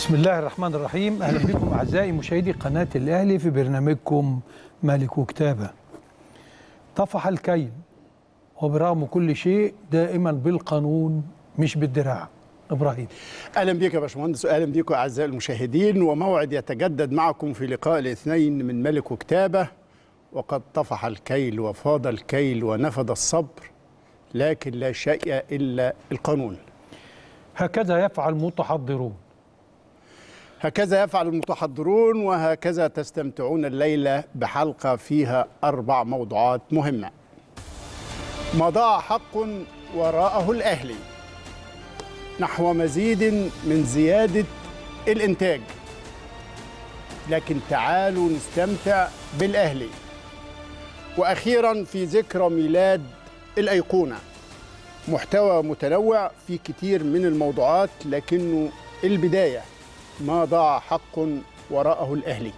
بسم الله الرحمن الرحيم اهلا بكم اعزائي مشاهدي قناه الاهلي في برنامجكم ملك وكتابه طفح الكيل وبرغم كل شيء دائما بالقانون مش بالدراع ابراهيم اهلا بك يا باشمهندس واهلا بكم اعزائي المشاهدين وموعد يتجدد معكم في لقاء الاثنين من ملك وكتابه وقد طفح الكيل وفاض الكيل ونفد الصبر لكن لا شيء الا القانون هكذا يفعل متحضرون هكذا يفعل المتحضرون وهكذا تستمتعون الليله بحلقه فيها اربع موضوعات مهمه ما ضاع حق وراءه الاهلي نحو مزيد من زياده الانتاج لكن تعالوا نستمتع بالاهلي واخيرا في ذكرى ميلاد الايقونه محتوى متنوع في كتير من الموضوعات لكنه البدايه ما ضاع حق وراءه الاهلي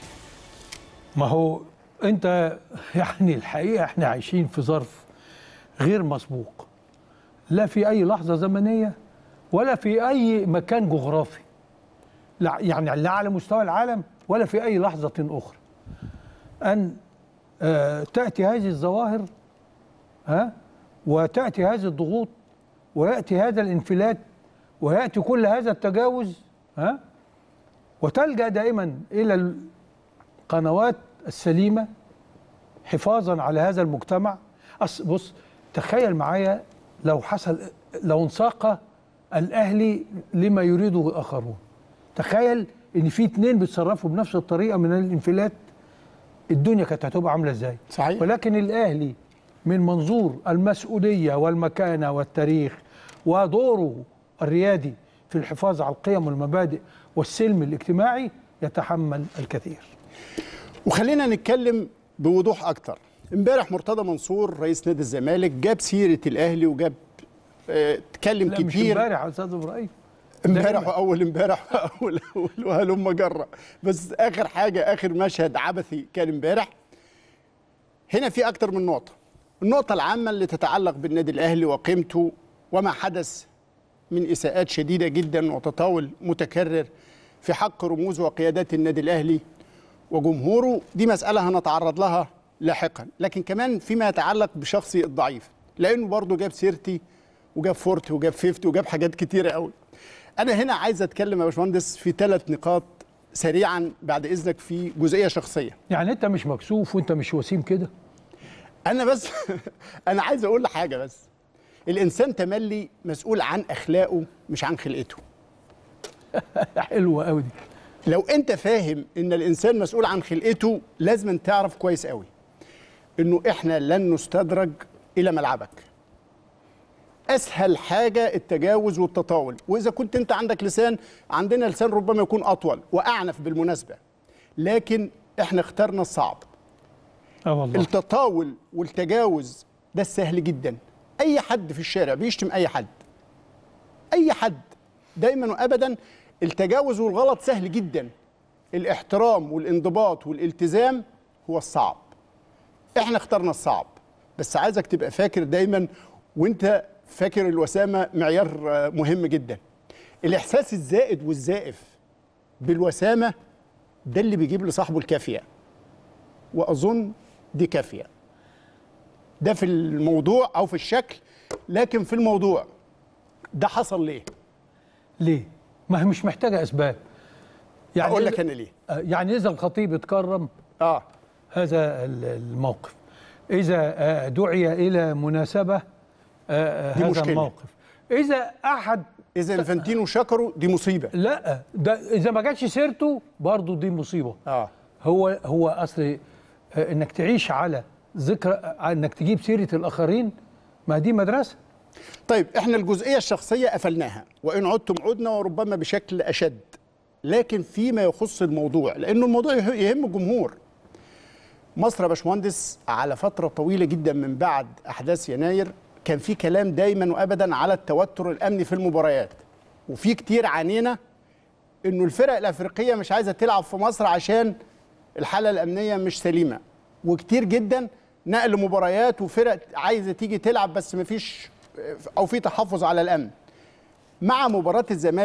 ما هو انت يعني الحقيقه احنا عايشين في ظرف غير مسبوق لا في اي لحظه زمنيه ولا في اي مكان جغرافي لا يعني لا على مستوى العالم ولا في اي لحظه اخرى ان آه تاتي هذه الظواهر ها وتاتي هذه الضغوط وياتي هذا الانفلات وياتي كل هذا التجاوز ها وتلجا دائما الى القنوات السليمه حفاظا على هذا المجتمع أص بص تخيل معايا لو حصل لو انساق الاهلي لما يريده الاخرون تخيل ان في اتنين بيتصرفوا بنفس الطريقه من الانفلات الدنيا كانت هتبقى عامله ازاي صحيح. ولكن الاهلي من منظور المسؤوليه والمكانه والتاريخ ودوره الريادي في الحفاظ على القيم والمبادئ والسلم الاجتماعي يتحمل الكثير وخلينا نتكلم بوضوح اكتر امبارح مرتضى منصور رئيس نادي الزمالك جاب سيره الاهلي وجاب اه اتكلم لا مش كتير امبارح يا استاذ ابراهيم امبارح دايماً. واول امبارح واول اول وهلم جره بس اخر حاجه اخر مشهد عبثي كان امبارح هنا في اكتر من نقطه النقطه العامه اللي تتعلق بالنادي الاهلي وقيمته وما حدث من اساءات شديده جدا وتطاول متكرر في حق رموز وقيادات النادي الاهلي وجمهوره دي مساله هنتعرض لها لاحقا لكن كمان فيما يتعلق بشخصي الضعيف لانه برضه جاب سيرتي وجاب فورتي وجاب فيفتي وجاب حاجات كتيره قوي انا هنا عايز اتكلم يا باشمهندس في ثلاث نقاط سريعا بعد اذنك في جزئيه شخصيه يعني انت مش مكسوف وانت مش وسيم كده انا بس انا عايز اقول حاجه بس الانسان تملي مسؤول عن اخلاقه مش عن خلقته حلوه قوي دي لو انت فاهم ان الانسان مسؤول عن خلقته لازم تعرف كويس قوي انه احنا لن نستدرج الى ملعبك اسهل حاجه التجاوز والتطاول واذا كنت انت عندك لسان عندنا لسان ربما يكون اطول واعنف بالمناسبه لكن احنا اخترنا الصعب اه والله التطاول والتجاوز ده السهل جدا اي حد في الشارع بيشتم اي حد اي حد دايما وابدا التجاوز والغلط سهل جدا الاحترام والانضباط والالتزام هو الصعب احنا اخترنا الصعب بس عايزك تبقى فاكر دايما وانت فاكر الوسامه معيار آه، مهم جدا الاحساس الزائد والزائف بالوسامه ده اللي بيجيب لصاحبه الكافيه واظن دي كافيه ده في الموضوع او في الشكل لكن في الموضوع ده حصل ليه ليه ما هي مش محتاجه اسباب يعني اقول إذا- لك انا ليه آه، يعني اذا الخطيب اتكرم اه هذا ال- الموقف اذا آه، دعي الى مناسبه آه، آه، دي هذا مشكلة. الموقف اذا احد اذا انفانتينو شكره دي مصيبه لا ده اذا ما جاتش سيرته برضه دي مصيبه اه هو هو اصل آه، انك تعيش على ذكرى آه، انك تجيب سيره الاخرين ما دي مدرسه طيب احنا الجزئيه الشخصيه قفلناها وان عدتم عدنا وربما بشكل اشد لكن فيما يخص الموضوع لانه الموضوع يه- يهم الجمهور مصر يا باشمهندس على فتره طويله جدا من بعد احداث يناير كان في كلام دايما وابدا على التوتر الامني في المباريات وفي كتير عانينا انه الفرق الافريقيه مش عايزه تلعب في مصر عشان الحاله الامنيه مش سليمه وكتير جدا نقل مباريات وفرق عايزه تيجي تلعب بس مفيش او في تحفظ على الامن مع مباراه الزمالك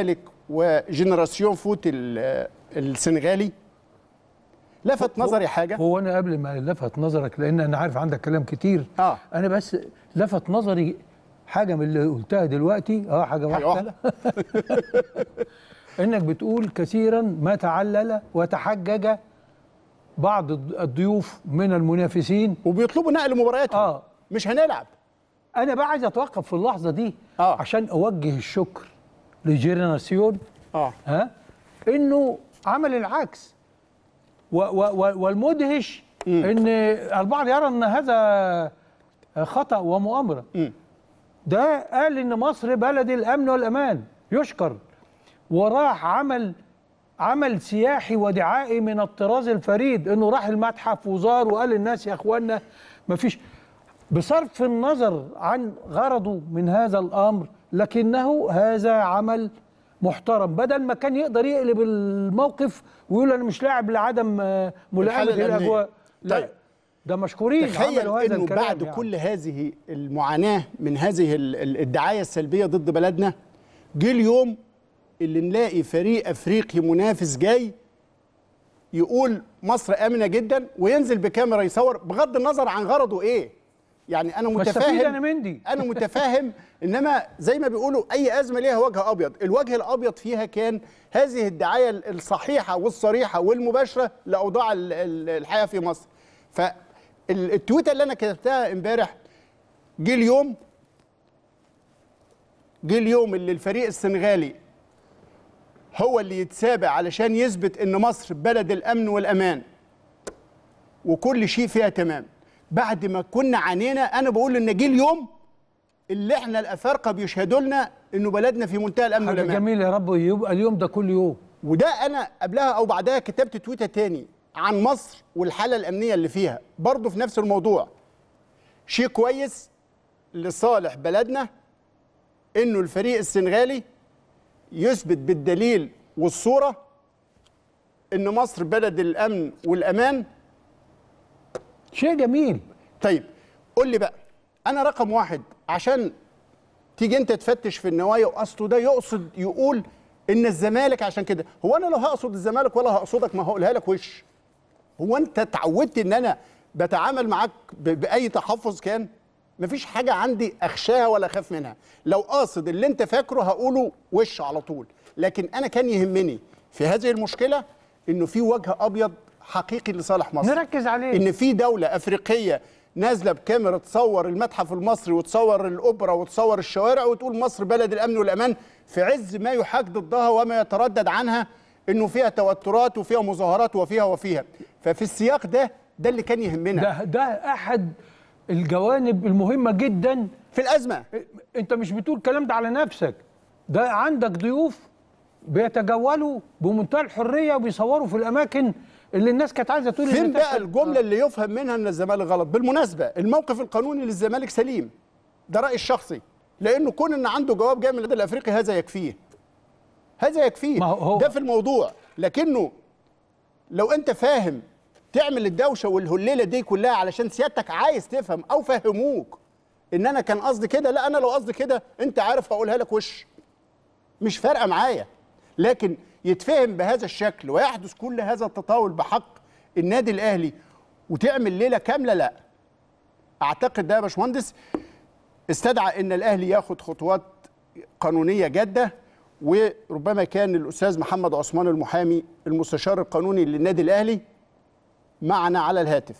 وجنراسيون فوت ال- السنغالي لفت نظري حاجه هو انا قبل ما لفت نظرك لان انا عارف عندك كلام كتير اه انا بس لفت نظري حاجه من اللي قلتها دلوقتي اه حاجه حاجة واحده انك بتقول كثيرا ما تعلل وتحجج بعض الض- الضيوف من المنافسين وبيطلبوا نقل مبارياتهم اه مش هنلعب انا بقى عايز اتوقف في اللحظه دي آه. عشان اوجه الشكر لجيرناسيون اه ها انه عمل العكس و و و والمدهش ان البعض يرى ان هذا خطا ومؤامره مم. ده قال ان مصر بلد الامن والامان يشكر وراح عمل عمل سياحي ودعائي من الطراز الفريد انه راح المتحف وزار وقال للناس يا اخوانا مفيش بصرف النظر عن غرضه من هذا الامر لكنه هذا عمل محترم بدل ما كان يقدر يقلب الموقف ويقول انا مش لاعب لعدم آه، ملائمه الحالة الأمنية. الاجواء لا طيب. ده مشكورين تخيل عملوا هذا انه الكلام بعد يعني. كل هذه المعاناه من هذه ال- ال- الدعايه السلبيه ضد بلدنا جه اليوم اللي نلاقي فريق افريقي منافس جاي يقول مصر امنه جدا وينزل بكاميرا يصور بغض النظر عن غرضه ايه يعني انا بستفيد متفاهم انا من دي انا متفاهم انما زي ما بيقولوا اي ازمه ليها وجه ابيض الوجه الابيض فيها كان هذه الدعايه الصحيحه والصريحه والمباشره لاوضاع ال- ال- الحياه في مصر فالتويته اللي انا كتبتها امبارح جه اليوم جه اليوم اللي الفريق السنغالي هو اللي يتسابق علشان يثبت ان مصر بلد الامن والامان وكل شيء فيها تمام بعد ما كنا عانينا انا بقول ان جه اليوم اللي احنا الافارقه بيشهدوا لنا انه بلدنا في منتهى الامن حاجه والامان جميله يا رب يبقى اليوم ده كل يوم وده انا قبلها او بعدها كتبت تويته تاني عن مصر والحاله الامنيه اللي فيها برضه في نفس الموضوع شيء كويس لصالح بلدنا انه الفريق السنغالي يثبت بالدليل والصوره ان مصر بلد الامن والامان شيء جميل طيب قول لي بقى انا رقم واحد عشان تيجي انت تفتش في النوايا واصله ده يقصد يقول ان الزمالك عشان كده هو انا لو هقصد الزمالك ولا هقصدك ما هقولها لك وش هو انت اتعودت ان انا بتعامل معاك ب- باي تحفظ كان مفيش حاجه عندي اخشاها ولا اخاف منها لو قاصد اللي انت فاكره هقوله وش على طول لكن انا كان يهمني في هذه المشكله انه في وجه ابيض حقيقي لصالح مصر نركز عليه ان في دوله افريقيه نازله بكاميرا تصور المتحف المصري وتصور الاوبرا وتصور الشوارع وتقول مصر بلد الامن والامان في عز ما يحاك ضدها وما يتردد عنها انه فيها توترات وفيها مظاهرات وفيها وفيها ففي السياق ده ده اللي كان يهمنا ده ده احد الجوانب المهمه جدا في الازمه انت مش بتقول الكلام ده على نفسك ده عندك ضيوف بيتجولوا بمنتهى الحريه وبيصوروا في الاماكن اللي الناس كانت عايزه تقول إن فين بقى تحصل- الجمله اللي يفهم منها ان الزمالك غلط بالمناسبه الموقف القانوني للزمالك سليم ده رايي الشخصي لانه كون ان عنده جواب جاي من الاتحاد الافريقي هذا يكفيه هذا يكفيه ما هو- هو- ده في الموضوع لكنه لو انت فاهم تعمل الدوشه والهليله دي كلها علشان سيادتك عايز تفهم او فهموك ان انا كان قصدي كده لا انا لو قصدي كده انت عارف هقولها لك وش مش فارقه معايا لكن يتفهم بهذا الشكل ويحدث كل هذا التطاول بحق النادي الاهلي وتعمل ليله كامله لا اعتقد ده يا باشمهندس استدعى ان الاهلي ياخد خطوات قانونيه جاده وربما كان الاستاذ محمد عثمان المحامي المستشار القانوني للنادي الاهلي معنا على الهاتف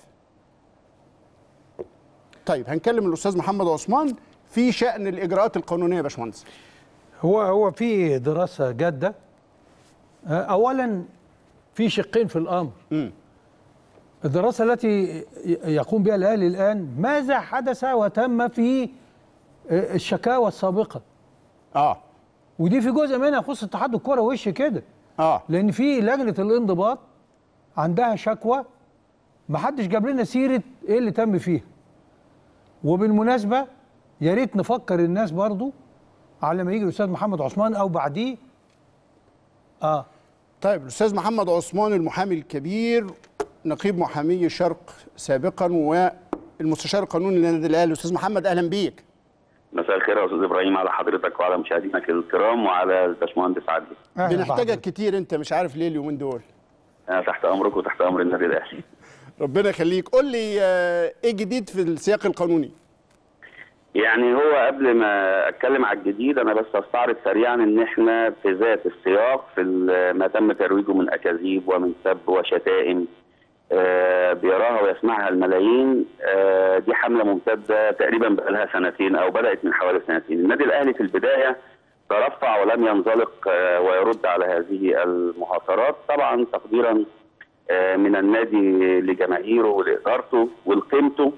طيب هنكلم الاستاذ محمد عثمان في شان الاجراءات القانونيه يا باشمهندس هو هو في دراسه جاده آه، اولا في شقين في الامر مم. الدراسه التي ي- يقوم بها الاهلي الان ماذا حدث وتم في آه، الشكاوى السابقه اه ودي في جزء منها يخص اتحاد الكره وش كده اه لان في لجنه الانضباط عندها شكوى ما حدش جاب لنا سيره ايه اللي تم فيها وبالمناسبه يا ريت نفكر الناس برضو على ما يجي الاستاذ محمد عثمان او بعديه اه طيب الاستاذ محمد عثمان المحامي الكبير نقيب محامي الشرق سابقا والمستشار القانوني للنادي الاهلي استاذ محمد اهلا بيك مساء الخير يا استاذ ابراهيم على حضرتك وعلى مشاهدينك الكرام وعلى الباشمهندس عادل أهلا بنحتاجك بحضرتك. كتير انت مش عارف ليه اليومين دول انا تحت امرك وتحت امر النادي الاهلي ربنا يخليك قول لي آه، ايه جديد في السياق القانوني يعني هو قبل ما اتكلم على الجديد انا بس استعرض سريعا ان احنا في ذات السياق في ال- ما تم ترويجه من اكاذيب ومن سب وشتائم آه، بيراها ويسمعها الملايين آه، دي حمله ممتده تقريبا بقى لها سنتين او بدات من حوالي سنتين النادي الاهلي في البدايه ترفع ولم ينزلق آه، ويرد على هذه المهاترات طبعا تقديرا آه، من النادي لجماهيره ولادارته ولقيمته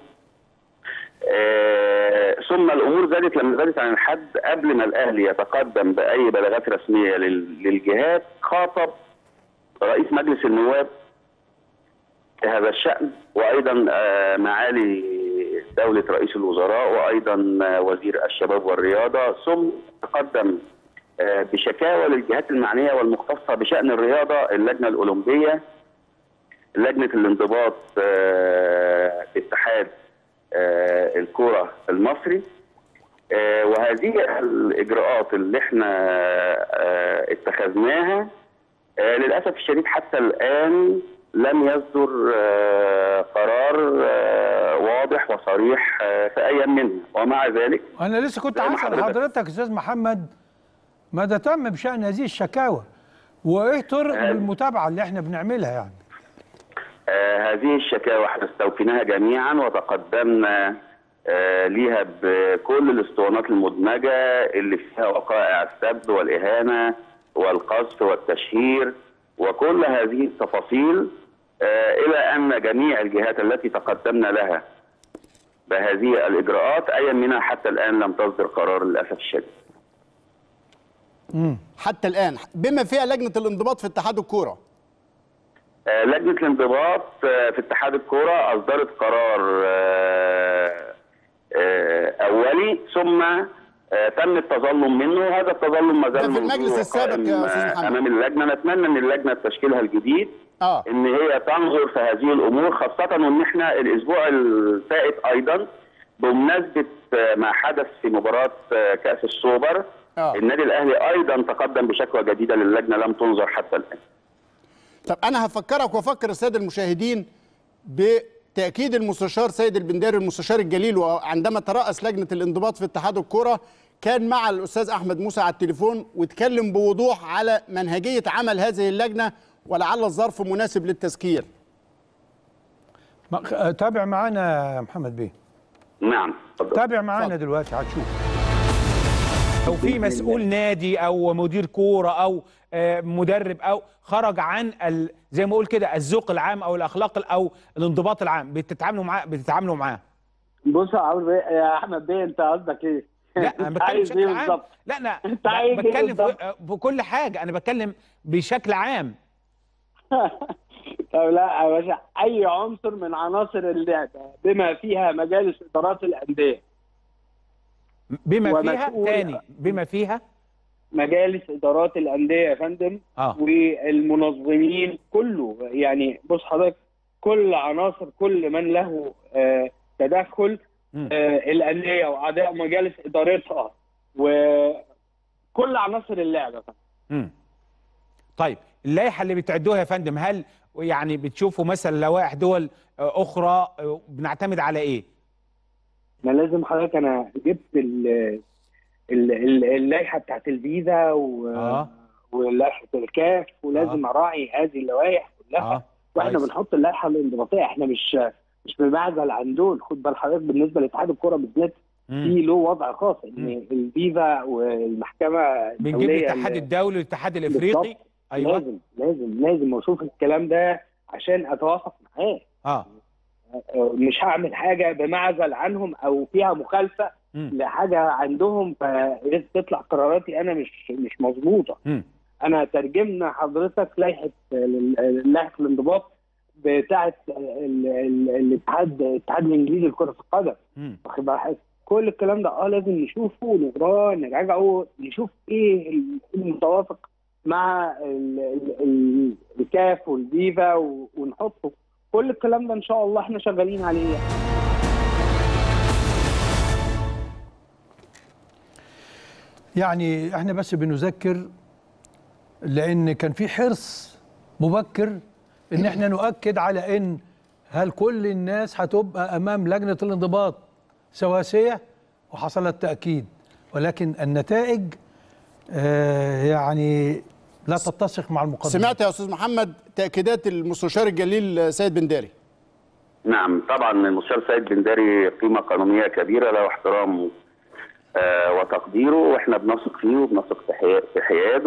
آه، ثم الامور زادت لما زادت عن الحد قبل ما الاهلي يتقدم باي بلاغات رسميه لل- للجهات خاطب رئيس مجلس النواب في هذا الشان وايضا آه، معالي دوله رئيس الوزراء وايضا آه، وزير الشباب والرياضه ثم تقدم آه، بشكاوى للجهات المعنيه والمختصه بشان الرياضه اللجنه الاولمبيه لجنه الانضباط آه، اتحاد آه، الكرة المصري آه، وهذه الإجراءات اللي احنا آه، اتخذناها آه، للأسف الشديد حتى الآن لم يصدر آه، قرار آه، واضح وصريح آه، في أي منها ومع ذلك انا لسه كنت زي ما هسال حضرتك- حضرتك استاذ محمد ماذا تم بشان هذه الشكاوى وايه طرق آه. المتابعه اللي احنا بنعملها يعني آه، هذه الشكاوى احنا استوفيناها جميعا وتقدمنا آه، ليها بكل الاسطوانات المدمجه اللي فيها وقائع السب والاهانه والقذف والتشهير وكل هذه التفاصيل آه، الى ان جميع الجهات التي تقدمنا لها بهذه الاجراءات اي منها حتى الان لم تصدر قرار للاسف الشديد. امم حتى الان بما فيها لجنه الانضباط في اتحاد الكوره آه، لجنة الانضباط آه، في اتحاد الكرة أصدرت قرار آه، آه، أولي ثم آه، تم التظلم منه هذا التظلم ما ده زال في موجود المجلس السابق وقائم، يا أستاذ آه، محمد. أمام اللجنة نتمنى أن اللجنة تشكيلها الجديد اه ان هي تنظر في هذه الامور خاصه وان احنا الاسبوع الفائت ايضا بمناسبه آه، ما حدث في مباراه آه، كاس السوبر آه. النادي الاهلي ايضا تقدم بشكوى جديده للجنه لم تنظر حتى الان طب انا هفكرك وافكر الساده المشاهدين بتاكيد المستشار سيد البنداري المستشار الجليل وعندما تراس لجنه الانضباط في اتحاد الكوره كان مع الاستاذ احمد موسى على التليفون واتكلم بوضوح على منهجيه عمل هذه اللجنه ولعل الظرف مناسب للتذكير ما- آه، تابع معانا يا محمد بيه نعم اتفضل. تابع معانا اتفضل. دلوقتي هتشوف او في مسؤول نادي او مدير كوره او آه، مدرب او خرج عن ال... زي ما اقول كده الذوق العام او الاخلاق او الانضباط العام بتتعاملوا معاه بتتعاملوا معاه بص يا عمرو بيه يا احمد بيه انت قصدك ايه؟ لا انا أنت بتكلم عايز بشكل إيه عام بالظبط؟ لا انا أنت عايز إيه بتكلم في بالظبط؟ في كل حاجه انا بتكلم بشكل عام طب لا يا باشا اي عنصر من عناصر اللعبه بما فيها مجالس ادارات الانديه بما فيها ومسؤول- تاني بما فيها مجالس ادارات الانديه يا فندم اه والمنظمين كله يعني بص حضرتك كل عناصر كل من له آه، تدخل مم. آه، الانديه واعضاء مجالس ادارتها وكل عناصر اللعبه يا فندم. مم. طيب اللائحه اللي بتعدوها يا فندم هل يعني بتشوفوا مثلا لوائح دول آه، اخرى آه، بنعتمد على ايه؟ ما لازم حضرتك انا جبت ال ال- ال- اللائحه بتاعت الفيزا و اه ولائحه الكاف ولازم اراعي هذه اللوائح كلها اه واحنا كويس. بنحط اللائحه الانضباطيه احنا مش مش بمعزل عن دول خد بال حضرتك بالنسبه لاتحاد الكوره بالذات مم. في له وضع خاص ان مم. الفيفا والمحكمه بنجيب الدولية الاتحاد اللي- الدولي والاتحاد الافريقي بالظبط. ايوه لازم لازم لازم اشوف الكلام ده عشان اتوافق معاه اه مش هعمل حاجه بمعزل عنهم او فيها مخالفه مم. لحاجه عندهم فتطلع قراراتي انا مش مش مظبوطه مم. انا ترجمنا حضرتك لائحه لائحه الانضباط بتاعه ال- ال- الاتحاد الاتحاد الانجليزي لكره القدم مم. واخد بال حضرتك؟ كل الكلام ده اه لازم نشوفه نقراه نراجعه نشوف ايه المتوافق مع ال- ال- ال- الكاف والفيفا و- ونحطه كل الكلام ده ان شاء الله احنا شغالين عليه يعني احنا بس بنذكر لان كان في حرص مبكر ان احنا نؤكد على ان هل كل الناس هتبقى امام لجنه الانضباط سواسيه وحصل التاكيد ولكن النتائج آه يعني لا تتسق مع المقدمه سمعت يا استاذ محمد تاكيدات المستشار الجليل سيد بن داري نعم طبعا المستشار سيد بن داري قيمه قانونيه كبيره له احترام آه وتقديره واحنا بنثق فيه وبنثق في حيا- في حياده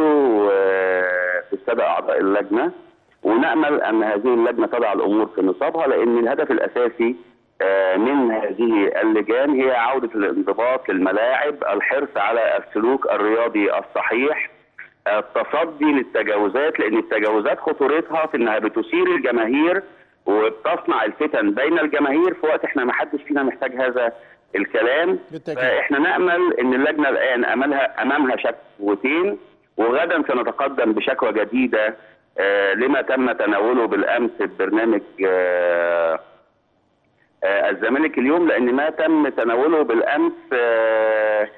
وفي الساده اعضاء اللجنه ونامل ان هذه اللجنه تضع الامور في نصابها لان الهدف الاساسي آه، من هذه اللجان هي عوده الانضباط للملاعب، الحرص على السلوك الرياضي الصحيح، التصدي للتجاوزات لان التجاوزات خطورتها في انها بتثير الجماهير وبتصنع الفتن بين الجماهير في وقت احنا ما حدش فينا محتاج هذا الكلام بالتأكيد. فاحنا نامل ان اللجنه الان امامها امامها شكوتين وغدا سنتقدم بشكوى جديده آه، لما تم تناوله بالامس في برنامج آه، آه، الزمالك اليوم لان ما تم تناوله بالامس آه،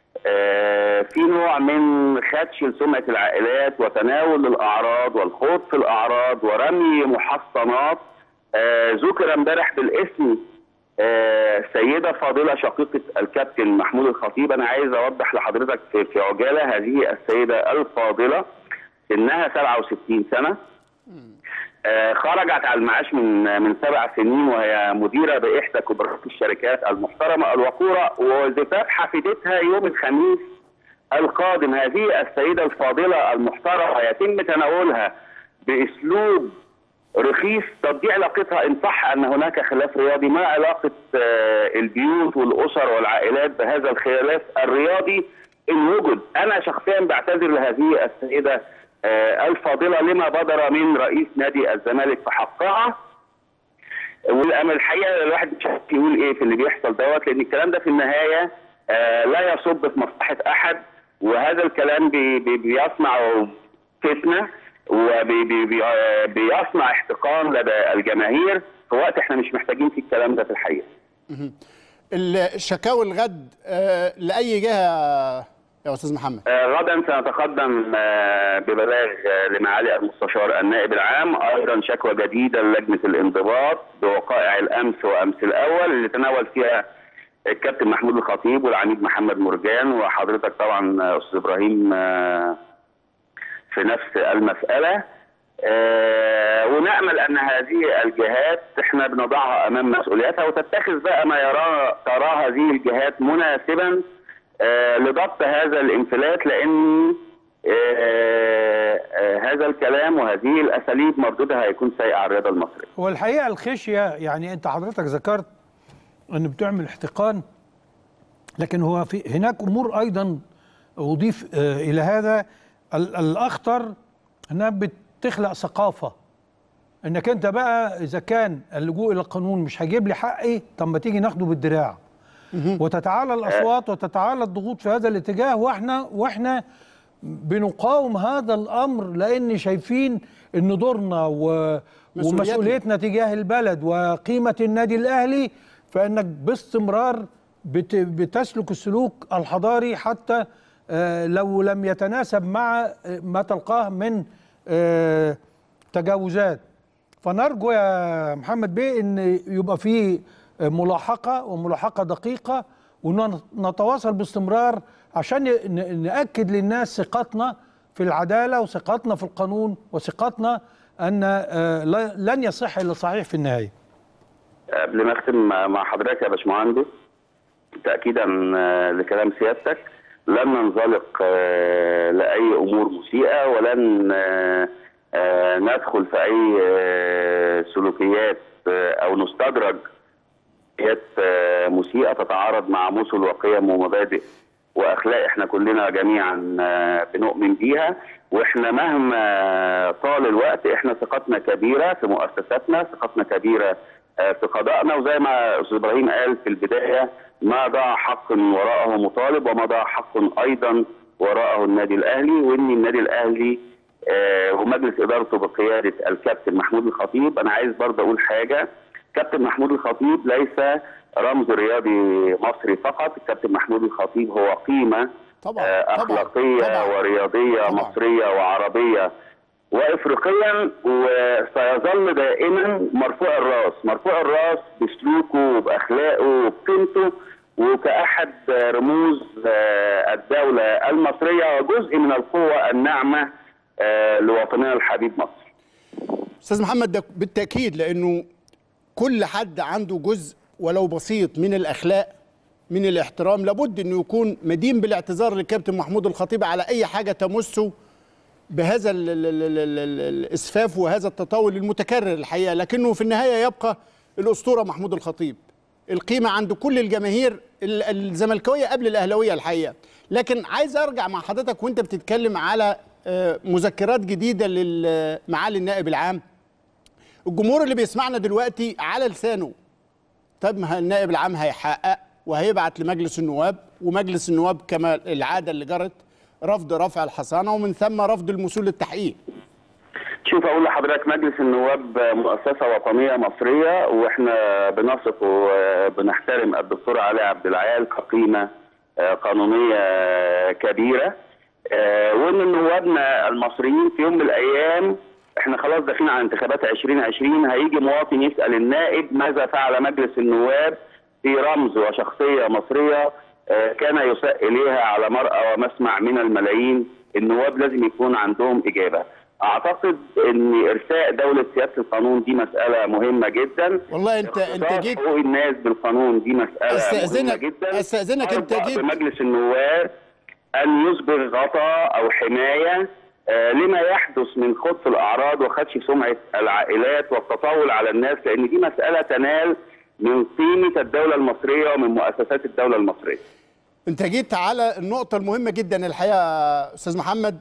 آه، في نوع من خدش لسمعه العائلات وتناول الاعراض والخوض في الاعراض ورمي محصنات آه، ذكر امبارح بالاسم آه، سيده فاضله شقيقه الكابتن محمود الخطيب انا عايز اوضح لحضرتك في في عجاله هذه السيده الفاضله سنها 67 سنه آه، خرجت على المعاش من من سبع سنين وهي مديره باحدى كبرى الشركات المحترمه الوقوره وزفاف حفيدتها يوم الخميس القادم هذه السيده الفاضله المحترمه يتم تناولها باسلوب رخيص طب دي علاقتها ان صح ان هناك خلاف رياضي ما علاقه آه، البيوت والاسر والعائلات بهذا الخلاف الرياضي ان وجد انا شخصيا بعتذر لهذه السيده آه، الفاضله لما بدر من رئيس نادي الزمالك في حقها والامل الحقيقه الواحد مش عارف يقول ايه في اللي بيحصل دوت لان الكلام ده في النهايه آه، لا يصب في مصلحه احد وهذا الكلام بي بي بيصنع فتنه وبيصنع احتقان لدى الجماهير في وقت احنا مش محتاجين في الكلام ده في الحقيقه. الشكاوي الغد آه، لاي جهه يا استاذ محمد آه، غدا سنتقدم آه، ببلاغ آه، لمعالي المستشار النائب العام ايضا شكوى جديده للجنه الانضباط بوقائع الامس وامس الاول اللي تناول فيها الكابتن محمود الخطيب والعميد محمد مرجان وحضرتك طبعا آه، استاذ ابراهيم آه، في نفس المساله آه، ونامل ان هذه الجهات احنا بنضعها امام مسؤولياتها وتتخذ بقى ما يراه تراه هذه الجهات مناسبا آه، لضبط هذا الانفلات لان آه، آه، هذا الكلام وهذه الاساليب مردودها هيكون سيء على الرياضه المصريه. هو الحقيقه الخشيه يعني انت حضرتك ذكرت ان بتعمل احتقان لكن هو في هناك امور ايضا اضيف آه، الى هذا ال- الاخطر انها بتخلق ثقافه انك انت بقى اذا كان اللجوء الى القانون مش هيجيب لي حقي طب ما تيجي ناخده بالدراع وتتعالى الاصوات وتتعالى الضغوط في هذا الاتجاه واحنا واحنا بنقاوم هذا الامر لان شايفين ان دورنا و مسؤوليتنا. ومسؤوليتنا تجاه البلد وقيمه النادي الاهلي فانك باستمرار بت بتسلك السلوك الحضاري حتى آه، لو لم يتناسب مع آه، ما تلقاه من آه، تجاوزات فنرجو يا محمد بيه ان يبقى في ملاحقه وملاحقه دقيقه ونتواصل باستمرار عشان ن- ناكد للناس ثقتنا في العداله وثقتنا في القانون وثقتنا ان آه، لا- لن يصح الا صحيح في النهايه قبل ما اختم مع مع حضرتك يا باشمهندس تاكيدا آه، لكلام سيادتك لن ننزلق آه، لاي امور مسيئه ولن آه، آه، ندخل في اي آه، سلوكيات آه، او نستدرج سلوكيات آه، مسيئه تتعارض مع مثل وقيم ومبادئ واخلاق احنا كلنا جميعا آه، بنؤمن بيها واحنا مهما طال الوقت احنا ثقتنا كبيره في مؤسساتنا ثقتنا كبيره آه، في قضائنا وزي ما استاذ ابراهيم قال في البدايه ما ضاع حق وراءه مطالب وما ضاع حق ايضا وراءه النادي الاهلي وان النادي الاهلي آه، ومجلس ادارته بقياده الكابتن محمود الخطيب انا عايز برضه اقول حاجه كابتن محمود الخطيب ليس رمز رياضي مصري فقط الكابتن محمود الخطيب هو قيمه طبعاً، آه، طبعاً، اخلاقيه طبعاً. ورياضيه طبعاً. مصريه وعربيه وافريقيا وسيظل دائما مرفوع الراس مرفوع الراس بسلوكه وباخلاقه وبقيمته وكاحد رموز آه، الدوله المصريه وجزء من القوه الناعمه آه، لوطننا الحبيب مصر استاذ محمد ده بالتاكيد لانه كل حد عنده جزء ولو بسيط من الاخلاق من الاحترام لابد انه يكون مدين بالاعتذار للكابتن محمود الخطيب على اي حاجه تمسه بهذا ال- ال- ال- ال- ال- الاسفاف وهذا التطاول المتكرر الحقيقه لكنه في النهايه يبقى الاسطوره محمود الخطيب القيمه عند كل الجماهير ال- الزملكاويه قبل الاهلاويه الحقيقه لكن عايز ارجع مع حضرتك وانت بتتكلم على آه، مذكرات جديده لمعالي النائب العام الجمهور اللي بيسمعنا دلوقتي على لسانه طب ما النائب العام هيحقق وهيبعت لمجلس النواب ومجلس النواب كما العاده اللي جرت رفض رفع الحصانه ومن ثم رفض المسؤول للتحقيق شوف اقول لحضرتك مجلس النواب مؤسسه وطنيه مصريه واحنا بنثق وبنحترم الدكتور علي عبد العال كقيمه آه، قانونيه آه، كبيره آه، وان نوابنا المصريين في يوم من الايام احنا خلاص داخلين على انتخابات 2020 هيجي مواطن يسال النائب ماذا فعل مجلس النواب في رمز وشخصيه مصريه آه، كان يساء اليها على مرأى ومسمع من الملايين النواب لازم يكون عندهم اجابه اعتقد ان ارساء دوله سياده القانون دي مساله مهمه جدا والله انت انت اختصاص جيت حقوق الناس بالقانون دي مساله أستأذنك- مهمه جدا أستأذنك أنت أرجع جيت- بمجلس النواب ان يصبغ غطاء او حمايه آه، لما يحدث من خبث الاعراض وخدش سمعه العائلات والتطاول على الناس لان دي مساله تنال من قيمه الدوله المصريه ومن مؤسسات الدوله المصريه انت جيت على النقطة المهمة جدا الحقيقة يا استاذ محمد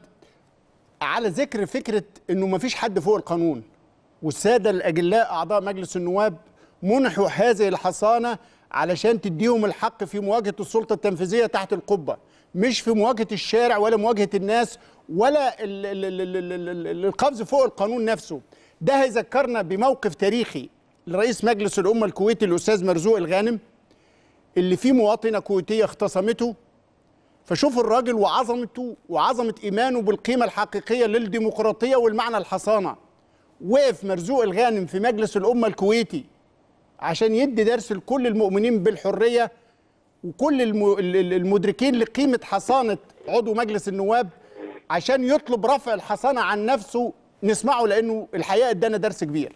على ذكر فكرة انه ما فيش حد فوق القانون والسادة الاجلاء اعضاء مجلس النواب منحوا هذه الحصانة علشان تديهم الحق في مواجهة السلطة التنفيذية تحت القبة مش في مواجهة الشارع ولا مواجهة الناس ولا ال- ال- ال- ال- ال- ال- القفز فوق القانون نفسه ده هيذكرنا بموقف تاريخي لرئيس مجلس الأمة الكويتي الأستاذ مرزوق الغانم اللي فيه مواطنة كويتية اختصمته فشوف الراجل وعظمته وعظمة إيمانه بالقيمة الحقيقية للديمقراطية والمعنى الحصانة وقف مرزوق الغانم في مجلس الأمة الكويتي عشان يدي درس لكل المؤمنين بالحرية وكل الم- ال- ال- المدركين لقيمة حصانة عضو مجلس النواب عشان يطلب رفع الحصانة عن نفسه نسمعه لأنه الحقيقة ادانا درس كبير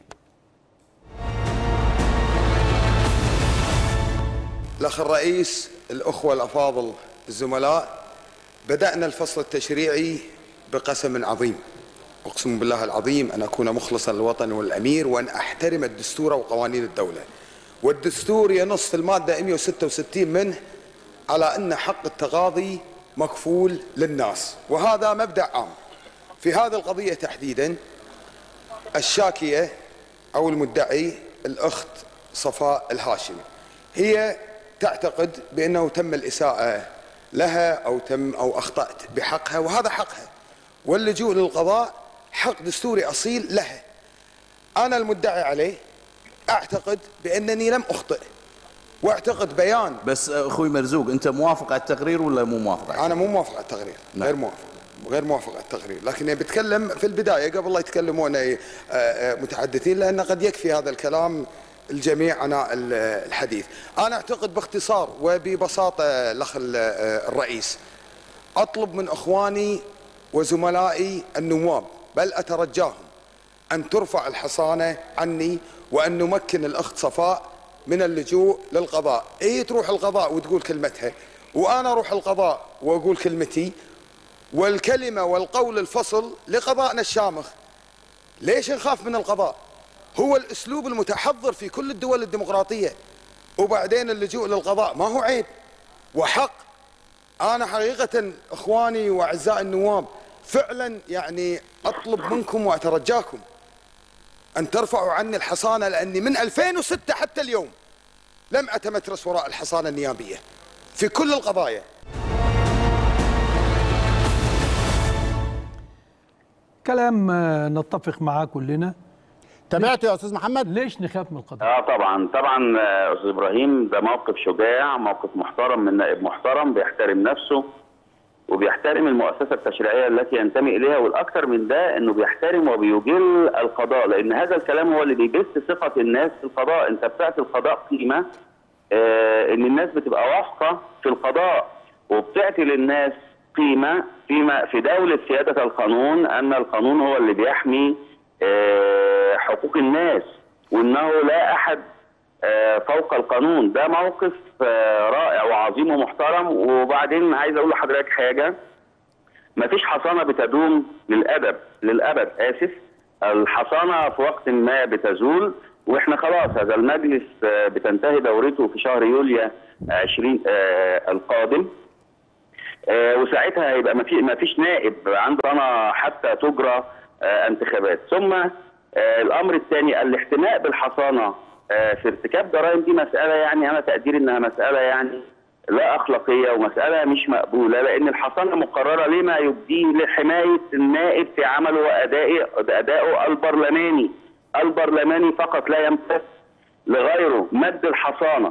الأخ الرئيس الأخوة الأفاضل الزملاء بدأنا الفصل التشريعي بقسم عظيم أقسم بالله العظيم أن أكون مخلصا للوطن والأمير وأن أحترم الدستور وقوانين الدولة والدستور ينص في المادة 166 منه على أن حق التغاضي مكفول للناس وهذا مبدأ عام في هذه القضية تحديدا الشاكية أو المدعي الأخت صفاء الهاشمي هي تعتقد بأنه تم الإساءة لها أو تم أو أخطأت بحقها وهذا حقها واللجوء للقضاء حق دستوري أصيل لها أنا المدعي عليه أعتقد بأنني لم أخطئ واعتقد بيان بس اخوي مرزوق انت موافق على التقرير ولا مو موافق على انا مو موافق على التقرير غير موافق غير موافق على التقرير لكن بتكلم في البدايه قبل لا يتكلمون آه، آه، متحدثين لان قد يكفي هذا الكلام الجميع عناء ال- الحديث انا اعتقد باختصار وببساطه الاخ ال- آه، الرئيس اطلب من اخواني وزملائي النواب بل اترجاهم ان ترفع الحصانه عني وان نمكن الاخت صفاء من اللجوء للقضاء هي تروح القضاء وتقول كلمتها وانا اروح القضاء واقول كلمتي والكلمه والقول الفصل لقضاءنا الشامخ ليش نخاف من القضاء هو الاسلوب المتحضر في كل الدول الديمقراطيه وبعدين اللجوء للقضاء ما هو عيب وحق انا حقيقه اخواني واعزائي النواب فعلا يعني اطلب منكم واترجاكم ان ترفعوا عني الحصانه لاني من 2006 حتى اليوم لم اتمترس وراء الحصانه النيابيه في كل القضايا كلام آه، نتفق معاه كلنا تابعته يا استاذ محمد ليش نخاف من القضاء اه طبعا طبعا آه، استاذ ابراهيم ده موقف شجاع موقف محترم من نائب محترم بيحترم نفسه وبيحترم المؤسسه التشريعيه التي ينتمي اليها والاكثر من ده انه بيحترم وبيجل القضاء لان هذا الكلام هو اللي بيبث ثقه الناس في القضاء انت بتعطي القضاء قيمه آه ان الناس بتبقى واثقه في القضاء وبتعطي للناس قيمه فيما في دوله سياده القانون ان القانون هو اللي بيحمي آه حقوق الناس وانه لا احد آه، فوق القانون ده موقف آه، رائع وعظيم ومحترم وبعدين عايز اقول لحضرتك حاجه مفيش حصانه بتدوم للابد للابد اسف الحصانه في وقت ما بتزول واحنا خلاص هذا المجلس آه، بتنتهي دورته في شهر يوليو 20 آه، القادم آه، وساعتها هيبقى ما في ما فيش نائب عنده انا حتى تجرى آه، انتخابات ثم آه، الامر الثاني الاحتماء بالحصانه آه، في ارتكاب جرائم دي مساله يعني انا تقديري انها مساله يعني لا اخلاقيه ومساله مش مقبوله لان الحصانه مقرره لما يبديه لحمايه النائب في عمله وادائه ادائه البرلماني البرلماني فقط لا يمتد لغيره مد الحصانه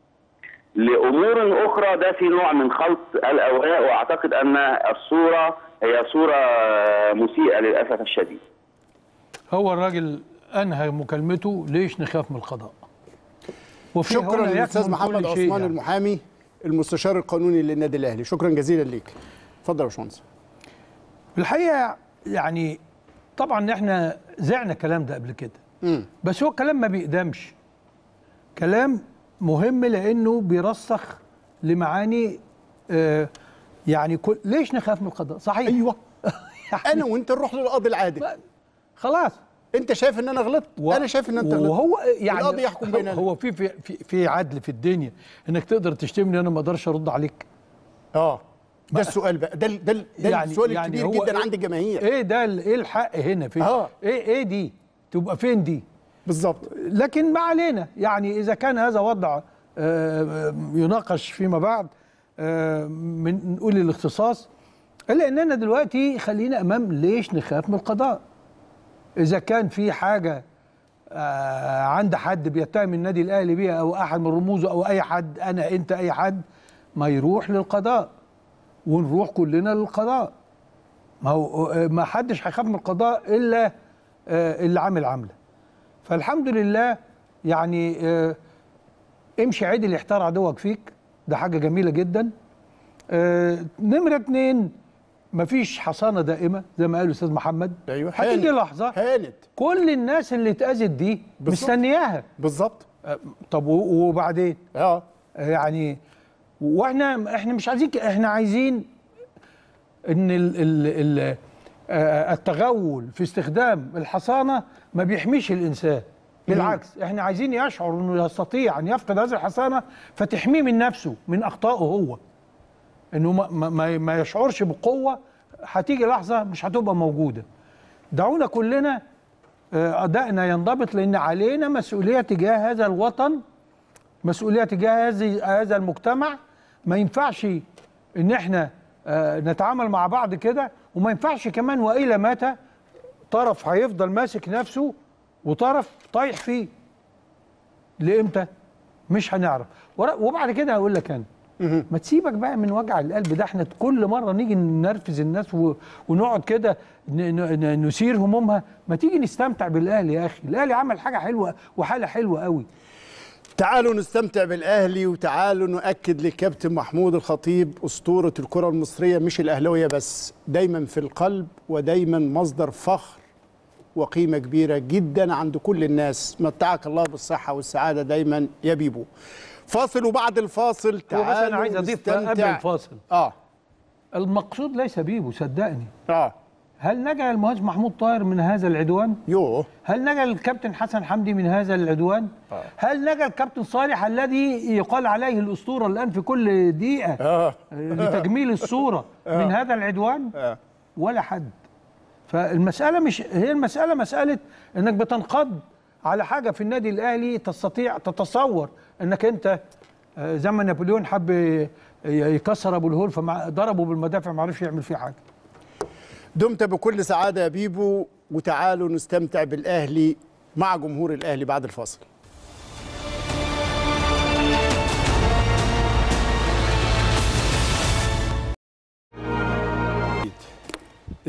لامور اخرى ده في نوع من خلط الاوراق واعتقد ان الصوره هي صوره مسيئه للاسف الشديد. هو الراجل انهى مكالمته ليش نخاف من القضاء وفي شكرا هنا للاستاذ يكمن محمد كل شيء عثمان يعني. المحامي المستشار القانوني للنادي الاهلي شكرا جزيلا ليك اتفضل يا باشمهندس الحقيقه يعني طبعا احنا زعنا الكلام ده قبل كده مم. بس هو كلام ما بيقدمش كلام مهم لانه بيرسخ لمعاني آه يعني كل ليش نخاف من القضاء صحيح ايوه يعني انا وانت نروح للقاضي العادل خلاص انت شايف ان انا غلطت و- انا شايف ان انت غلطت وهو يعني القاضي يحكم بيننا هو في في في, في عدل في الدنيا انك تقدر تشتمني انا ما اقدرش ارد عليك اه ده السؤال بقى ده ال- ده, ال- ده يعني- السؤال يعني الكبير هو جدا إيه- عند الجماهير ايه ده ال- ايه الحق هنا فين آه. ايه ايه دي تبقى فين دي بالظبط لكن ما علينا يعني اذا كان هذا وضع آه، يناقش فيما بعد آه، من نقول الاختصاص الا اننا دلوقتي خلينا امام ليش نخاف من القضاء اذا كان في حاجه آه، عند حد بيتهم النادي الاهلي بيها او احد من رموزه او اي حد انا انت اي حد ما يروح للقضاء ونروح كلنا للقضاء ما هو آه، ما حدش هيخاف من القضاء الا آه، اللي عامل عمله فالحمد لله يعني آه، امشي عدل يحتار عدوك فيك ده حاجه جميله جدا آه، نمره اتنين مفيش حصانه دائمه زي ما قال الاستاذ محمد ايوه هتيجي هانت. لحظه هانت كل الناس اللي اتاذت دي بالظبط. مستنياها بالظبط آه، طب و- وبعدين اه يعني واحنا احنا مش عايزين ك- احنا عايزين ان ال ال ال آه، التغول في استخدام الحصانه ما بيحميش الانسان بالعكس احنا عايزين يشعر انه يستطيع ان يفقد هذه الحصانه فتحميه من نفسه من اخطائه هو انه ما, ما- ما, ما يشعرش بقوه هتيجي لحظه مش هتبقى موجوده دعونا كلنا آه، ادائنا ينضبط لان علينا مسؤوليه تجاه هذا الوطن مسؤوليه تجاه هذه هذا المجتمع ما ينفعش ان احنا آه، نتعامل مع بعض كده وما ينفعش كمان والى متى طرف هيفضل ماسك نفسه وطرف طايح فيه لامتى مش هنعرف ورا- وبعد كده هقول لك انا ما تسيبك بقى من وجع القلب ده احنا كل مره نيجي ننرفز الناس و... ونقعد كده ن... ن... نثير همومها ما تيجي نستمتع بالاهلي يا اخي الاهلي عمل حاجه حلوه وحاله حلوه قوي تعالوا نستمتع بالاهلي وتعالوا نؤكد للكابتن محمود الخطيب اسطوره الكره المصريه مش الاهلاويه بس دايما في القلب ودايما مصدر فخر وقيمه كبيره جدا عند كل الناس متعك الله بالصحه والسعاده دايما يا بيبو فاصل وبعد الفاصل هو بس تعالوا انا عايز اضيف قبل نستمتع. الفاصل اه المقصود ليس بيبو صدقني اه هل نجا المهندس محمود طاهر من هذا العدوان؟ يوه هل نجا الكابتن حسن حمدي من هذا العدوان؟ هل نجا الكابتن صالح الذي يقال عليه الاسطوره الان في كل دقيقه اه لتجميل الصوره من هذا العدوان؟ آه. ولا حد فالمساله مش هي المساله مساله انك بتنقض على حاجه في النادي الاهلي تستطيع تتصور انك انت آه، زي ما نابليون حب ي- يكسر ابو الهول فضربه بالمدافع ما عرفش يعمل فيه حاجه دمت بكل سعاده يا بيبو وتعالوا نستمتع بالاهلي مع جمهور الاهلي بعد الفاصل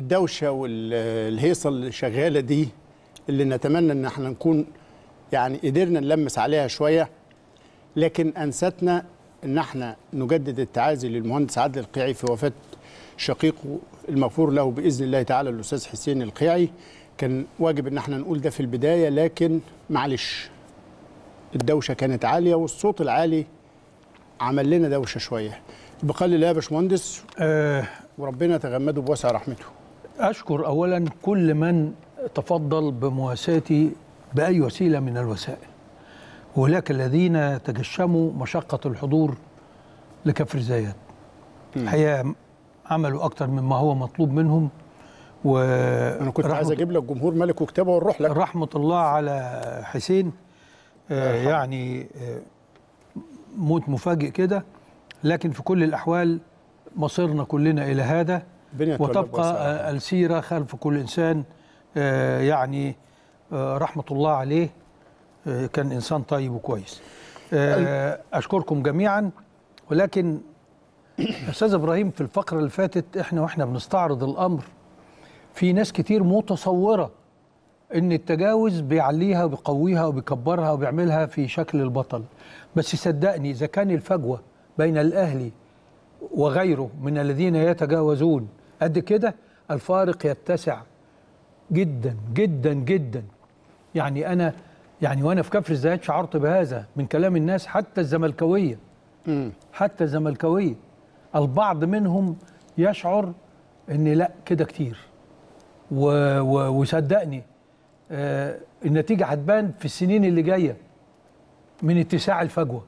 الدوشه والهيصه اللي شغاله دي اللي نتمنى ان احنا نكون يعني قدرنا نلمس عليها شويه لكن انستنا ان احنا نجدد التعازي للمهندس عادل القيعي في وفاه شقيقه المغفور له باذن الله تعالى الاستاذ حسين القيعي كان واجب ان احنا نقول ده في البدايه لكن معلش الدوشه كانت عاليه والصوت العالي عمل لنا دوشه شويه بقال الله يا باشمهندس آه وربنا يتغمده بوسع رحمته أشكر أولا كل من تفضل بمواساتي بأي وسيلة من الوسائل وهناك الذين تجشموا مشقة الحضور لكفر زايد الحقيقة عملوا أكتر مما هو مطلوب منهم و انا كنت عايز رحمة- اجيب لك جمهور ملك وكتابه ونروح لك رحمة الله على حسين آه يعني آه موت مفاجئ كده لكن في كل الأحوال مصيرنا كلنا إلى هذا الدنيا تولى وتبقى بوسع. آه، السيرة خلف كل إنسان آه، يعني آه، رحمة الله عليه آه، كان إنسان طيب وكويس آه، أشكركم جميعا ولكن أستاذ إبراهيم في الفقرة اللي فاتت إحنا وإحنا بنستعرض الأمر في ناس كتير متصورة إن التجاوز بيعليها وبيقويها وبيكبرها وبيعملها في شكل البطل بس صدقني إذا كان الفجوة بين الأهلي وغيره من الذين يتجاوزون قد كده الفارق يتسع جدا جدا جدا يعني انا يعني وانا في كفر الزيات شعرت بهذا من كلام الناس حتى الزملكاويه حتى الزملكاويه البعض منهم يشعر ان لا كده كتير و و وصدقني آه النتيجه هتبان في السنين اللي جايه من اتساع الفجوه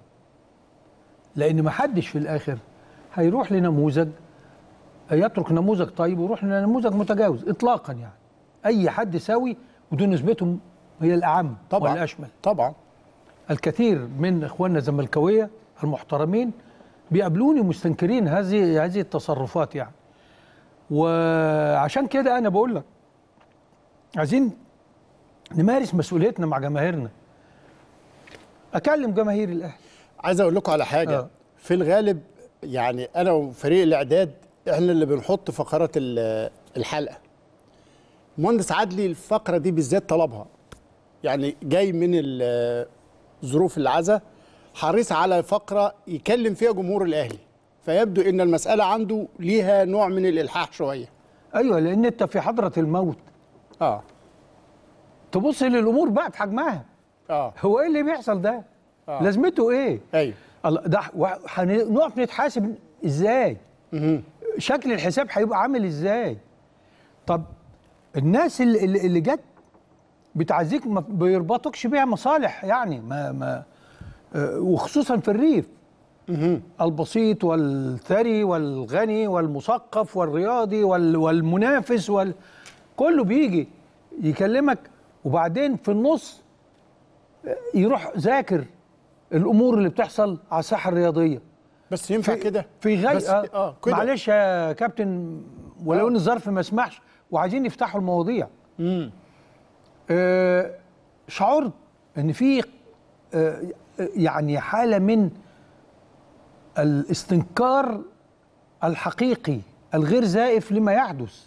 لان ما حدش في الاخر هيروح لنموذج يترك نموذج طيب ويروح لنموذج متجاوز اطلاقا يعني اي حد سوي ودي نسبته هي الاعم طبعا والاشمل طبعا الكثير من اخواننا الزملكاويه المحترمين بيقابلوني مستنكرين هذه هذه التصرفات يعني وعشان كده انا بقول لك عايزين نمارس مسؤوليتنا مع جماهيرنا اكلم جماهير الاهلي عايز اقول لكم على حاجه آه. في الغالب يعني انا وفريق الاعداد احنا اللي بنحط فقرات ال- الحلقه مهندس عدلي الفقره دي بالذات طلبها يعني جاي من ال- ظروف العزاء حريص على فقره يكلم فيها جمهور الاهلي فيبدو ان المساله عنده ليها نوع من الالحاح شويه ايوه لان انت في حضره الموت اه تبص للامور بقى بحجمها اه هو ايه اللي بيحصل ده آه. لازمته ايه ايوه الله ده هنقف نتحاسب ازاي شكل الحساب هيبقى عامل ازاي طب الناس اللي, اللي اللي جت بتعزيك ما بيربطكش بيها مصالح يعني ما ما آه، وخصوصا في الريف البسيط والثري والغني والمثقف والرياضي وال والمنافس وال كله بيجي يكلمك وبعدين في النص آه، يروح ذاكر الامور اللي بتحصل على الساحه الرياضيه بس ينفع كده في غي بس آه اه كده معلش يا كابتن ولو ان الظرف ما يسمحش وعايزين يفتحوا المواضيع آه شعرت ان في آه يعني حاله من الاستنكار الحقيقي الغير زائف لما يحدث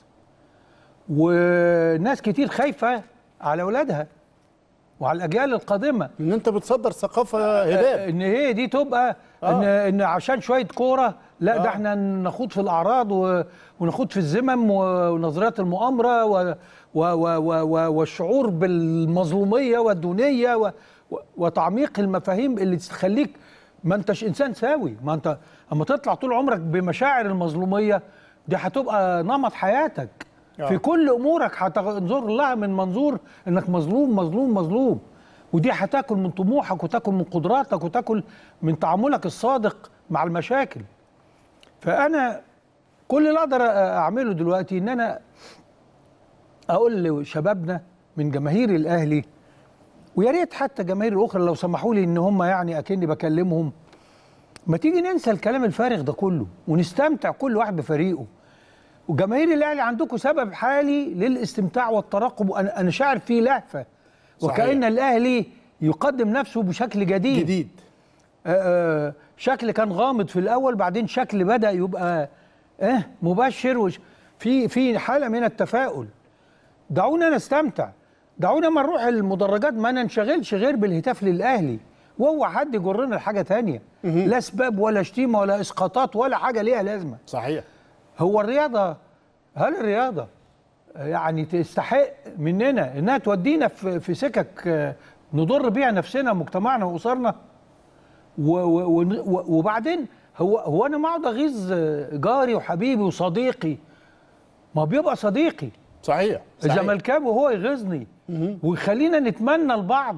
وناس كتير خايفه على اولادها وعلى الاجيال القادمه ان انت بتصدر ثقافه هباب ان هي دي تبقى ان ان عشان شويه كوره لا ده آه. احنا نخوض في الاعراض و- ونخوض في الذمم و- ونظريات المؤامره و و و و و والشعور بالمظلوميه والدونيه و و وتعميق المفاهيم اللي تخليك ما انتش انسان سوي ما انت اما تطلع طول عمرك بمشاعر المظلوميه دي هتبقى نمط حياتك آه. في كل امورك هتنظر لها من منظور انك مظلوم مظلوم مظلوم ودي هتاكل من طموحك وتاكل من قدراتك وتاكل من تعاملك الصادق مع المشاكل فانا كل اللي اقدر اعمله دلوقتي ان انا اقول لشبابنا من جماهير الاهلي ويا ريت حتى جماهير الاخرى لو سمحوا لي ان هم يعني اكني بكلمهم ما تيجي ننسى الكلام الفارغ ده كله ونستمتع كل واحد بفريقه وجماهير الاهلي عندكم سبب حالي للاستمتاع والترقب وانا انا شاعر فيه لهفه صحيح. وكأن الاهلي يقدم نفسه بشكل جديد جديد آه، آه، شكل كان غامض في الاول بعدين شكل بدا يبقى اه مبشر وش في في حاله من التفاؤل دعونا نستمتع دعونا ما نروح المدرجات ما ننشغلش غير بالهتاف للاهلي وهو حد يجرنا لحاجه تانية لا اسباب ولا شتيمه ولا اسقاطات ولا حاجه ليها لازمه صحيح هو الرياضه هل الرياضه يعني تستحق مننا انها تودينا في في سكك آه، نضر بيها نفسنا مجتمعنا واسرنا و- و- ون- و- وبعدين هو هو انا ما اقعد اغيظ آه، جاري وحبيبي وصديقي ما بيبقى صديقي صحيح صحيح. الزملكاوي وهو يغيظني ويخلينا نتمنى لبعض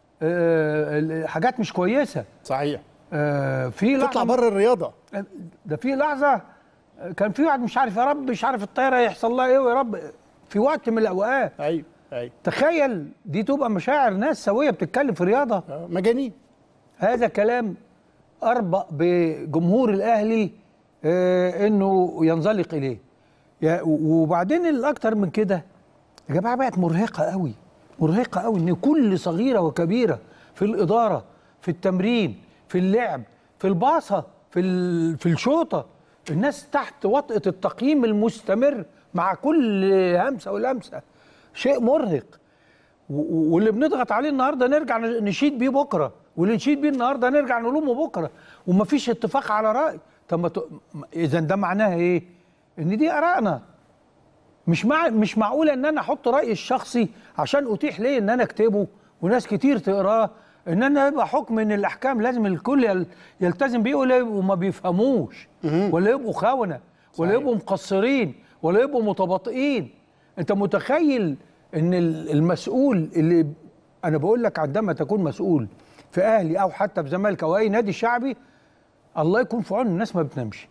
آه، حاجات مش كويسه صحيح آه، في تطلع لحظه بره الرياضه ده في لحظه كان في واحد مش عارف يا رب مش عارف الطياره يحصل لها ايه ويا رب في وقت من الاوقات ايوه ايوه تخيل دي تبقى مشاعر ناس سويه بتتكلم في رياضه آه، مجانين هذا كلام اربأ بجمهور الاهلي آه انه ينزلق اليه يا- وبعدين الاكتر من كده يا جماعه بقت مرهقه قوي مرهقه قوي ان كل صغيره وكبيره في الاداره في التمرين في اللعب في الباصه في ال- في الشوطه الناس تحت وطأة التقييم المستمر مع كل همسه ولمسه شيء مرهق و- و- واللي بنضغط عليه النهارده نرجع ن- نشيد بيه بكره واللي نشيد بيه النهارده نرجع نلومه بكره ومفيش اتفاق على راي طب ما ت... اذا ده معناها ايه؟ ان دي ارائنا مش مع... مش معقوله ان انا احط رايي الشخصي عشان اتيح لي ان انا اكتبه وناس كتير تقراه ان انا يبقى حكم من الاحكام لازم الكل يل... يلتزم بيه ولا يبقوا ما بيفهموش ولا يبقوا خونه ولا صحيح. يبقوا مقصرين ولا يبقوا متباطئين انت متخيل ان ال- المسؤول اللي انا بقول لك عندما تكون مسؤول في اهلي او حتى في زمالك او اي نادي شعبي الله يكون في عون الناس ما بتنامش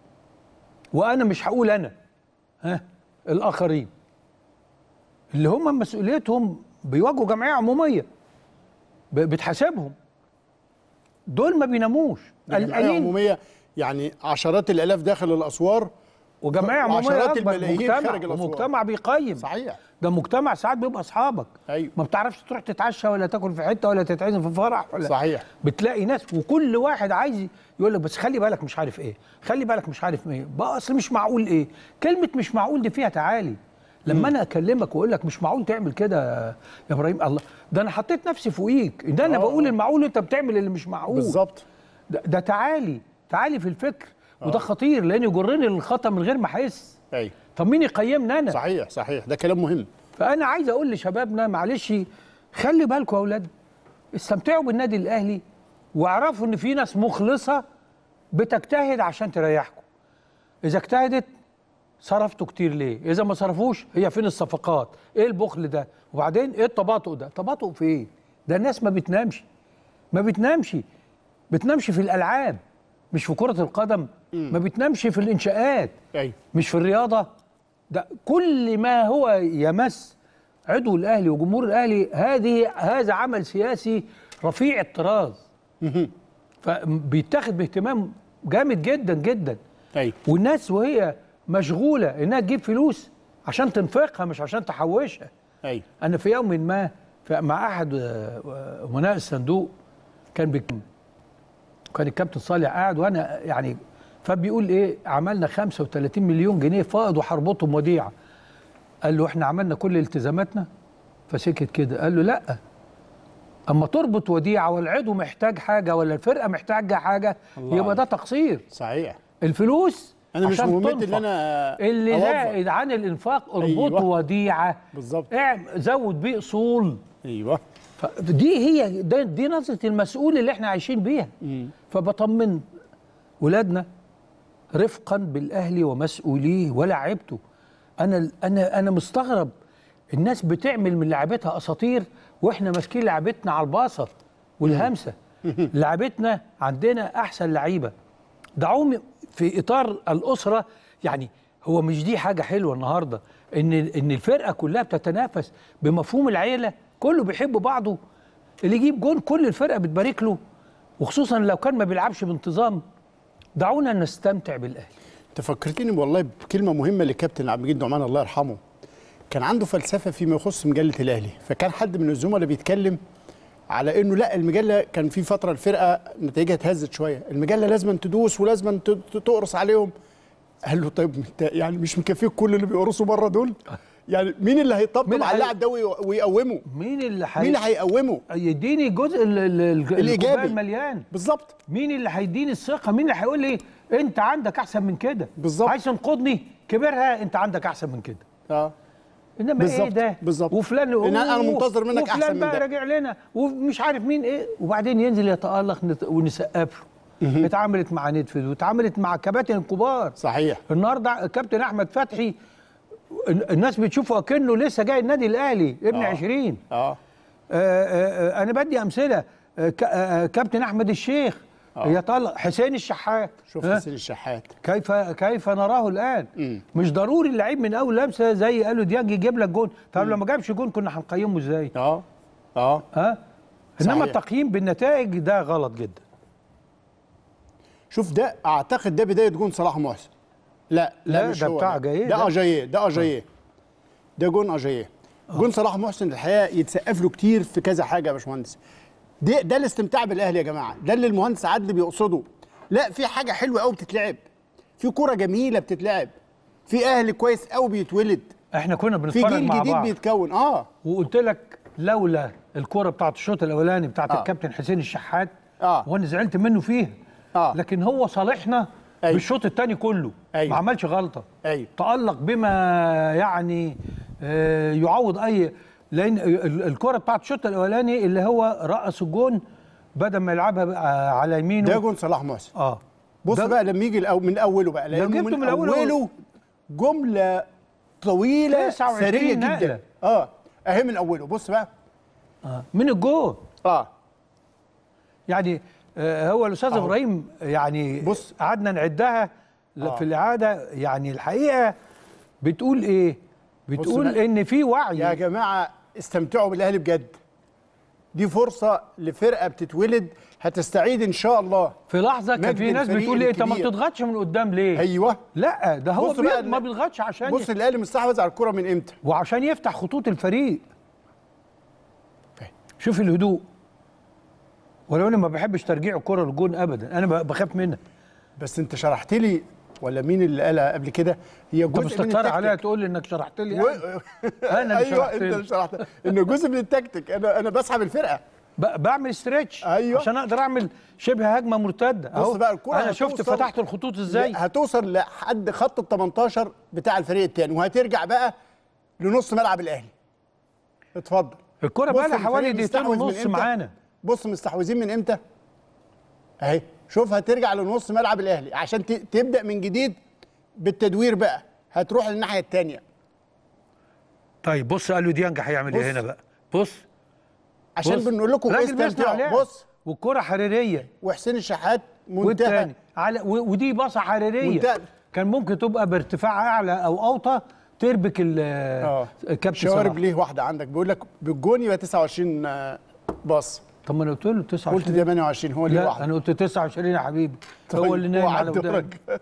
وانا مش هقول انا ها الاخرين اللي هم مسؤوليتهم بيواجهوا جمعيه عموميه ب- بتحاسبهم دول ما بيناموش الجمعيه قلقانين عموميه يعني عشرات الالاف داخل الاسوار وجمعيه عموميه وعشرات أكبر. الملايين مجتمع خارج الأسوار. ومجتمع بيقيم صحيح ده مجتمع ساعات بيبقى اصحابك أيوة. ما بتعرفش تروح تتعشى ولا تاكل في حته ولا تتعزم في فرح ولا صحيح. بتلاقي ناس وكل واحد عايز يقول لك بس خلي بالك مش عارف ايه خلي بالك مش عارف ايه بقى اصل مش معقول ايه كلمه مش معقول دي فيها تعالي لما انا اكلمك واقول لك مش معقول تعمل كده يا ابراهيم الله ده انا حطيت نفسي فوقيك ان انا آه، بقول آه. المعقول انت بتعمل اللي مش معقول بالظبط ده, ده تعالي تعالي في الفكر وده خطير لان يجرني للخطا من غير ما احس ايوه طب مين يقيمني انا صحيح صحيح ده كلام مهم فانا عايز اقول لشبابنا معلش خلي بالكم يا اولاد استمتعوا بالنادي الاهلي واعرفوا ان في ناس مخلصه بتجتهد عشان تريحكم اذا اجتهدت صرفتوا كتير ليه اذا ما صرفوش هي فين الصفقات ايه البخل ده وبعدين ايه التباطؤ ده تباطؤ في ايه ده الناس ما بتنامش ما بتنامش بتنامش في الالعاب مش في كره القدم ما بتنامش في الانشاءات ايوه مش في الرياضه ده كل ما هو يمس عضو الاهلي وجمهور الاهلي هذه هذا عمل سياسي رفيع الطراز فبيتاخد باهتمام جامد جدا جدا ايوه والناس وهي مشغوله انها تجيب فلوس عشان تنفقها مش عشان تحوشها ايوه انا في يوم ما ف- مع احد آه، امناء الصندوق كان بك كان الكابتن صالح قاعد وانا يعني فبيقول ايه عملنا 35 مليون جنيه فائض وهربطهم وديعه قال له احنا عملنا كل التزاماتنا فسكت كده قال له لا اما تربط وديعه والعضو محتاج حاجه ولا الفرقه محتاجه حاجه الله يبقى ده تقصير صحيح الفلوس انا مش عشان مهمتي تنفق. ان انا اللي أوظف. زائد عن الانفاق اربطه أيوة. وديعه بالظبط اعم- زود بيه اصول ايوه فدي هي ده دي نظره المسؤول اللي احنا عايشين بيها فبطمن ولادنا رفقا بالاهلي ومسؤوليه ولاعيبته انا انا انا مستغرب الناس بتعمل من لعبتها اساطير واحنا ماسكين لعبتنا على الباصه والهمسه لعبتنا عندنا احسن لعيبه دعوهم في اطار الاسره يعني هو مش دي حاجه حلوه النهارده ان ان الفرقه كلها بتتنافس بمفهوم العيله كله بيحب بعضه اللي يجيب جون كل الفرقه بتبارك له وخصوصا لو كان ما بيلعبش بانتظام دعونا نستمتع بالاهلي انت فكرتني والله بكلمه مهمه لكابتن عبد المجيد نعمان الله يرحمه كان عنده فلسفه فيما يخص مجله الاهلي فكان حد من الزملاء بيتكلم على انه لا المجله كان في فتره الفرقه نتائجها اتهزت شويه المجله لازم تدوس ولازم ت- ت- تقرص عليهم قال له طيب انت يعني مش مكفيك كل اللي بيقرصوا بره دول يعني مين اللي هيطبطب مين على هي- اللاعب ده وي- ويقومه مين اللي حي... مين اللي هيقومه يديني الجزء ال- ال- ال- الإيجابي. الكوباية المليان بالظبط مين اللي هيديني الثقه مين اللي هيقول لي انت عندك احسن من كده بالظبط. عايز تنقضني كبرها انت عندك احسن من كده اه انما ايه بالظبط، ده بالظبط. وفلان إن أنا منتظر منك وفلان أحسن من بقى ده. راجع لنا ومش عارف مين ايه وبعدين ينزل يتالق نت- ونسقف له اتعاملت مع ندفد واتعاملت مع كباتن الكبار صحيح النهارده كابتن احمد فتحي ال- الناس بتشوفه اكنه لسه جاي النادي الاهلي ابن 20 اه آه، آه، آه، انا بدي امثله آه، ك- آه، كابتن احمد الشيخ يطلع حسين الشحات شوف ها؟ حسين الشحات كيف كيف نراه الان مم. مش ضروري اللعيب من اول لمسه زي قالوا ديانج يجيب لك جون طب لما جابش جون كنا هنقيمه ازاي اه اه ها انما صحيح. التقييم بالنتائج ده غلط جدا شوف ده اعتقد ده بدايه جون صلاح محسن لا لا, لا، مش ده هو بتاع أجاييه ده ده. اجاييه ده اجاييه ده جون اجاييه جون صلاح محسن الحقيقه يتسقف له كتير في كذا حاجه يا باشمهندس ده ده الاستمتاع بالاهلي يا جماعه ده اللي المهندس عدلي بيقصده لا في حاجه حلوه قوي بتتلعب في كوره جميله بتتلعب في اهلي كويس قوي بيتولد احنا كنا في بنتفرج جيل مع جديد بعض بيتكون اه وقلت لك لولا الكرة بتاعت الشوط الاولاني بتاعت آه. الكابتن حسين الشحات آه. وانا زعلت منه فيها آه. لكن هو صالحنا أيوة. بالشوط الثاني كله أيوة. ما عملش غلطه ايوه تألق بما يعني آه، يعوض اي لان ال- الكرة بتاعت الشوط الاولاني اللي هو رقص الجون بدل ما يلعبها بقى على يمينه ده جون صلاح محسن اه بص ده- بقى لما يجي الأو... من اوله بقى لانه جبته من, من أوله- اوله جمله طويله 29 سريه نقلة. جدا اه اهي من اوله بص بقى آه. من الجون اه يعني آه، هو الاستاذ أهو. ابراهيم يعني بص. قعدنا نعدها ل- آه. في الاعاده يعني الحقيقه بتقول ايه؟ بتقول بقى. ان في يا وعي جماعه استمتعوا بالاهلي بجد دي فرصه لفرقه بتتولد هتستعيد ان شاء الله في لحظه كان مجد في ناس الفريق بتقول لي انت ما الكبير. بتضغطش من قدام ليه؟ ايوه لا ده هو بص بقى بي... ما ال- بيضغطش عشان بص الاهلي مستحوذ على الكره من امتى وعشان يفتح خطوط الفريق شوف الهدوء ولو انا ما بحبش ترجيع الكره للجون ابدا انا ب- بخاف منها بس انت شرحت لي ولا مين اللي قالها قبل كده هي انت جزء من مستكتر عليها التكتيك تقول لي انك شرحت لي و... أنا. أنا اللي ايوه شرحت انت لك. اللي شرحت انه جزء من التكتيك انا انا بسحب الفرقه ب- بعمل ستريتش أيوة. عشان اقدر اعمل شبه هجمه مرتده بص بقى الكرة انا شفت هتوصل- فتحت الخطوط ازاي هتوصل لحد خط ال 18 بتاع الفريق الثاني وهترجع بقى لنص ملعب الاهلي اتفضل الكرة بص بقى لها حوالي الفريق دقيقتين مستحوذ من ونص إمتى؟ معانا بص مستحوذين من امتى اهي شوف هترجع لنص ملعب الاهلي عشان ت- تبدا من جديد بالتدوير بقى هتروح للناحيه الثانيه طيب بص قالوا ديانج هيعمل بص. ايه هنا بقى بص عشان بص. بنقول لكم راجل بيصنع استمتعوا لعب بص والكرة حرارية وحسين الشحات منتهى والتاني على و- ودي باصة حرارية منتهى. كان ممكن تبقى بارتفاع اعلى او اوطى تربك ال- اه الكابتن شوارب صلاح ليه واحده عندك بيقول لك بالجون يبقى 29 آه، باص طب ما انا قلت له قلت 29 28 هو ليه لا واحده انا قلت 29 يا حبيبي طيب، هو اللي نايم على وعد ودانه دورك.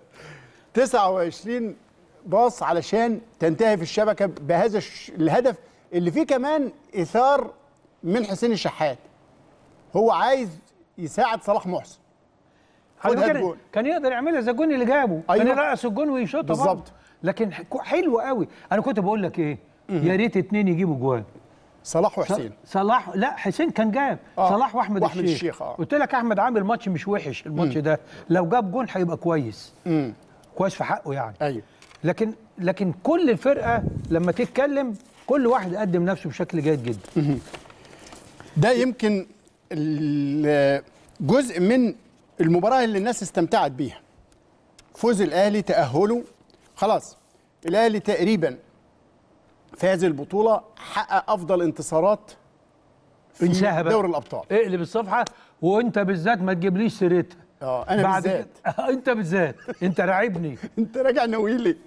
29 باص علشان تنتهي في الشبكه بهذا الش... الهدف اللي فيه كمان اثار من حسين الشحات هو عايز يساعد صلاح محسن على خد هات فكرة جون. كان يقدر يعملها زي الجون اللي جابه أيوة. كان يرقص الجون ويشوطها بالظبط. برضه. لكن ح- حلو قوي انا كنت بقول لك ايه يا ريت اتنين يجيبوا جوان صلاح وحسين صلاح لا حسين كان جاب آه. صلاح واحمد, وأحمد الشيخ, الشيخ، آه. قلت لك احمد عامل ماتش مش وحش الماتش ده لو جاب جون هيبقى كويس امم كويس في حقه يعني ايوه لكن لكن كل الفرقه لما تتكلم كل واحد قدم نفسه بشكل جيد جدا ده يمكن ال- جزء من المباراه اللي الناس استمتعت بيها فوز الاهلي تاهله خلاص الاهلي تقريبا في هذه البطوله حقق افضل انتصارات في انساها بقى دوري الابطال اقلب الصفحه وانت بالذات ما تجيبليش سيرتها اه انا بعد بالذات كده- انت بالذات انت راعبني انت راجع ناويلي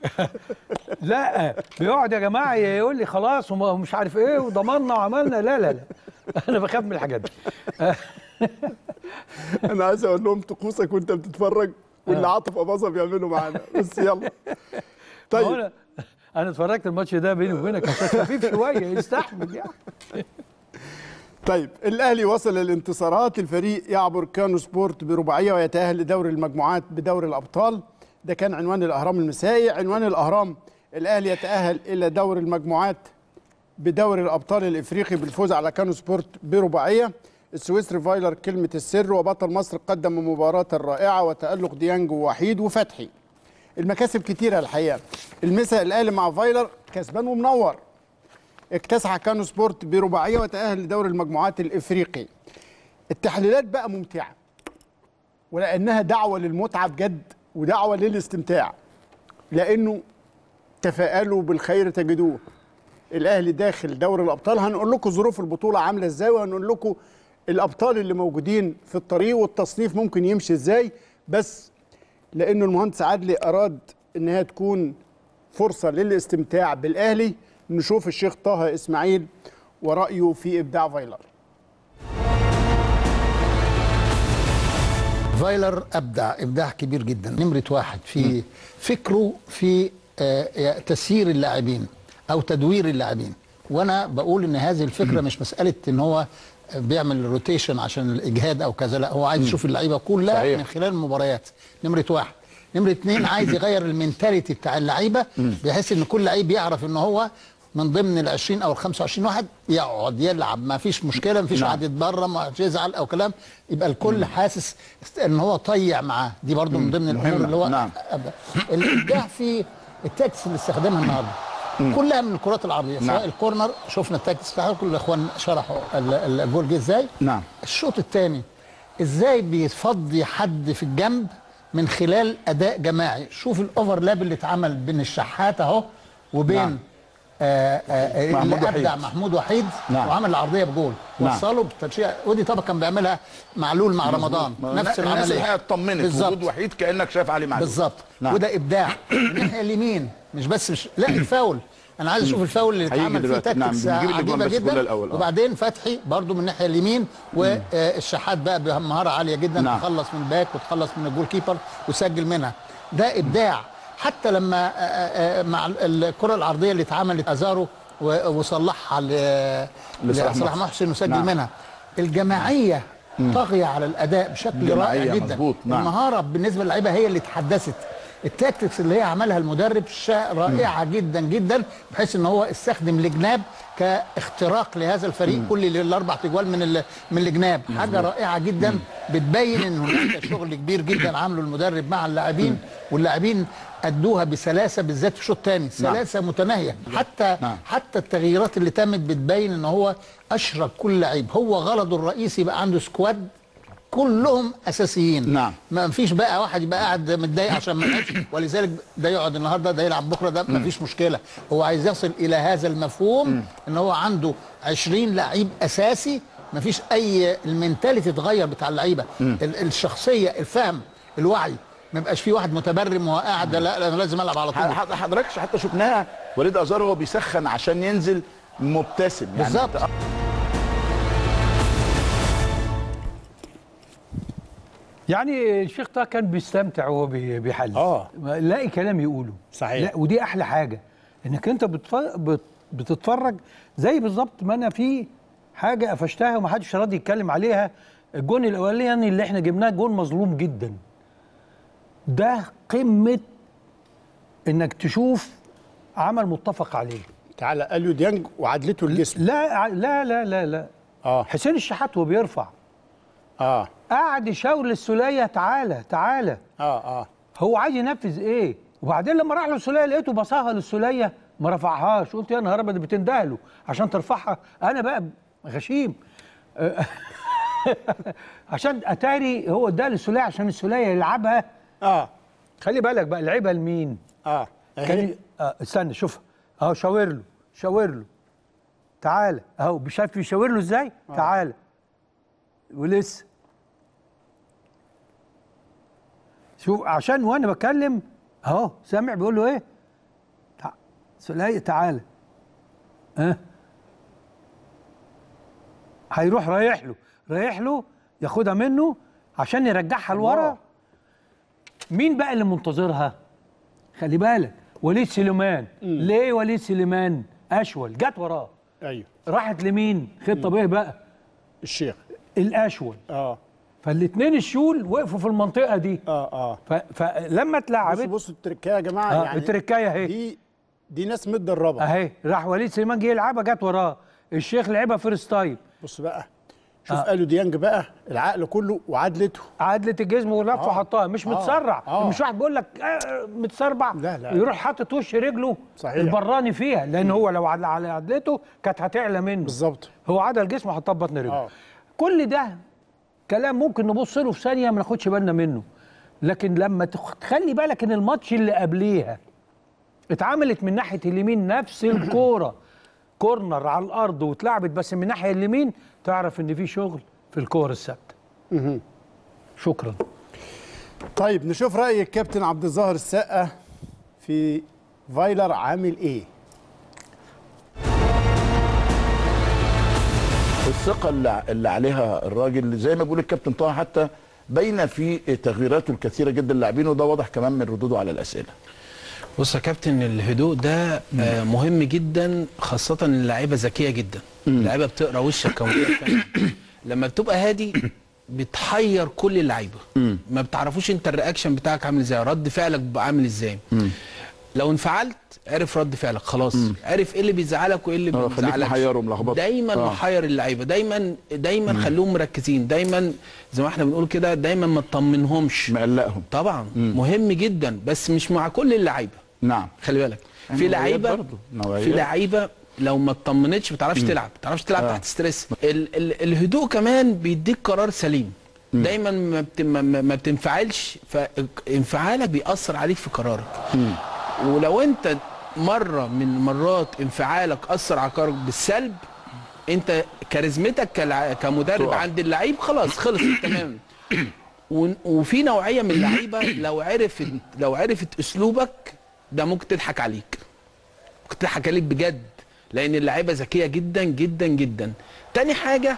لا بيقعد يا جماعه يقول لي خلاص وما- ومش عارف ايه وضمنا وعملنا لا لا لا انا بخاف من الحاجات دي انا عايز اقول لهم طقوسك وانت بتتفرج واللي عاطف اباظه بيعملوا معانا بس يلا ما هو طيب انا انا اتفرجت الماتش ده بيني وبينك عشان خفيف شويه يستحمل يعني طيب الاهلي وصل للانتصارات الفريق يعبر كانو سبورت برباعيه ويتاهل لدوري المجموعات بدوري الابطال ده كان عنوان الاهرام المسائي عنوان الاهرام الاهلي يتاهل الى دور المجموعات بدوري الابطال الافريقي بالفوز على كانو سبورت برباعيه السويسري فايلر كلمه السر وبطل مصر قدم مباراه رائعه وتالق ديانج ووحيد وفتحي المكاسب كتيره الحقيقه المسا الاهلي مع فايلر كسبان ومنور اكتسح كانو سبورت برباعيه وتاهل لدوري المجموعات الافريقي التحليلات بقى ممتعه ولانها دعوه للمتعه بجد ودعوه للاستمتاع لانه تفائلوا بالخير تجدوه الاهلي داخل دوري الابطال هنقول لكم ظروف البطوله عامله ازاي وهنقول لكم الابطال اللي موجودين في الطريق والتصنيف ممكن يمشي ازاي بس لانه المهندس عدلي اراد ان هي تكون فرصه للاستمتاع بالاهلي نشوف الشيخ طه اسماعيل ورايه في ابداع فايلر فايلر ابدع ابداع كبير جدا نمره واحد في فكره في آه، تسيير اللاعبين او تدوير اللاعبين وانا بقول ان هذه الفكره مش مساله ان هو بيعمل روتيشن عشان الاجهاد او كذا لا هو عايز يشوف اللعيبه كلها صحيح. من خلال المباريات نمره واحد نمره اتنين عايز يغير المينتاليتي بتاع اللعيبه بحيث ان كل لعيب يعرف ان هو من ضمن ال 20 او ال 25 واحد يقعد يلعب ما فيش مشكله ما فيش نعم. واحد يتبرم ما حدش يزعل او كلام يبقى الكل حاسس ان هو طيع معاه دي برضو من ضمن الامور مهمة. اللي هو نعم. أبدأ. الابداع في التاكتكس اللي استخدمها النهارده كلها من الكرات العرضيه سواء نعم. الكورنر شفنا التاكتكس بتاعها كل الاخوان شرحوا ال- الجول جه ازاي نعم. الشوط الثاني ازاي بيفضي حد في الجنب من خلال اداء جماعي شوف الاوفرلاب اللي اتعمل بين الشحات اهو وبين نعم. نعم. آه آه محمود اللي ابدع وحيد. محمود وحيد نعم. وعمل العرضيه بجول نعم. وصله بتشجيع ودي طبعا كان بيعملها معلول مع رمضان نفس الناس العمليه الحقيقه اطمنت بالظبط. وجود وحيد كانك شايف علي معلول بالظبط نعم. وده ابداع من الناحيه اليمين مش بس مش لا الفاول انا عايز اشوف الفاول اللي هيجي اتعمل فيه دلوقتي. نعم، تاكتكس بنجيب الأجوان عجيبه بس كلها جدا الأول، آه. وبعدين فتحي برضو من الناحيه اليمين والشحات بقى بمهاره عاليه جدا نعم. تخلص من باك وتخلص من الجول كيبر وسجل منها ده ابداع حتى لما آه، آه، مع الكره العرضيه اللي اتعملت ازارو و- وصلحها ل- لصلاح لصلاح محسن. محسن وسجل نعم. منها الجماعيه طاغيه على الاداء بشكل رائع جماعية جدا مظبوط، نعم. المهاره بالنسبه للعيبه هي اللي اتحدثت التاكتكس اللي هي عملها المدرب شا- رائعه جدا جدا بحيث ان هو استخدم الجناب كاختراق لهذا الفريق كل الاربع تجوال من ال- من الجناب حاجه رائعه جدا بتبين ان هناك شغل كبير جدا عامله المدرب مع اللاعبين واللاعبين ادوها بسلاسه بالذات في الشوط الثاني سلاسه متناهيه حتى نعم. حتى التغييرات اللي تمت بتبين ان هو اشرك كل لعيب هو غرضه الرئيسي يبقى عنده سكواد كلهم اساسيين نعم. ما فيش بقى واحد يبقى قاعد متضايق عشان ما لعبش ولذلك ده يقعد النهارده ده يلعب بكره ده ما فيش مشكله هو عايز يصل الى هذا المفهوم ان هو عنده 20 لعيب اساسي ما فيش اي المينتاليتي اتغير بتاع اللعيبه ال- الشخصيه الفهم الوعي ما يبقاش في واحد متبرم وهو قاعد لا انا لازم العب على طول ح- حضرتك حتى شفناها وليد ازار هو بيسخن عشان ينزل مبتسم يعني بالظبط. أنت- يعني الشيخ طه كان بيستمتع وهو بي- بيحلل آه. ما- لاقي كلام يقوله صحيح. لا ودي احلى حاجه انك انت بتف... بت... بتتفرج زي بالظبط ما انا في حاجه قفشتها ومحدش راضي يتكلم عليها الجون الاولاني اللي احنا جبناه جون مظلوم جدا ده قمه انك تشوف عمل متفق عليه تعالى اليو ديانج وعدلته الجسم لا لا لا لا لا اه حسين الشحات وهو بيرفع اه قعد يشاور للسوليه تعالى تعالى اه اه هو عايز ينفذ ايه وبعدين لما راح له السوليه لقيته بصاها للسوليه ما رفعهاش قلت يا نهار ابيض بتنده له عشان ترفعها انا بقى غشيم عشان اتاري هو اداها للسوليه عشان السوليه يلعبها اه خلي بالك بقى لعبها لمين اه كان آه استنى شوف اهو شاور له شاور له تعالى اهو شايف بيشاور له ازاي تعالى ولسه شوف عشان وانا بتكلم اهو سامع بيقول له ايه تع... سلية تعالى ها هيروح رايح له رايح له ياخدها منه عشان يرجعها لورا مين بقى اللي منتظرها خلي بالك وليد سليمان ليه وليد سليمان اشول جت وراه ايوه راحت لمين خطه ايه بقى الشيخ الاشول اه فالاثنين الشول وقفوا في المنطقه دي اه اه ف- فلما بصوا اتلعبت بصوا التركايه يا جماعه آه يعني التركايه اهي دي دي ناس متدربه اهي راح وليد سليمان جه يلعبها جت وراه الشيخ لعبها فيرست تايم بص بقى شوف آه. قالوا ديانج بقى العقل كله وعدلته عدلة الجسم ولف آه. وحطها مش آه. متسرع آه. مش واحد بيقول لك آه، متسربع لا، لا. يروح حاطط وش رجله صحيح. البراني فيها لان هو لو عدل على عدلته كانت هتعلى منه بالظبط هو عدل جسمه وحطها في بطن رجله آه. كل ده كلام ممكن نبص له في ثانيه ما ناخدش بالنا منه لكن لما تخ- تخلي بالك ان الماتش اللي قبليها اتعملت من ناحيه اليمين نفس الكوره كورنر على الارض واتلعبت بس من الناحيه اليمين تعرف ان في شغل في الكور الثابته شكرا طيب نشوف راي الكابتن عبد الظاهر السقا في فايلر عامل ايه الثقه اللي, اللي عليها الراجل زي ما بيقول الكابتن طه حتى باينه في تغييراته الكثيره جدا اللاعبين وده واضح كمان من ردوده على الاسئله بص يا كابتن الهدوء ده آه مهم جدا خاصة إن اللعيبة ذكية جدا اللعيبة بتقرا وشك كمدير فني لما بتبقى هادي بتحير كل اللعيبة ما بتعرفوش انت الرياكشن بتاعك عامل ازاي رد فعلك بيبقى عامل ازاي لو انفعلت عرف رد فعلك خلاص عرف ايه اللي بيزعلك وايه اللي آه، ما خليك بيزعلكش محيره وملخبطه. دايما آه. محير اللعيبه دايما دايما خليهم مركزين دايما زي ما احنا بنقول كده دايما ما تطمنهمش مقلقهم طبعا مهم جدا بس مش مع كل اللعيبه نعم خلي بالك يعني في نوعيات لعيبه برضه، نوعيات. في لعيبه لو ما اطمنتش ما بتعرفش تلعب ما بتعرفش تلعب آه. تحت ستريس ال ال الهدوء كمان بيديك قرار سليم دايما ما, بت ما, ما ما بتنفعلش فانفعالك بيأثر عليك في قرارك ولو انت مره من المرات انفعالك اثر على قرارك بالسلب انت كاريزمتك كلع... كمدرب تقع. عند اللعيب خلاص خلص تماما و- وفي نوعيه من اللعيبه لو عرفت لو عرفت اسلوبك ده ممكن تضحك عليك ممكن تضحك عليك بجد لان اللعيبه ذكيه جدا جدا جدا تاني حاجه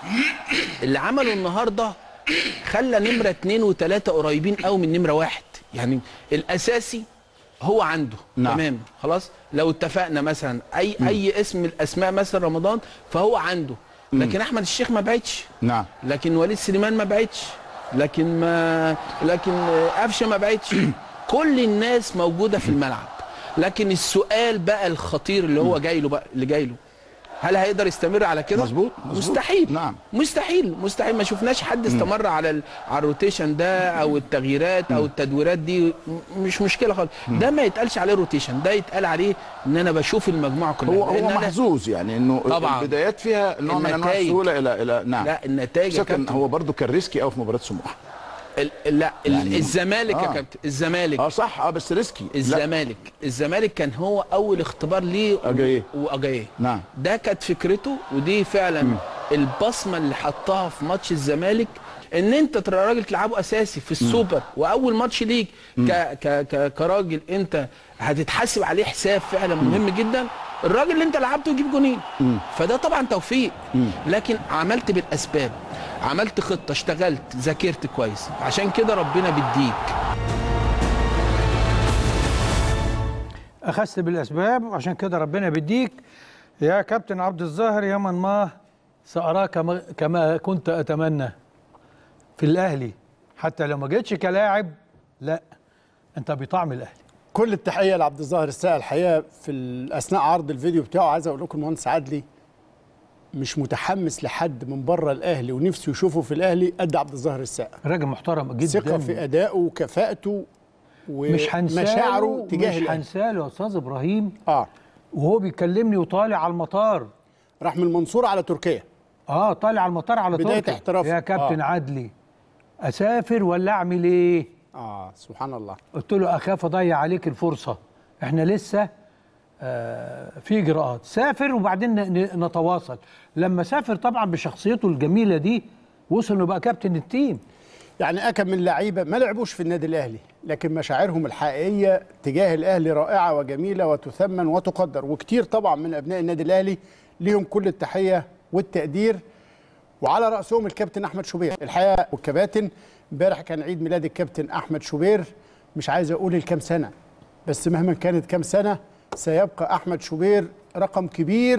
اللي عمله النهارده خلى نمره اتنين وتلاته قريبين قوي من نمره واحد يعني الاساسي هو عنده نعم. تمام خلاص لو اتفقنا مثلا اي اي اسم من الاسماء مثلا رمضان فهو عنده لكن احمد الشيخ ما بعدش نعم لكن وليد سليمان ما بعدش لكن ما لكن قفشه ما بعدش كل الناس موجوده في الملعب لكن السؤال بقى الخطير اللي هو جاي له بقى اللي جاي له هل هيقدر يستمر على كده مظبوط، مظبوط. مستحيل نعم. مستحيل مستحيل ما شفناش حد استمر على ال... على الروتيشن ده او التغييرات او التدويرات دي م- مش مشكله خالص ده ما يتقالش عليه روتيشن ده يتقال عليه ان انا بشوف المجموعه كلها هو لأن هو أنا- محظوظ يعني انه طبعاً. البدايات فيها نوع من انواع النتائج. السهوله الى الى نعم لا النتائج يا بس كان كابتن هو برضه كان ريسكي قوي في مباراه سموحه ال... لا ال... يعني- الزمالك يا آه. كابتن الزمالك اه صح اه بس ريسكي لا الزمالك الزمالك كان هو اول اختبار ليه و- أجاييه. واجاييه نعم ده كانت فكرته ودي فعلا البصمه اللي حطها في ماتش الزمالك ان انت ترى راجل تلعبه اساسي في السوبر واول ماتش ليك ك ك ك كراجل انت هتتحاسب عليه حساب فعلا مهم جدا الراجل اللي انت لعبته يجيب جونين فده طبعا توفيق لكن عملت بالاسباب عملت خطه اشتغلت ذاكرت كويس عشان كده ربنا بيديك اخذت بالاسباب وعشان كده ربنا بيديك يا كابتن عبد الظاهر يا من ما ساراك كما, كما كنت اتمنى في الاهلي حتى لو ما جيتش كلاعب لا انت بطعم الاهلي كل التحيه لعبد الظاهر السقا الحقيقه في ال- اثناء عرض الفيديو بتاعه عايز اقول لكم المهندس عدلي مش متحمس لحد من بره الاهلي ونفسه يشوفه في الاهلي قد عبد الظاهر السقا راجل محترم جدا ثقه في ادائه وكفاءته مش هنساله ومشاعره تجاه مش الاهلي هنساله يا استاذ ابراهيم اه وهو بيكلمني وطالع على المطار راح من المنصوره على تركيا اه طالع على المطار على بداية تركيا احترافه. يا كابتن آه. عدلي اسافر ولا اعمل ايه اه سبحان الله قلت له اخاف اضيع عليك الفرصه احنا لسه آه في اجراءات سافر وبعدين ن- ن- نتواصل لما سافر طبعا بشخصيته الجميله دي وصل انه بقى كابتن التيم يعني اكم من لعيبه ما لعبوش في النادي الاهلي لكن مشاعرهم الحقيقيه تجاه الاهلي رائعه وجميله وتثمن وتقدر وكتير طبعا من ابناء النادي الاهلي ليهم كل التحيه والتقدير وعلى راسهم الكابتن احمد شوبير الحقيقه والكباتن امبارح كان عيد ميلاد الكابتن احمد شوبير مش عايز اقول الكام سنه بس مهما كانت كام سنه سيبقى احمد شوبير رقم كبير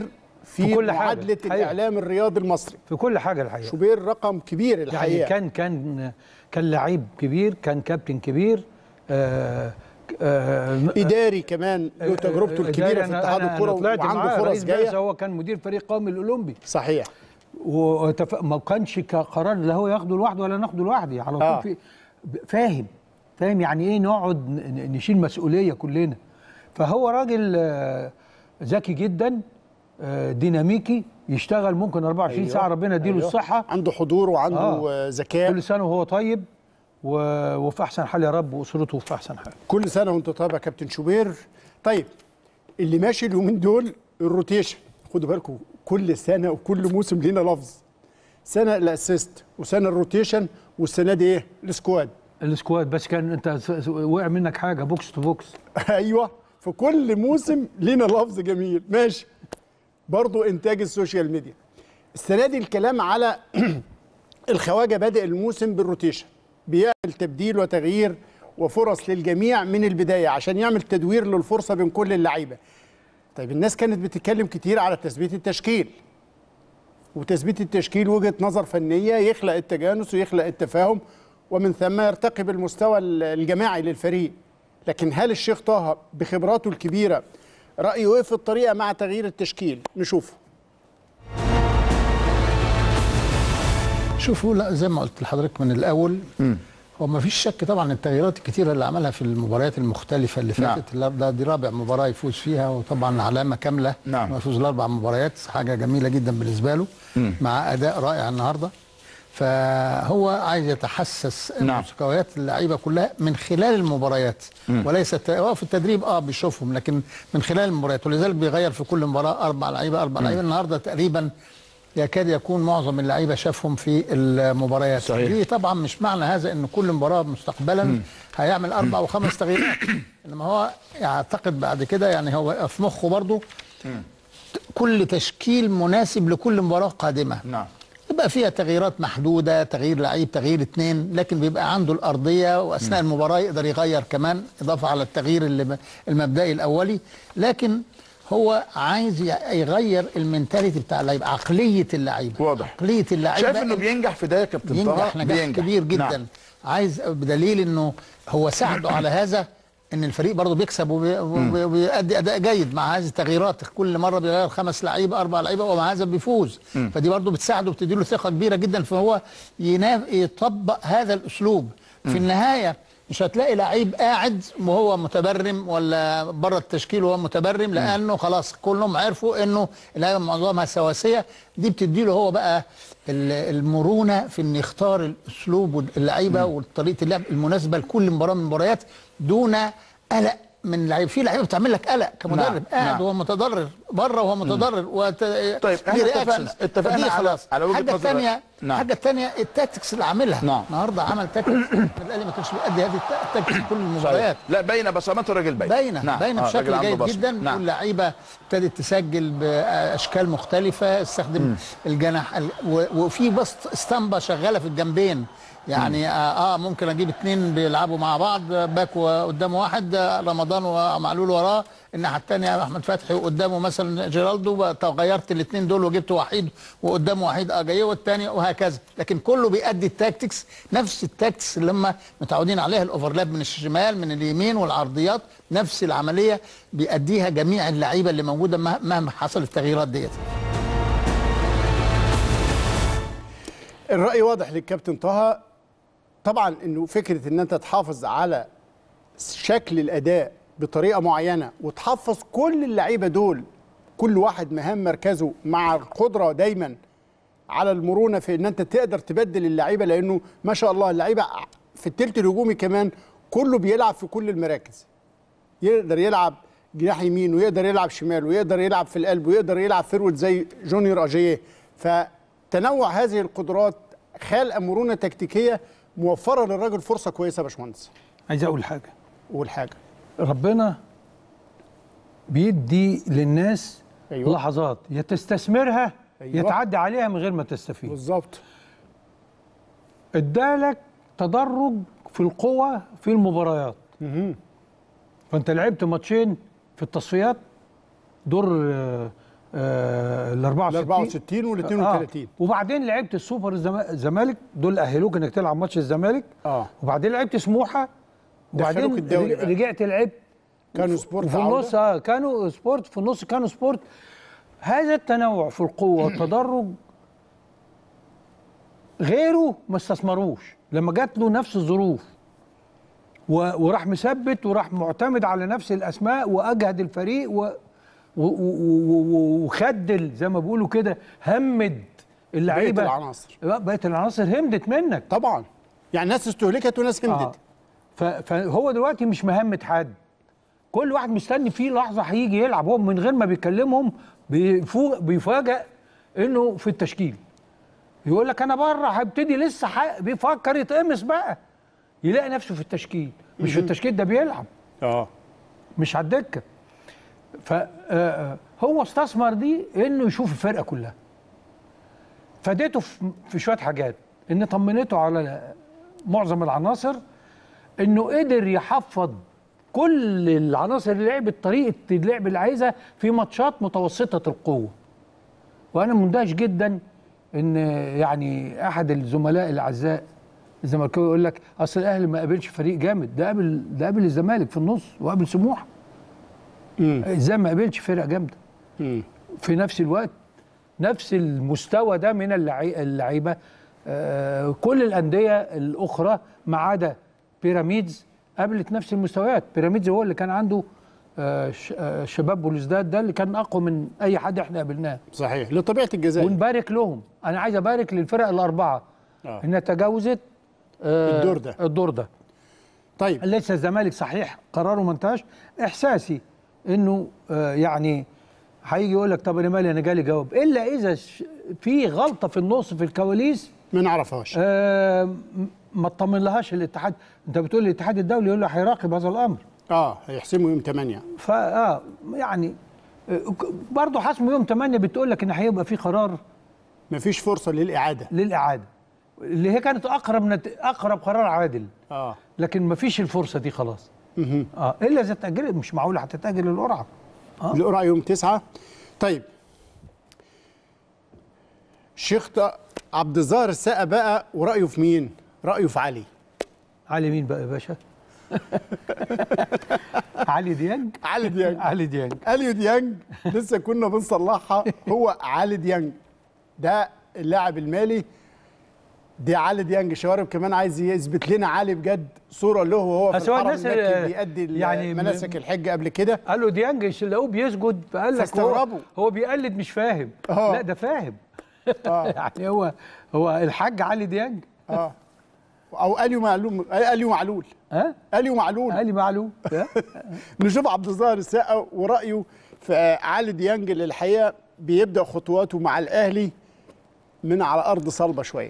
في, في كل حاجة. معادله حقيقة. الاعلام الرياضي المصري في كل حاجه الحقيقه شوبير رقم كبير يعني الحقيقه كان كان كان لعيب كبير كان كابتن كبير آه آه اداري كمان له تجربته الكبيره في اتحاد الكره وعنده فرص جايه هو كان مدير فريق قومي الاولمبي صحيح وتف... ما كانش قرار لا هو ياخده لوحده ولا ناخده لوحدي على طول آه. في فاهم فاهم يعني ايه نقعد ن- نشيل مسؤوليه كلنا فهو راجل آه، ذكي جدا آه، ديناميكي يشتغل ممكن 24 أيوة. ساعه ربنا يديله أيوة. الصحه عنده حضور وعنده آه. آه. ذكاء كل سنه وهو طيب و... وفي احسن حال يا رب واسرته في احسن حال كل سنه وانت طيب يا كابتن شوبير طيب اللي ماشي اليومين دول الروتيشن خدوا بالكم كل سنه وكل موسم لينا لفظ سنه الاسيست وسنه الروتيشن والسنه دي ايه السكواد السكواد بس كان انت س- س- وقع منك حاجه بوكس تو بوكس ايوه في كل موسم لينا لفظ جميل ماشي برضو انتاج السوشيال ميديا السنه دي الكلام على الخواجه بادئ الموسم بالروتيشن بيعمل تبديل وتغيير وفرص للجميع من البدايه عشان يعمل تدوير للفرصه بين كل اللعيبه طيب الناس كانت بتتكلم كتير على تثبيت التشكيل وتثبيت التشكيل وجهه نظر فنيه يخلق التجانس ويخلق التفاهم ومن ثم يرتقي بالمستوى الجماعي للفريق لكن هل الشيخ طه بخبراته الكبيره رايه ايه في الطريقه مع تغيير التشكيل نشوفه شوفوا لا زي ما قلت لحضرتك من الاول هو ما فيش شك طبعا التغييرات الكتيره اللي عملها في المباريات المختلفه اللي نعم. فاتت نعم. ده دي رابع مباراه يفوز فيها وطبعا علامه كامله نعم. إنه يفوز الاربع مباريات حاجه جميله جدا بالنسبه له مع اداء رائع النهارده فهو عايز يتحسس نعم. مستويات اللعيبه كلها من خلال المباريات وليس الت- هو في التدريب اه بيشوفهم لكن من خلال المباريات ولذلك بيغير في كل مباراه اربع لعيبه اربع لعيبه النهارده تقريبا يكاد يكون معظم اللعيبه شافهم في المباريات صحيح. دي طبعا مش معنى هذا ان كل مباراه مستقبلا هيعمل اربع وخمس تغييرات انما هو يعتقد بعد كده يعني هو في مخه برضه كل تشكيل مناسب لكل مباراه قادمه نعم يبقى فيها تغييرات محدوده تغيير لعيب تغيير اتنين لكن بيبقى عنده الارضيه واثناء المباراه يقدر يغير كمان اضافه على التغيير اللي المبدئي الاولي لكن هو عايز ي- يغير المنتاليتي بتاع اللعيبه عقليه اللعيبه واضح. عقليه اللعيبه شايف انه بينجح في ده يا كابتن طه ينجح نجاح كبير جدا نعم. عايز بدليل انه هو ساعده على هذا ان الفريق برضه بيكسب وبي- وبي- وبيأدي اداء جيد مع هذه التغييرات كل مره بيغير خمس لعيبه اربع لعيبه ومع هذا بيفوز فدي برضه بتساعده وبتدي له ثقه كبيره جدا فهو يناف يطبق هذا الاسلوب في النهايه مش هتلاقي لعيب قاعد وهو متبرم ولا بره التشكيل وهو متبرم لانه خلاص كلهم عرفوا انه اللعيبه معظمها سواسيه دي بتدي له هو بقى ال- المرونه في ان يختار الاسلوب واللعيبه وطريقه اللعب المناسبه لكل مباراه من المباريات دون قلق من لعيب في لعيبه بتعمل لك قلق كمدرب نعم، قاعد نعم. وهو متضرر بره وهو متضرر وت... طيب، ليه احنا reactions. اتفقنا- اتفقنا فدي على- خلاص على وجهة الحاجه نظر- الثانيه نعم. الحاجه الثانيه التاكتكس اللي عاملها نعم. النهارده عمل تاكتكس الاهلي ما كانش بيأدي هذه الت- التاكتكس في كل المباريات لا باينه بصمات الراجل باين باينه نعم. باينه آه، بشكل الراجل عنده جيد بصمة. جدا نعم. واللعيبه ابتدت تسجل باشكال مختلفه استخدم الجناح ال- و- وفي بس اسطمبه شغاله في الجنبين يعني آه, اه ممكن اجيب اثنين بيلعبوا مع بعض باك قدام واحد آه، رمضان ومعلول وراه الناحيه الثانيه احمد فتحي وقدامه مثلا جيرالدو بقى غيرت الاثنين دول وجبت وحيد وقدامه وحيد اجايه والثاني وهكذا لكن كله بيأدي التاكتكس نفس التاكتكس اللي هم متعودين عليها الاوفرلاب من الشمال من اليمين والعرضيات نفس العمليه بيأديها جميع اللعيبه اللي موجوده مه- مهما حصل التغييرات ديت الراي واضح للكابتن طه طبعا انه فكره ان انت تحافظ على شكل الاداء بطريقه معينه وتحفظ كل اللعيبه دول كل واحد مهام مركزه مع القدره دايما على المرونه في ان انت تقدر تبدل اللعيبه لانه ما شاء الله اللعيبه في التلت الهجومي كمان كله بيلعب في كل المراكز يقدر يلعب جناح يمين ويقدر يلعب شمال ويقدر يلعب في القلب ويقدر يلعب فيرود زي جونيور اجيه فتنوع هذه القدرات خلق مرونه تكتيكيه موفره للراجل فرصه كويسه يا باشمهندس عايز اقول حاجه اول حاجه ربنا بيدي للناس أيوة. أيوة. لحظات يا تستثمرها أيوة. أيوة. يتعدى عليها من غير ما تستفيد بالظبط ادالك تدرج في القوة في المباريات فانت لعبت ماتشين في التصفيات دور آه، آه ال 64 ال 64 وال 32. آه. وبعدين لعبت السوبر الزما- الزمالك دول اهلوك انك تلعب ماتش الزمالك اه وبعدين لعبت سموحه وبعدين دخلوك الدوري رج- بقى. رجعت لعبت كانوا سبورت وفي عودة. النص آه، كانوا سبورت في النص كانوا سبورت هذا التنوع في القوه والتدرج غيره ما استثمروش لما جات له نفس الظروف و- وراح مثبت وراح معتمد على نفس الاسماء واجهد الفريق و و- و- و- وخدل زي ما بيقولوا كده همد اللعيبه بقية العناصر. بقت العناصر همدت منك طبعا يعني ناس استهلكت وناس آه. هندت ف- فهو دلوقتي مش مهمة حد كل واحد مستني فيه لحظة هيجي يلعب هو من غير ما بيكلمهم بيفوق بيفاجئ انه في التشكيل يقول لك انا بره هبتدي لسه ح- بيفكر يتقمص بقى يلاقي نفسه في التشكيل مش في التشكيل ده بيلعب اه مش على الدكه فهو استثمر دي انه يشوف الفرقه كلها فادته في في شويه حاجات ان طمنته على معظم العناصر انه قدر يحفظ كل العناصر اللي لعبت طريقه اللعب اللي عايزها في ماتشات متوسطه القوه وانا مندهش جدا ان يعني احد الزملاء الاعزاء الزملكاوي يقول لك اصل الاهلي ما قابلش فريق جامد ده قابل ده قابل الزمالك في النص وقابل سموحه ازاي ما قابلش فرقه جامده في نفس الوقت نفس المستوى ده من اللعي- اللعيبه آه، كل الانديه الاخرى ما عدا بيراميدز قابلت نفس المستويات بيراميدز هو اللي كان عنده آه، ش- آه، شباب بولوزداد ده اللي كان اقوى من اي حد احنا قابلناه صحيح لطبيعه الجزائر ونبارك لهم انا عايز ابارك للفرق الاربعه آه. انها تجاوزت آه، الدور ده. الدور ده طيب لسه الزمالك صحيح قراره ما انتهاش احساسي انه آه يعني هيجي يقول لك طب انا مالي انا جالي جواب الا اذا ش- في غلطه في النص في الكواليس ما نعرفهاش آه م- ما اطمن لهاش الاتحاد انت بتقول الاتحاد الدولي يقول له هيراقب هذا الامر اه هيحسموا يوم 8 فا اه يعني آه، ك- برضه حسم يوم 8 بتقول لك ان هيبقى في قرار مفيش فرصه للاعاده للاعاده اللي هي كانت اقرب نت... اقرب قرار عادل اه لكن ما فيش الفرصه دي خلاص اه الا اذا اتاجلت مش معقول هتتاجل القرعه القرعه يوم 9 طيب شيخ ط- عبد الظاهر السقا بقى ورايه في مين؟ رايه في علي علي مين بقى يا باشا؟ علي ديانج علي ديانج علي ديانج اليو ديانج لسه كنا بنصلحها هو علي ديانج ده اللاعب المالي دي علي ديانج شوارب كمان عايز يثبت لنا علي بجد صوره له وهو في بس هو الحرم الناس المكي اللي- بيأدي يعني يعني مناسك الحج قبل كده قالوا ديانج لقوه بيسجد فقال لك هو, فاستغربوا. هو بيقلد مش فاهم آه. لا ده فاهم يعني هو هو الحاج علي ديانج اه او اليو معلول اليو معلول ها اليو معلول علي معلوم ها؟ نشوف عبد الظاهر السقا ورايه في علي ديانج اللي الحقيقه بيبدا خطواته مع الاهلي من على ارض صلبه شويه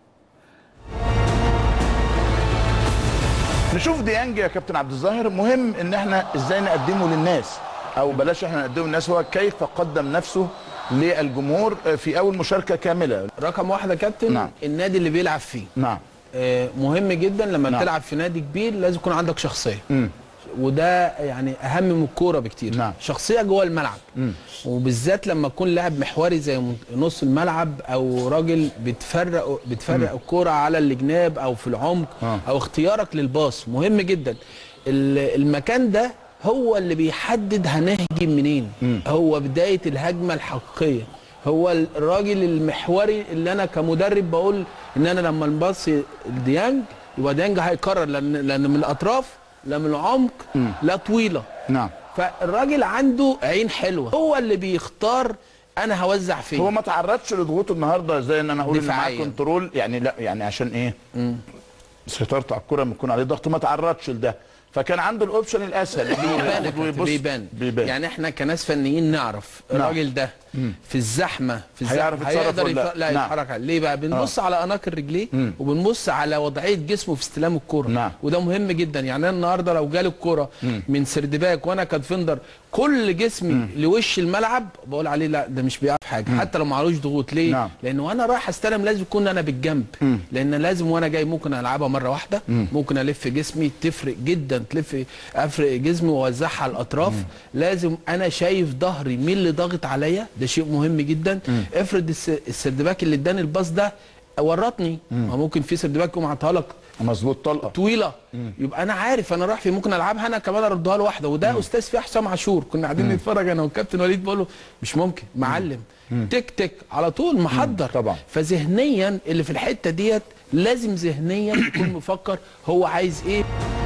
نشوف ديانج يا كابتن عبد الظاهر مهم ان احنا ازاي نقدمه للناس او بلاش احنا نقدمه للناس هو كيف قدم نفسه للجمهور في اول مشاركه كامله رقم واحد يا كابتن نعم. النادي اللي بيلعب فيه نعم آه، مهم جدا لما نعم. تلعب في نادي كبير لازم يكون عندك شخصيه مم. وده يعني اهم من الكوره بكتير نعم. شخصيه جوه الملعب مم. وبالذات لما تكون لاعب محوري زي من- نص الملعب او راجل بتفرق بتفرق الكوره على الجناب او في العمق آه. او اختيارك للباص مهم جدا ال- المكان ده هو اللي بيحدد هنهجم منين مم. هو بدايه الهجمه الحقيقيه هو الراجل المحوري اللي انا كمدرب بقول ان انا لما نبص ديانج يبقى ديانج هيكرر لان لان من الاطراف لا من العمق مم. لا طويله نعم فالراجل عنده عين حلوه هو اللي بيختار انا هوزع فين هو ما تعرضش لضغوط النهارده زي ان انا اقول ان معاه دفاعياً. كنترول يعني لا يعني عشان ايه سيطرته على الكره لما يكون عليه ضغط ما تعرضش لده فكان عنده الاوبشن الاسهل بيبان يا ياخد كابتن، ويبص. بيبان بيبان يعني احنا كناس فنيين نعرف نعم. الراجل ده مم. في الزحمه في الزحمه هيعرف يتصرف هيقدر ولا لا؟ يت- لا نعم. يتحرك عليه. ليه بقى بنبص على اناقل رجليه مم. وبنبص على وضعيه جسمه في استلام الكوره نعم. وده مهم جدا يعني انا النهارده لو جالي الكوره مم. من سردباك وانا كدفندر كل جسمي لوش الملعب بقول عليه لا ده مش بيعرف حاجه حتى لو معلوش ضغوط ليه نعم. لان وانا رايح استلم لازم يكون انا بالجنب مم. لان لازم وانا جاي ممكن العبها مره واحده مم. ممكن الف جسمي تفرق جدا جدا تلف افرق جسمي واوزعها على الاطراف لازم انا شايف ظهري مين اللي ضاغط عليا ده شيء مهم جدا افرض الس- السردباك اللي اداني الباص ده ورطني ما ممكن في سردباك يقوم عطاها لك مظبوط طلقه طويله يبقى انا عارف انا رايح فين ممكن العبها انا كمان اردها له واحده وده استاذ فيها حسام عاشور كنا قاعدين نتفرج انا والكابتن وليد بقول له مش ممكن معلم تك تك على طول محضر طبعا. فذهنيا اللي في الحته ديت لازم ذهنيا يكون مفكر هو عايز ايه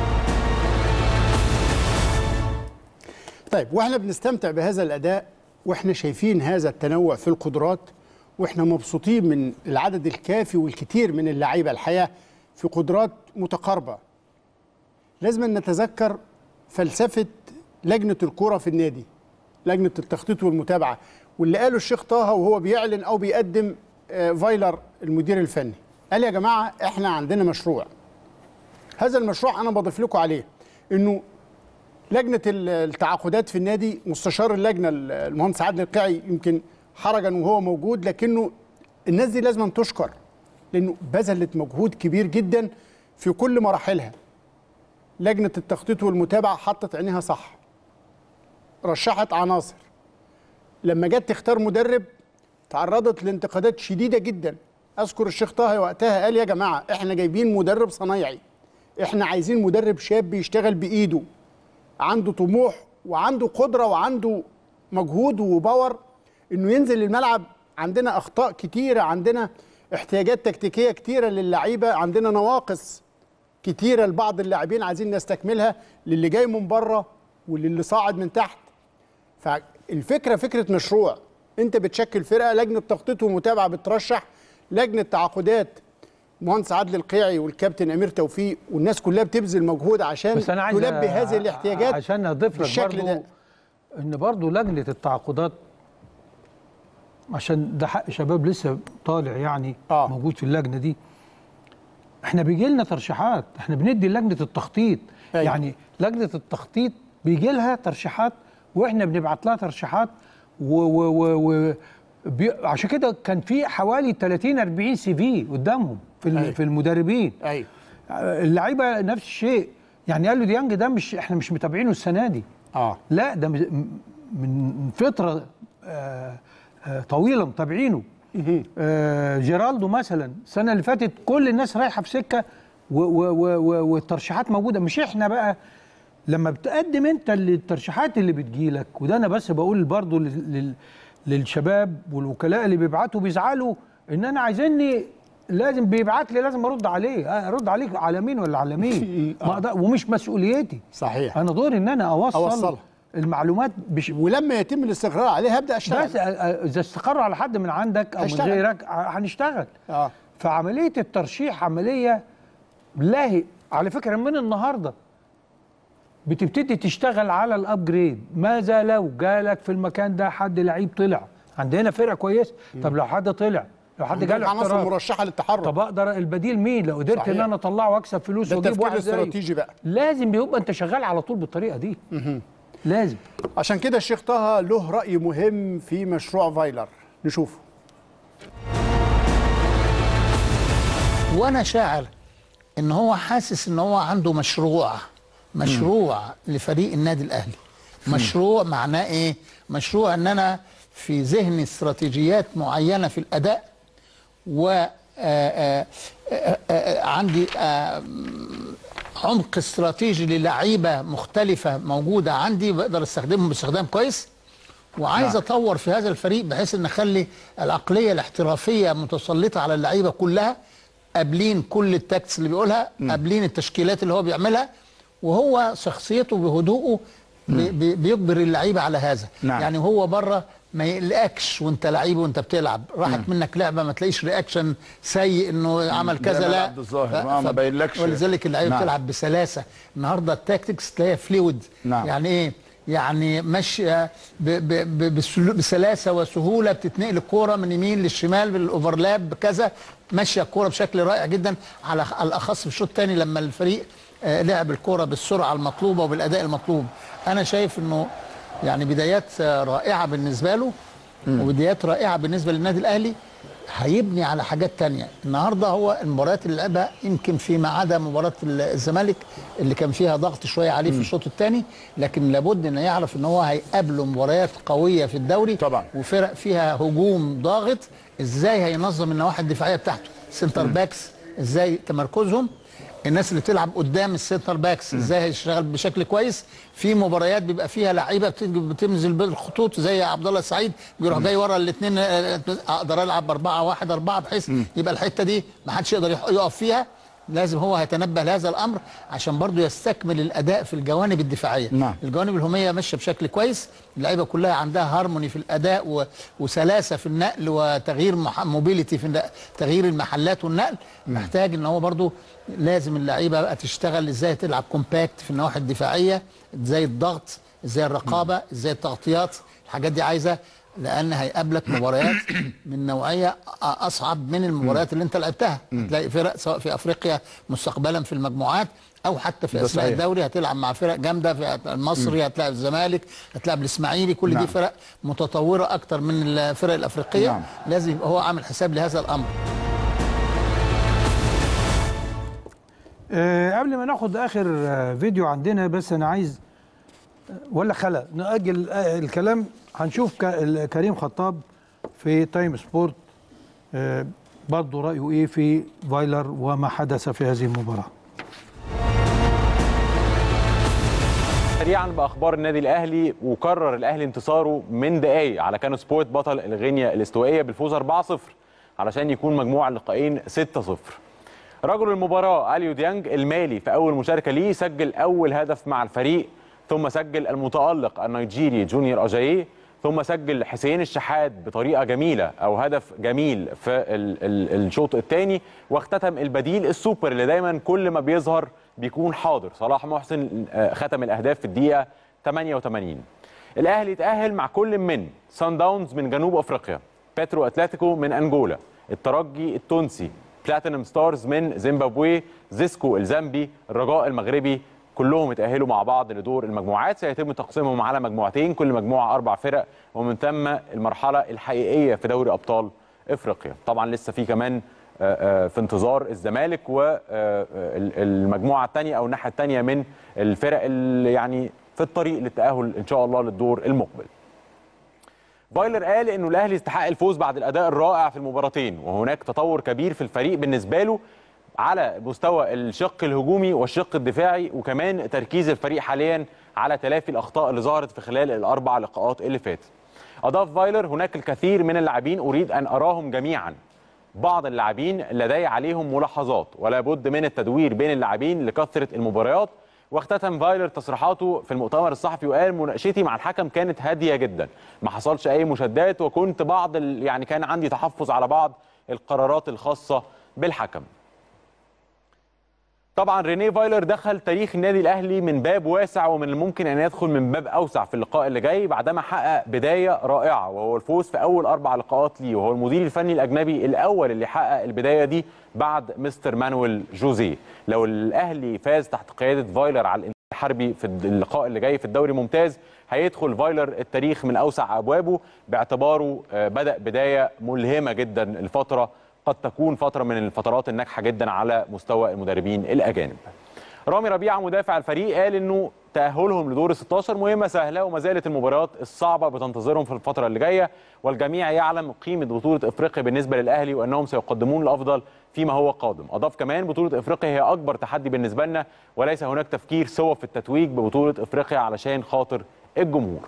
طيب واحنا بنستمتع بهذا الاداء واحنا شايفين هذا التنوع في القدرات واحنا مبسوطين من العدد الكافي والكتير من اللعيبه الحقيقه في قدرات متقاربه لازم نتذكر فلسفه لجنه الكره في النادي لجنه التخطيط والمتابعه واللي قاله الشيخ طه وهو بيعلن او بيقدم آه، فايلر المدير الفني قال يا جماعه احنا عندنا مشروع هذا المشروع انا بضيف لكم عليه انه لجنه ال- التعاقدات في النادي مستشار اللجنه ال- المهندس عادل القيعي يمكن حرجا وهو موجود لكنه الناس دي لازم تشكر لانه بذلت مجهود كبير جدا في كل مراحلها لجنه التخطيط والمتابعه حطت عينيها صح رشحت عناصر لما جت تختار مدرب تعرضت لانتقادات شديده جدا اذكر الشيخ طه وقتها قال يا جماعه احنا جايبين مدرب صنايعي احنا عايزين مدرب شاب يشتغل بايده عنده طموح وعنده قدره وعنده مجهود وباور انه ينزل الملعب عندنا اخطاء كتيره عندنا احتياجات تكتيكيه كتيره للعيبه عندنا نواقص كتيره لبعض اللاعبين عايزين نستكملها للي جاي من بره وللي صاعد من تحت فالفكره فكره مشروع انت بتشكل فرقه لجنه تخطيط ومتابعه بترشح لجنه تعاقدات مهندس عادل القيعي والكابتن امير توفيق والناس كلها بتبذل مجهود عشان بس انا عايز تلبي هذه الاحتياجات عشان اضيف لك بالشكل برضو ده ان برضو لجنه التعاقدات عشان ده حق شباب لسه طالع يعني آه. موجود في اللجنه دي احنا بيجي لنا ترشيحات احنا بندي لجنه التخطيط أيوة. يعني لجنه التخطيط بيجي لها ترشيحات واحنا بنبعت لها ترشيحات و و و و بي عشان كده كان في حوالي 30 40 سي في قدامهم في ال- أيوة. في المدربين ايوه اللعيبه نفس الشيء يعني قالوا ديانج ده مش احنا مش متابعينه السنه دي اه لا ده من من فتره آه، آه، طويله متابعينه آه، جيرالدو مثلا السنه اللي فاتت كل الناس رايحه في سكه و- و- و- و- والترشيحات موجوده مش احنا بقى لما بتقدم انت الترشيحات اللي بتجيلك وده انا بس بقول برضو لل- لل- للشباب والوكلاء اللي بيبعتوا بيزعلوا ان انا عايزيني لازم بيبعت لي لازم ارد عليه آه، ارد عليك على مين ولا على مين ما أقدر- ومش مسؤوليتي صحيح انا دوري ان انا اوصل أوصلها. المعلومات بش... ولما يتم الاستقرار عليه هبدا اشتغل بس آه، آه، اذا استقروا على حد من عندك او من هشتغل. غيرك ه- هنشتغل اه فعمليه الترشيح عمليه لاهي على فكره من النهارده بتبتدي تشتغل على الابجريد ماذا لو جالك في المكان ده حد لعيب طلع عندنا فرقه كويسه طب لو حد طلع لو حد عندك جاله عناصر احتراف مرشحه للتحرك طب اقدر البديل مين لو قدرت صحيح. ان انا اطلعه واكسب فلوس ده واجيب التفكير واحد زيه الاستراتيجي بقى لازم يبقى انت شغال على طول بالطريقه دي لازم عشان كده الشيخ طه له راي مهم في مشروع فايلر نشوفه وانا شاعر ان هو حاسس ان هو عنده مشروع مشروع لفريق النادي الاهلي مشروع معناه ايه مشروع ان انا في ذهني استراتيجيات معينه في الاداء و آه، آه، آه، آه، عندي آه، عمق استراتيجي للعيبه مختلفه موجوده عندي بقدر استخدمهم باستخدام كويس وعايز اطور في هذا الفريق بحيث ان اخلي العقليه الاحترافيه متسلطه على اللعيبه كلها قابلين كل التاكتس اللي بيقولها قابلين التشكيلات اللي هو بيعملها وهو شخصيته بهدوءه بي- بي- بيجبر اللعيبه على هذا نعم. يعني هو بره ما يقلقكش وانت لعيب وانت بتلعب راحت منك لعبه ما تلاقيش رياكشن سيء انه عمل زي كذا ما لا عبد الظاهر، ف- آه، ما ف- بينلكش. ولذلك اللعيبه نعم. بتلعب بسلاسه النهارده التاكتكس تلاقيها فلويد نعم. يعني ايه يعني ماشيه ب- ب- ب- بسلو- بسلاسه وسهوله بتتنقل الكوره من يمين للشمال بالاوفرلاب بكذا ماشيه الكوره بشكل رائع جدا على على الاخص في الشوط الثاني لما الفريق آه، لعب الكوره بالسرعه المطلوبه وبالاداء المطلوب انا شايف انه يعني بدايات آه، رائعه بالنسبه له وبدايات رائعه بالنسبه للنادي الاهلي هيبني على حاجات تانية النهارده هو المباريات اللي لعبها يمكن فيما عدا مباراه ال- الزمالك اللي كان فيها ضغط شويه عليه في الشوط الثاني لكن لابد ان يعرف ان هو هيقابله مباريات قويه في الدوري طبعا. وفرق فيها هجوم ضاغط ازاي هينظم النواحي الدفاعيه بتاعته سنتر باكس ازاي تمركزهم الناس اللي بتلعب قدام السنتر باكس ازاي هيشتغل بشكل كويس في مباريات بيبقى فيها لعيبه بتيجي- بتنزل بالخطوط زي عبد الله السعيد بيروح جاي ورا الاثنين اقدر العب باربعه واحد اربعه بحيث يبقى الحته دي ما حدش يقدر يح- يقف فيها لازم هو هيتنبه لهذا الامر عشان برضه يستكمل الاداء في الجوانب الدفاعيه نعم. الجوانب الهجوميه ماشيه بشكل كويس اللعيبه كلها عندها هارموني في الاداء و... وسلاسه في النقل وتغيير مح... موبيليتي في النقل. تغيير المحلات والنقل محتاج ان هو برضو لازم اللعيبه بقى تشتغل ازاي تلعب كومباكت في النواحي الدفاعيه ازاي الضغط ازاي الرقابه ازاي التغطيات الحاجات دي عايزه لان هيقابلك مباريات من نوعيه أ- اصعب من المباريات اللي انت لعبتها هتلاقي فرق سواء في افريقيا مستقبلا في المجموعات او حتى في ده اثناء صحيح. الدوري هتلعب مع فرق جامده في المصري هتلاعب الزمالك هتلاعب الاسماعيلي كل نعم. دي فرق متطوره اكتر من الفرق الافريقيه نعم. لازم يبقى هو عامل حساب لهذا الامر آه، قبل ما ناخد اخر آه، فيديو عندنا بس انا عايز آه، ولا خلا نأجل آه، الكلام هنشوف ك- ال- كريم خطاب في تايم سبورت آه، برضه رأيه ايه في فايلر وما حدث في هذه المباراة سريعا باخبار النادي الاهلي وكرر الاهلي انتصاره من دقايق على كانو سبورت بطل الغينيا الاستوائيه بالفوز 4-0 علشان يكون مجموع اللقاءين 6-0 رجل المباراه اليو ديانج المالي في اول مشاركه ليه سجل اول هدف مع الفريق ثم سجل المتالق النيجيري جونيور اجاييه ثم سجل حسين الشحات بطريقه جميله او هدف جميل في ال ال الشوط الثاني واختتم البديل السوبر اللي دايما كل ما بيظهر بيكون حاضر صلاح محسن آه، ختم الاهداف في الدقيقه 88 الاهلي تاهل مع كل من سان داونز من جنوب افريقيا بيترو اتلتيكو من انجولا الترجي التونسي بلاتينم ستارز من زيمبابوي زيسكو الزامبي الرجاء المغربي كلهم اتأهلوا مع بعض لدور المجموعات سيتم تقسيمهم على مجموعتين كل مجموعة أربع فرق ومن ثم المرحلة الحقيقية في دوري أبطال إفريقيا طبعا لسه في كمان آه، آه، في انتظار الزمالك والمجموعة الثانية أو الناحية الثانية من الفرق اللي يعني في الطريق للتأهل إن شاء الله للدور المقبل فايلر قال انه الاهلي استحق الفوز بعد الاداء الرائع في المباراتين وهناك تطور كبير في الفريق بالنسبه له على مستوى الشق الهجومي والشق الدفاعي وكمان تركيز الفريق حاليا على تلافي الاخطاء اللي ظهرت في خلال الاربع لقاءات اللي فاتت. اضاف فايلر هناك الكثير من اللاعبين اريد ان اراهم جميعا. بعض اللاعبين لدي عليهم ملاحظات ولا بد من التدوير بين اللاعبين لكثره المباريات واختتم فايلر تصريحاته في المؤتمر الصحفي وقال مناقشتي مع الحكم كانت هاديه جدا ما حصلش اي مشادات وكنت بعض ال... يعني كان عندي تحفظ على بعض القرارات الخاصه بالحكم طبعا رينيه فايلر دخل تاريخ النادي الاهلي من باب واسع ومن الممكن ان يدخل من باب اوسع في اللقاء اللي جاي بعدما حقق بدايه رائعه وهو الفوز في اول اربع لقاءات ليه وهو المدير الفني الاجنبي الاول اللي حقق البدايه دي بعد مستر مانويل جوزيه لو الاهلي فاز تحت قياده فايلر على الحربي في اللقاء اللي جاي في الدوري ممتاز هيدخل فايلر التاريخ من اوسع ابوابه باعتباره آه، بدا بدايه ملهمه جدا الفتره قد تكون فتره من الفترات الناجحه جدا على مستوى المدربين الاجانب. رامي ربيعه مدافع الفريق قال انه تاهلهم لدور ال 16 مهمه سهله وما زالت المباريات الصعبه بتنتظرهم في الفتره اللي جايه والجميع يعلم قيمه بطوله افريقيا بالنسبه للاهلي وانهم سيقدمون الافضل فيما هو قادم اضاف كمان بطوله افريقيا هي اكبر تحدي بالنسبه لنا وليس هناك تفكير سوى في التتويج ببطوله افريقيا علشان خاطر الجمهور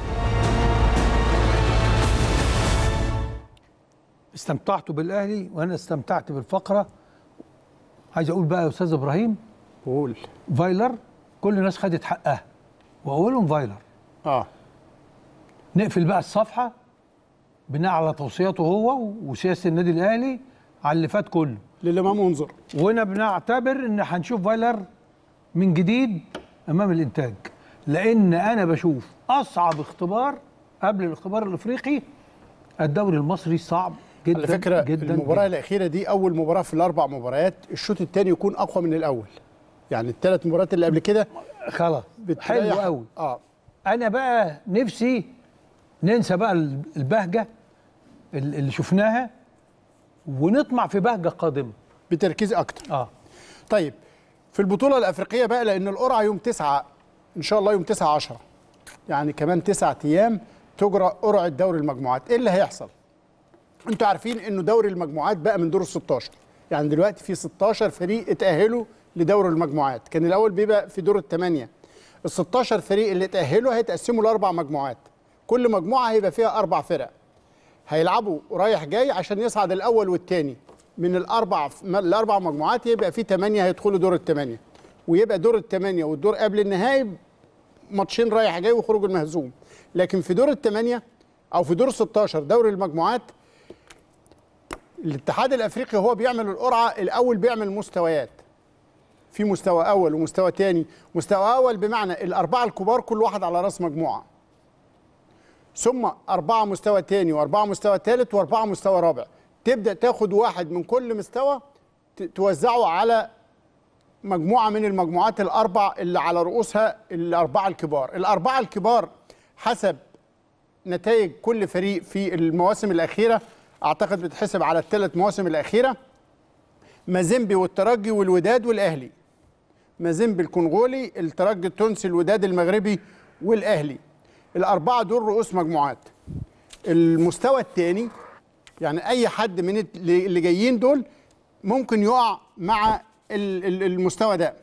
استمتعت بالاهلي وانا استمتعت بالفقره عايز اقول بقى يا استاذ ابراهيم قول فايلر كل الناس خدت حقها واولهم فايلر اه نقفل بقى الصفحه بناء على توصياته هو وسياسه النادي الاهلي على اللي فات كله للامام انظر وهنا بنعتبر ان هنشوف فايلر من جديد امام الانتاج لان انا بشوف اصعب اختبار قبل الاختبار الافريقي الدوري المصري صعب جدا على فكره جدا المباراه جداً. الاخيره دي اول مباراه في الاربع مباريات الشوط الثاني يكون اقوى من الاول يعني الثلاث مباريات اللي قبل كده خلاص حلو بتريح- قوي اه انا بقى نفسي ننسى بقى البهجه اللي شفناها ونطمع في بهجه قادمه بتركيز اكتر اه طيب في البطوله الافريقيه بقى لان القرعه يوم 9 ان شاء الله يوم 9 10 يعني كمان تسعة ايام تجرى قرعه دوري المجموعات ايه اللي هيحصل انتوا عارفين انه دوري المجموعات بقى من دور ال 16 يعني دلوقتي في 16 فريق اتاهلوا لدوري المجموعات كان الاول بيبقى في دور الثمانيه ال 16 فريق اللي اتاهلوا هيتقسموا لاربع مجموعات كل مجموعه هيبقى فيها اربع فرق هيلعبوا رايح جاي عشان يصعد الاول والثاني من الاربع الاربع مجموعات يبقى في ثمانيه هيدخلوا دور الثمانيه ويبقى دور الثمانيه والدور قبل النهائي ماتشين رايح جاي وخروج المهزوم لكن في دور الثمانيه او في دور 16 دوري المجموعات الاتحاد الافريقي هو بيعمل القرعه الاول بيعمل مستويات في مستوى اول ومستوى ثاني مستوى اول بمعنى الاربعه الكبار كل واحد على راس مجموعه ثم أربعة مستوى تاني وأربعة مستوى تالت وأربعة مستوى رابع تبدأ تاخد واحد من كل مستوى ت- توزعه على مجموعة من المجموعات الأربع اللي على رؤوسها الأربعة الكبار الأربعة الكبار حسب نتائج كل فريق في المواسم الأخيرة أعتقد بتحسب على الثلاث مواسم الأخيرة مازيمبي والترجي والوداد والأهلي مازيمبي الكونغولي الترجي التونسي الوداد المغربي والأهلي الأربعة دول رؤوس مجموعات المستوى الثاني يعني أي حد من الت- اللي جايين دول ممكن يقع مع ال- ال- المستوى ده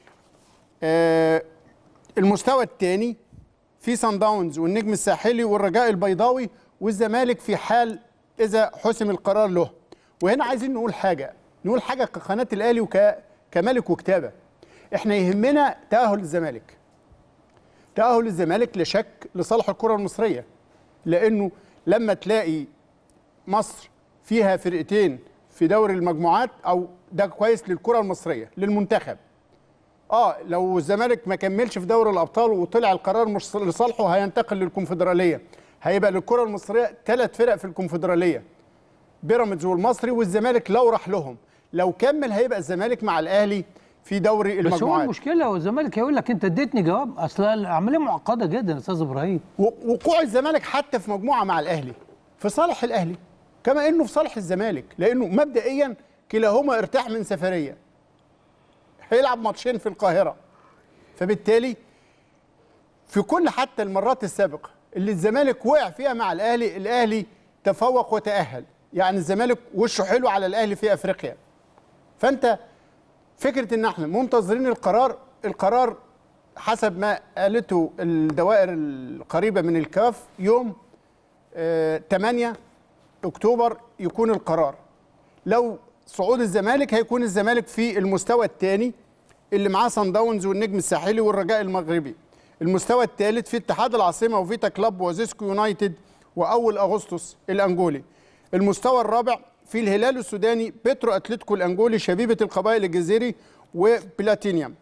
آه، المستوى الثاني في سان داونز والنجم الساحلي والرجاء البيضاوي والزمالك في حال اذا حسم القرار له وهنا عايزين نقول حاجه نقول حاجه كقناه الاهلي وك كملك وكتابه احنا يهمنا تاهل الزمالك تاهل الزمالك لشك لصالح الكره المصريه لانه لما تلاقي مصر فيها فرقتين في دوري المجموعات او ده كويس للكره المصريه للمنتخب اه لو الزمالك ما كملش في دوري الابطال وطلع القرار مش لصالحه هينتقل للكونفدراليه هيبقى للكره المصريه ثلاث فرق في الكونفدراليه بيراميدز والمصري والزمالك لو راح لهم لو كمل هيبقى الزمالك مع الاهلي في دوري بس هو المجموعات المشكله هو الزمالك هيقول لك انت اديتني جواب اصل العمليه معقده جدا يا استاذ ابراهيم و- وقوع الزمالك حتى في مجموعه مع الاهلي في صالح الاهلي كما انه في صالح الزمالك لانه مبدئيا كلاهما ارتاح من سفريه هيلعب ماتشين في القاهره فبالتالي في كل حتى المرات السابقه اللي الزمالك وقع فيها مع الاهلي الاهلي تفوق وتاهل يعني الزمالك وشه حلو على الاهلي في افريقيا فانت فكره ان احنا منتظرين القرار القرار حسب ما قالته الدوائر القريبه من الكاف يوم آه 8 اكتوبر يكون القرار لو صعود الزمالك هيكون الزمالك في المستوى الثاني اللي معاه صن داونز والنجم الساحلي والرجاء المغربي المستوى الثالث في اتحاد العاصمه وفيتا كلاب وزيسكو يونايتد واول اغسطس الانجولي المستوى الرابع في الهلال السوداني بيترو اتلتيكو الانجولي شبيبه القبائل الجزيري وبلاتينيوم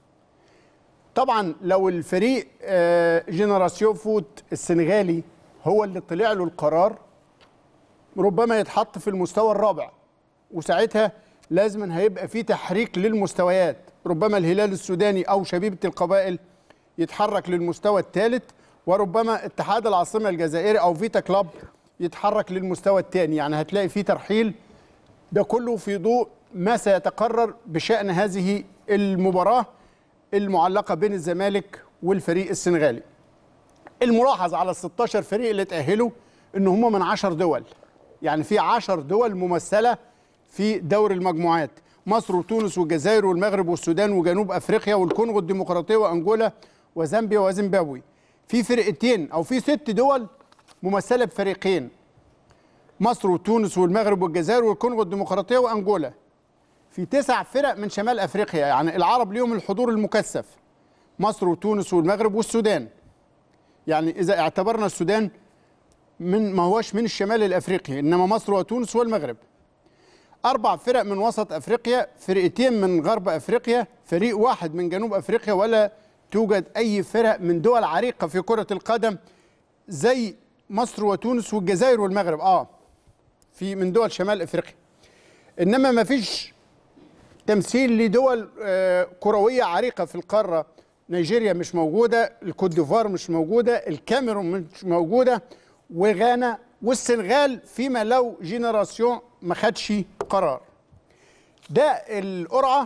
طبعا لو الفريق آه، جينيراسيون فوت السنغالي هو اللي طلع له القرار ربما يتحط في المستوى الرابع وساعتها لازم هيبقى في تحريك للمستويات ربما الهلال السوداني او شبيبه القبائل يتحرك للمستوى الثالث وربما اتحاد العاصمه الجزائري او فيتا كلاب يتحرك للمستوى الثاني يعني هتلاقي في ترحيل ده كله في ضوء ما سيتقرر بشأن هذه المباراة المعلقة بين الزمالك والفريق السنغالي الملاحظ على ال 16 فريق اللي اتأهلوا ان هم من 10 دول يعني في 10 دول ممثلة في دور المجموعات مصر وتونس والجزائر والمغرب والسودان وجنوب افريقيا والكونغو الديمقراطية وانجولا وزامبيا وزيمبابوي في فرقتين او في ست دول ممثلة بفريقين مصر وتونس والمغرب والجزائر والكونغو الديمقراطيه وانجولا في تسع فرق من شمال افريقيا يعني العرب ليهم الحضور المكثف مصر وتونس والمغرب والسودان يعني اذا اعتبرنا السودان من ما هوش من الشمال الافريقي انما مصر وتونس والمغرب اربع فرق من وسط افريقيا فرقتين من غرب افريقيا فريق واحد من جنوب افريقيا ولا توجد اي فرق من دول عريقه في كره القدم زي مصر وتونس والجزائر والمغرب اه في من دول شمال افريقيا انما ما فيش تمثيل لدول آه، كرويه عريقه في القاره نيجيريا مش موجوده الكوت ديفوار مش موجوده الكاميرون مش موجوده وغانا والسنغال فيما لو جينيراسيون ما خدش قرار ده القرعه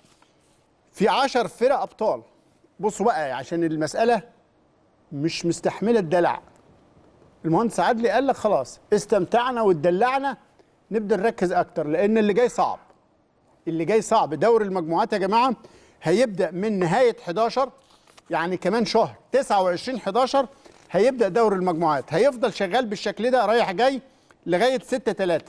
في 10 فرق ابطال بصوا بقى عشان المساله مش مستحمله الدلع المهندس عدلي قال لك خلاص استمتعنا واتدلعنا نبدا نركز اكتر لان اللي جاي صعب اللي جاي صعب دوري المجموعات يا جماعه هيبدا من نهايه 11 يعني كمان شهر 29 11 هيبدا دوري المجموعات هيفضل شغال بالشكل ده رايح جاي لغايه 6 3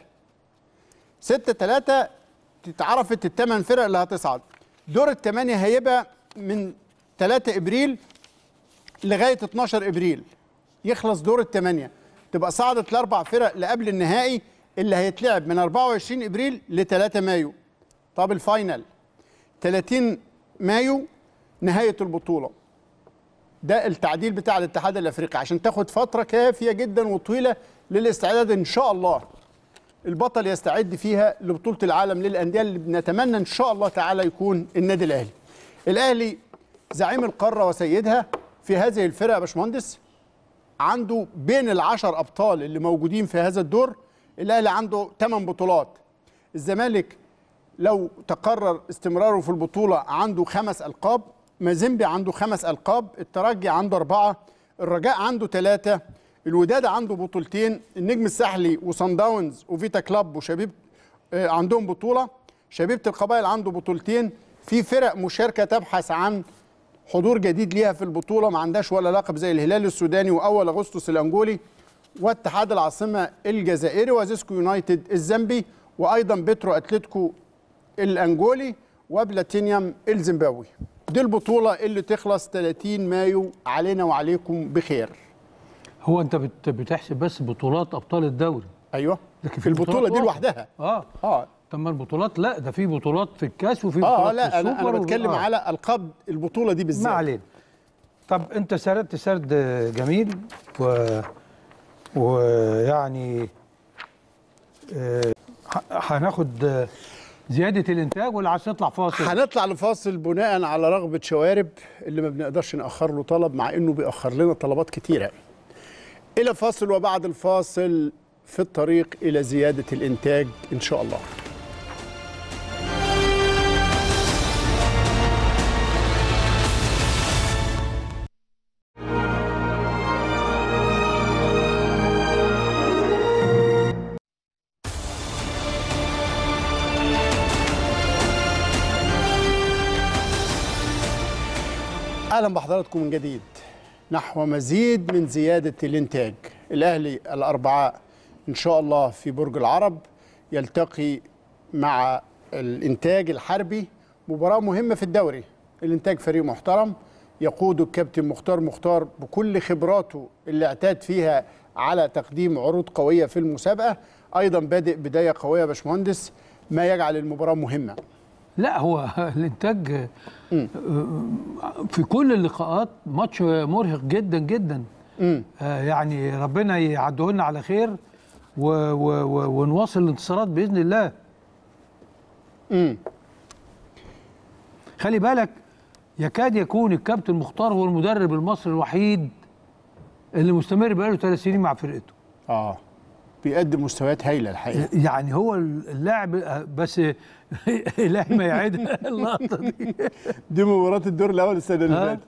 6 3 اتعرفت الثمان فرق اللي هتصعد دور الثمانيه هيبقى من 3 ابريل لغايه 12 ابريل يخلص دور الثمانيه تبقى صعدت الاربع فرق اللي قبل النهائي اللي هيتلعب من 24 ابريل ل 3 مايو طب الفاينل 30 مايو نهايه البطوله ده التعديل بتاع الاتحاد الافريقي عشان تاخد فتره كافيه جدا وطويله للاستعداد ان شاء الله البطل يستعد فيها لبطوله العالم للانديه اللي بنتمنى ان شاء الله تعالى يكون النادي الاهلي الاهلي زعيم القاره وسيدها في هذه الفرقه يا باشمهندس عنده بين العشر ابطال اللي موجودين في هذا الدور الاهلي عنده 8 بطولات الزمالك لو تقرر استمراره في البطوله عنده خمس القاب مازيمبي عنده خمس القاب الترجي عنده اربعه الرجاء عنده ثلاثه الوداد عنده بطولتين النجم الساحلي وصن داونز وفيتا كلاب وشبيب آه، عندهم بطوله شبيبه القبائل عنده بطولتين في فرق مشاركه تبحث عن حضور جديد ليها في البطوله ما عندهاش ولا لقب زي الهلال السوداني واول اغسطس الانجولي واتحاد العاصمه الجزائري وزيسكو يونايتد الزامبي وايضا بيترو اتلتيكو الانجولي وبلاتينيوم الزيمباوي دي البطوله اللي تخلص 30 مايو علينا وعليكم بخير هو انت بت- بتحسب بس بطولات ابطال الدوري ايوه لكن في البطوله بطولات دي أخرى. لوحدها اه اه طب ما البطولات لا ده في بطولات في الكاس وفي بطولات اه في لا انا السوبر انا وفي- بتكلم آه. على القاب البطوله دي بالذات ما علينا طب انت سردت سرد جميل و ويعني آه، ه- هناخد آه، زياده الانتاج ولا عايز تطلع فاصل؟ هنطلع لفاصل بناء على رغبه شوارب اللي ما بنقدرش ناخر له طلب مع انه بيأخر لنا طلبات كتيره الى فاصل وبعد الفاصل في الطريق الى زياده الانتاج ان شاء الله اهلا بحضراتكم من جديد نحو مزيد من زياده الانتاج الاهلي الاربعاء ان شاء الله في برج العرب يلتقي مع الانتاج الحربي مباراه مهمه في الدوري الانتاج فريق محترم يقوده الكابتن مختار مختار بكل خبراته اللي اعتاد فيها على تقديم عروض قويه في المسابقه ايضا بادئ بدايه قويه يا باشمهندس ما يجعل المباراه مهمه لا هو الانتاج آه، في كل اللقاءات ماتش مرهق جدا جدا آه، يعني ربنا يعديه لنا على خير و و و ونواصل الانتصارات باذن الله امم خلي بالك يكاد يكون الكابتن مختار هو المدرب المصري الوحيد اللي مستمر بقاله ثلاث سنين مع فرقته اه بيقدم مستويات هايله الحقيقه يعني هو اللاعب بس الهي ما يعيدها اللقطه دي دي مباراة الدور الأول السنة اللي ها؟ فاتت.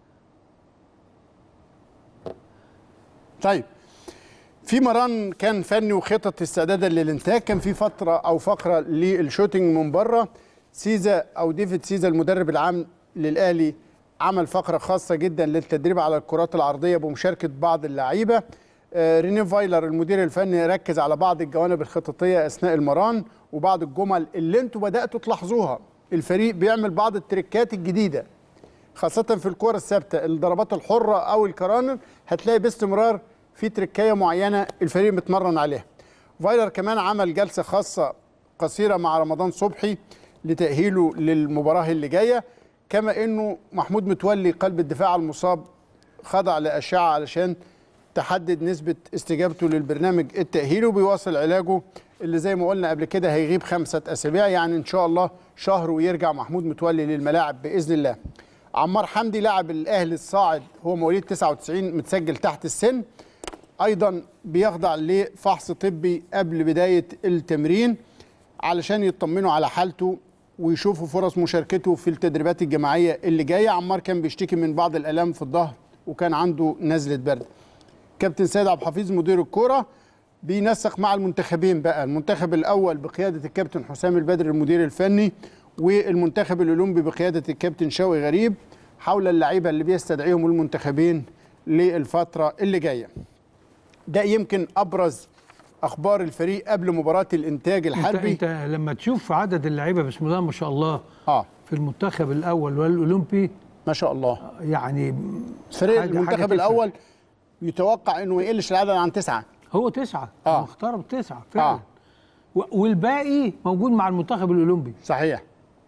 طيب في مران كان فني وخطط استعدادا للانتاج كان في فترة أو فقرة للشوتينج من بره سيزا أو ديفيد سيزا المدرب العام للأهلي عمل فقرة خاصة جدا للتدريب على الكرات العرضية بمشاركة بعض اللعيبة آه، ريني فايلر المدير الفني ركز على بعض الجوانب الخططية أثناء المران وبعض الجمل اللي انتوا بدأتوا تلاحظوها الفريق بيعمل بعض التريكات الجديدة خاصة في الكرة الثابتة الضربات الحرة أو الكرانر هتلاقي باستمرار في تركاية معينة الفريق متمرن عليها فايلر كمان عمل جلسة خاصة قصيرة مع رمضان صبحي لتأهيله للمباراة اللي جاية كما انه محمود متولي قلب الدفاع المصاب خضع لأشعة علشان تحدد نسبة استجابته للبرنامج التأهيلي وبيواصل علاجه اللي زي ما قلنا قبل كده هيغيب خمسة أسابيع يعني إن شاء الله شهر ويرجع محمود متولي للملاعب بإذن الله عمار حمدي لاعب الأهلي الصاعد هو مواليد 99 متسجل تحت السن ايضا بيخضع لفحص طبي قبل بدايه التمرين علشان يطمنوا على حالته ويشوفوا فرص مشاركته في التدريبات الجماعيه اللي جايه عمار كان بيشتكي من بعض الالام في الظهر وكان عنده نزله برد كابتن سيد عبد الحفيظ مدير الكوره بينسق مع المنتخبين بقى المنتخب الاول بقياده الكابتن حسام البدر المدير الفني والمنتخب الاولمبي بقياده الكابتن شوقي غريب حول اللعيبه اللي بيستدعيهم المنتخبين للفتره اللي جايه ده يمكن ابرز اخبار الفريق قبل مباراه الانتاج انت, الحربي انت لما تشوف عدد اللعيبه بسم الله ما شاء الله اه في المنتخب الاول والاولمبي ما شاء الله يعني فريق حاجة- حاجة المنتخب تفرق. الاول يتوقع انه ما يقلش العدد عن تسعه هو تسعه آه. مختار تسعه فعلا آه. و- والباقي موجود مع المنتخب الاولمبي صحيح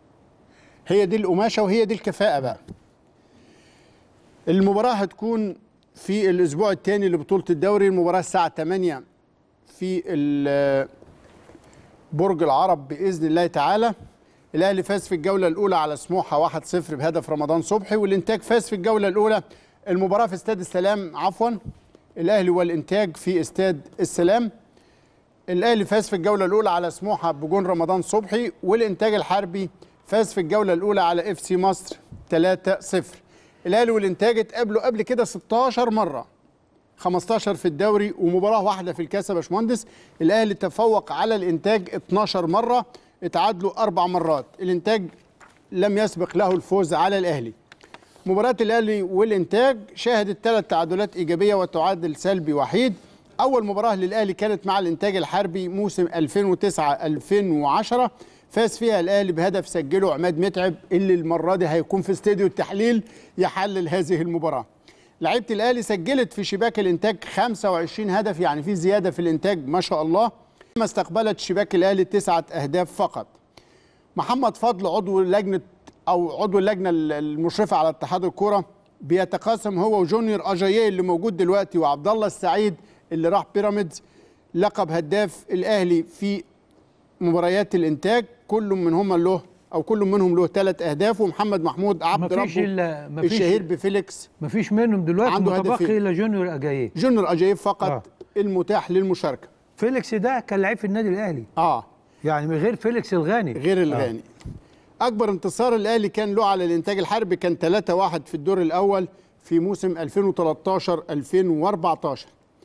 هي دي القماشه وهي دي الكفاءه بقى المباراه هتكون في الاسبوع الثاني لبطوله الدوري المباراه الساعه 8 في ال- برج العرب باذن الله تعالى الاهلي فاز في الجوله الاولى على سموحه 1-0 بهدف رمضان صبحي والانتاج فاز في الجوله الاولى المباراه في استاد السلام عفوا الاهلي والانتاج في استاد السلام الاهلي فاز في الجوله الاولى على سموحه بجون رمضان صبحي والانتاج الحربي فاز في الجوله الاولى على اف سي مصر 3-0 الاهلي والانتاج اتقابلوا قبل كده 16 مره 15 في الدوري ومباراه واحده في الكاس يا باشمهندس الاهلي تفوق على الانتاج 12 مره اتعادلوا اربع مرات الانتاج لم يسبق له الفوز على الاهلي مباراة الأهلي والإنتاج شهدت ثلاث تعادلات إيجابية وتعادل سلبي وحيد أول مباراة للأهلي كانت مع الإنتاج الحربي موسم 2009-2010 فاز فيها الأهلي بهدف سجله عماد متعب اللي المرة دي هيكون في استوديو التحليل يحلل هذه المباراة لعيبة الأهلي سجلت في شباك الإنتاج 25 هدف يعني في زيادة في الإنتاج ما شاء الله ما استقبلت شباك الأهلي تسعة أهداف فقط محمد فضل عضو لجنه او عضو اللجنه المشرفه على اتحاد الكوره بيتقاسم هو وجونيور اجاييه اللي موجود دلوقتي وعبد الله السعيد اللي راح بيراميدز لقب هداف الاهلي في مباريات الانتاج كل منهم له او كل منهم له ثلاث اهداف ومحمد محمود عبد مفيش ربه الا مفيش الشهير بفيليكس مفيش منهم دلوقتي عنده متبقي هدفين. الا جونيور اجاييه جونيور اجاييه فقط آه. المتاح للمشاركه فيليكس ده كان لعيب في النادي الاهلي اه يعني من غير فيليكس الغاني غير الغاني اكبر انتصار الاهلي كان له على الانتاج الحربي كان 3-1 في الدور الاول في موسم 2013 2014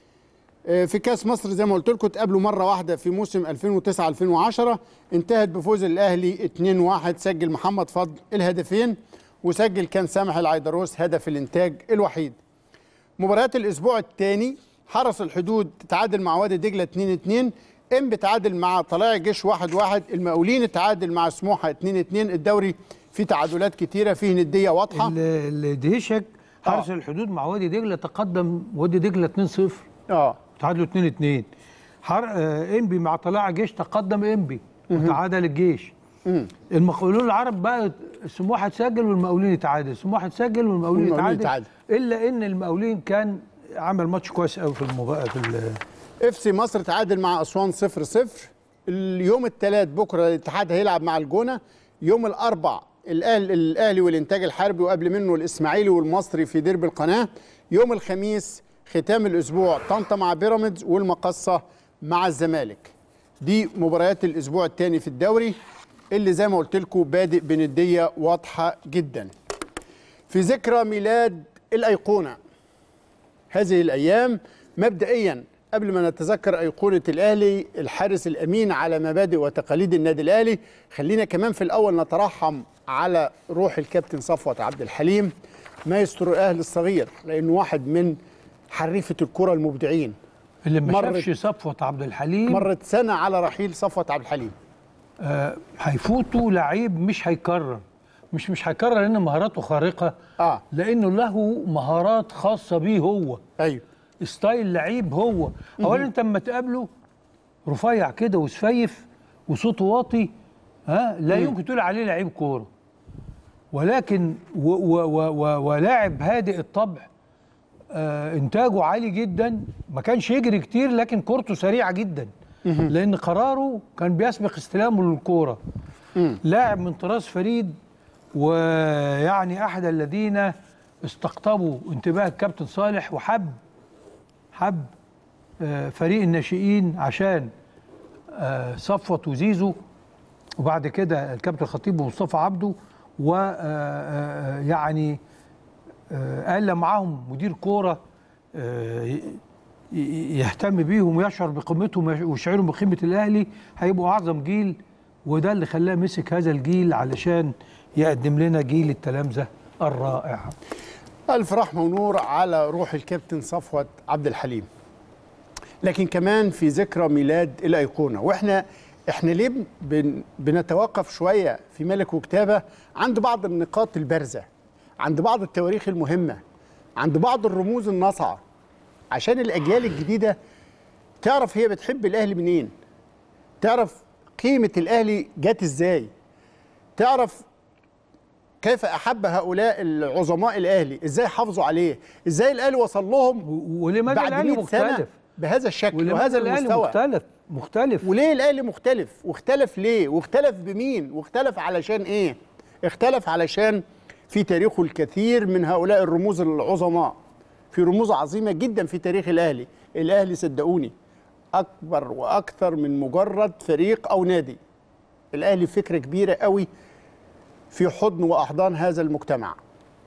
آه، في كاس مصر زي ما قلت لكم اتقابلوا مره واحده في موسم 2009 2010 انتهت بفوز الاهلي 2-1 سجل محمد فضل الهدفين وسجل كان سامح العيدروس هدف الانتاج الوحيد مباريات الاسبوع الثاني حرس الحدود تعادل مع وادي دجله 2 2 ام بتعادل مع طلائع الجيش 1 1 المقاولين تعادل مع سموحه 2 2 الدوري فيه تعادلات كتيره فيه نديه واضحه اللي اللي دهشك حرس الحدود مع وادي دجله تقدم وادي دجله 2-0 اه تعادلوا 2 2 حر... آه انبي مع طلائع الجيش تقدم انبي وتعادل الجيش المقاولون العرب بقى سموحه تسجل والمقاولين يتعادل سموحه تسجل والمقاولين والمقاولين يتعادل الا ان المقاولين كان عمل ماتش كويس قوي في المباراه في ال- اف سي مصر تعادل مع اسوان 0 0 اليوم الثلاث بكره الاتحاد هيلعب مع الجونه يوم الاربع الاهلي الاهلي والانتاج الحربي وقبل منه الاسماعيلي والمصري في ديربي القناه يوم الخميس ختام الاسبوع طنطا مع بيراميدز والمقصه مع الزمالك دي مباريات الاسبوع الثاني في الدوري اللي زي ما قلت لكم بادئ بنديه واضحه جدا في ذكرى ميلاد الايقونه هذه الايام مبدئيا قبل ما نتذكر ايقونه الاهلي الحارس الامين على مبادئ وتقاليد النادي الاهلي خلينا كمان في الاول نترحم على روح الكابتن صفوت عبد الحليم مايسترو الاهلي الصغير لانه واحد من حريفه الكره المبدعين اللي ما مرت- شافش صفوت عبد الحليم مرت سنه على رحيل صفوت عبد الحليم آه، هيفوتوا لعيب مش هيكرر مش مش هيكرر لان مهاراته خارقه اه لانه له مهارات خاصه بيه هو ايوه ستايل لعيب هو اولا انت اما تقابله رفيع كده وسفيف وصوته واطي ها لا يمكن تقول عليه لعيب كوره ولكن و و و و ولاعب هادئ الطبع آه انتاجه عالي جدا ما كانش يجري كتير لكن كورته سريعه جدا لان قراره كان بيسبق استلامه للكوره لاعب من طراز فريد ويعني احد الذين استقطبوا انتباه الكابتن صالح وحب حب آه، فريق الناشئين عشان آه، صفوت وزيزو وبعد كده الكابتن الخطيب ومصطفى عبده ويعني قال معاهم مدير كوره آه، ي- ي- يهتم بيهم ويشعر بقيمتهم ويش- ويشعرهم بقيمه الاهلي هيبقوا اعظم جيل وده اللي خلاه مسك هذا الجيل علشان يقدم لنا جيل التلامذه الرائع ألف رحمة ونور على روح الكابتن صفوت عبد الحليم لكن كمان في ذكرى ميلاد الأيقونة وإحنا إحنا ليه بن بنتوقف شوية في ملك وكتابة عند بعض النقاط البارزة عند بعض التواريخ المهمة عند بعض الرموز الناصعة عشان الأجيال الجديدة تعرف هي بتحب الأهلي منين تعرف قيمة الأهلي جت إزاي تعرف كيف احب هؤلاء العظماء الاهلي ازاي حافظوا عليه ازاي الاهلي وصل لهم ولماذا بعد الأهلي 100 سنة مختلف؟ بهذا الشكل ولماذا وهذا الأهلي المستوى مختلف مختلف وليه الاهلي مختلف واختلف ليه واختلف بمين واختلف علشان ايه اختلف علشان في تاريخه الكثير من هؤلاء الرموز العظماء في رموز عظيمه جدا في تاريخ الاهلي الاهلي صدقوني اكبر واكثر من مجرد فريق او نادي الاهلي فكره كبيره قوي في حضن واحضان هذا المجتمع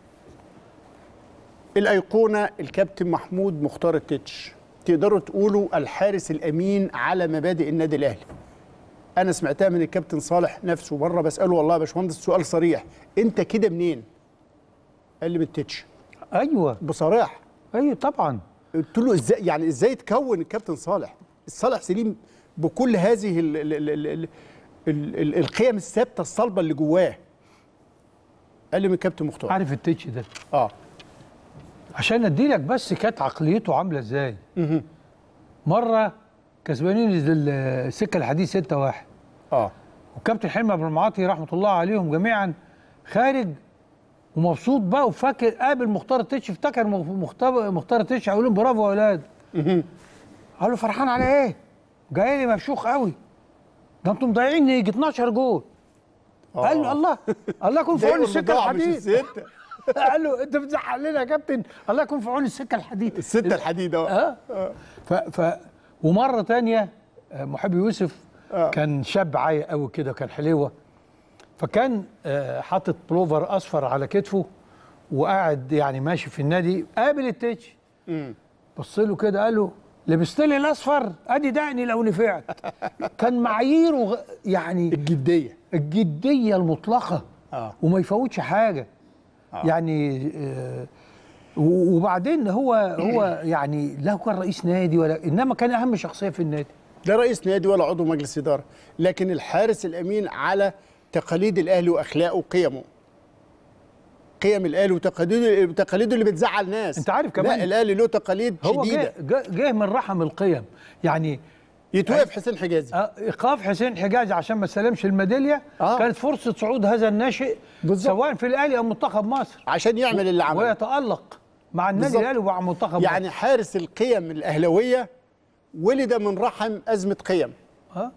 الايقونه الكابتن محمود مختار التتش تقدروا تقولوا الحارس الامين على مبادئ النادي الاهلي انا سمعتها من الكابتن صالح نفسه مره بساله والله يا باشمهندس سؤال صريح انت كده منين قال لي من التتش ايوه بصراحه ايوه طبعا قلت له ازاي يعني ازاي تكون الكابتن صالح صالح سليم بكل هذه ال ال ال ال ال ال ال القيم الثابته الصلبه اللي جواه قال لي من الكابتن مختار عارف التتش ده اه عشان ادي لك بس كانت عقليته عامله ازاي مره كسبانين ال- السكه الحديد 6 1 اه والكابتن حلمي ابو المعاطي رحمه الله عليهم جميعا خارج ومبسوط بقى وفاكر قابل مختار التتش افتكر مخ- مختار مختار التتش هيقول لهم برافو يا اولاد قال له فرحان على ايه؟ جاي لي مفشوخ قوي ده انتم مضيعين يجي 12 جول قال له الله الله يكون في عون دايما السكه بضاعة مش الحديد الستة. قال له انت بتزعل لنا يا كابتن الله يكون في عون السكه الحديد الستة الحديد اه اه ف, ف ومره تانية آه، محب يوسف كان شاب عاي قوي كده كان حليوه فكان آه، حاطط بلوفر اصفر على كتفه وقاعد يعني ماشي في النادي قابل التتش بص له كده قال له لبست لي الاصفر ادي دقني لو نفعت كان معاييره غ- يعني الجديه الجديه المطلقه اه وما يفوتش حاجه يعني آه، و- وبعدين هو هو يعني لا كان رئيس نادي ولا انما كان اهم شخصيه في النادي لا رئيس نادي ولا عضو مجلس اداره لكن الحارس الامين على تقاليد الاهلي واخلاقه وقيمه قيم الاهلي وتقاليده وتقاليده اللي بتزعل ناس انت عارف كمان لا الاهلي له تقاليد هو شديده جه, جه, جه من رحم القيم يعني يتوقف حسين حجازي آه، ايقاف حسين حجازي عشان ما سلمش الميداليه آه. كانت فرصه صعود هذا الناشئ بالظبط. سواء في الاهلي او منتخب مصر عشان يعمل اللي عمله ويتالق مع النادي بالظبط. الاهلي ومع منتخب يعني حارس القيم الاهلاويه ولد من رحم ازمه قيم ها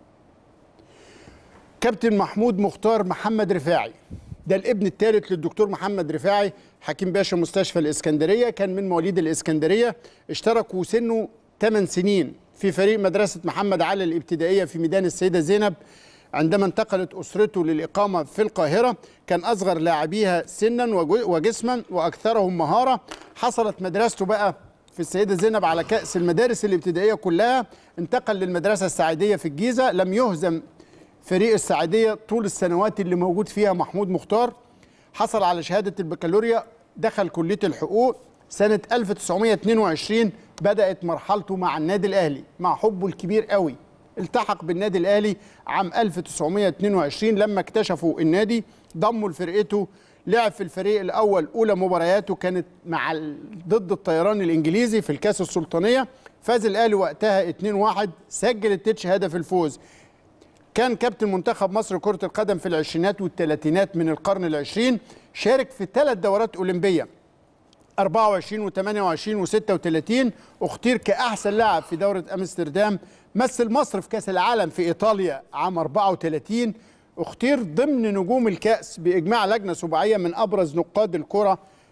كابتن محمود مختار محمد رفاعي ده الابن الثالث للدكتور محمد رفاعي حكيم باشا مستشفى الاسكندريه كان من مواليد الاسكندريه اشترك وسنه 8 سنين في فريق مدرسه محمد علي الابتدائيه في ميدان السيده زينب عندما انتقلت اسرته للاقامه في القاهره كان اصغر لاعبيها سنا وجو- وجسما واكثرهم مهاره حصلت مدرسته بقى في السيده زينب على كاس المدارس الابتدائيه كلها انتقل للمدرسه السعيديه في الجيزه لم يهزم فريق السعيديه طول السنوات اللي موجود فيها محمود مختار حصل على شهاده البكالوريا دخل كليه الحقوق سنه 1922 بدات مرحلته مع النادي الاهلي مع حبه الكبير قوي التحق بالنادي الاهلي عام 1922 لما اكتشفوا النادي ضموا لفرقته لعب في الفريق الاول اولى مبارياته كانت مع ال- ضد الطيران الانجليزي في الكاس السلطانيه فاز الاهلي وقتها 2-1 سجل التتش هدف الفوز كان كابتن منتخب مصر كرة القدم في العشرينات والثلاثينات من القرن العشرين شارك في ثلاث دورات أولمبية 24 و28 و36 اختير كأحسن لاعب في دورة أمستردام مثل مصر في كأس العالم في إيطاليا عام 34 اختير ضمن نجوم الكأس بإجماع لجنة سباعية من أبرز نقاد الكرة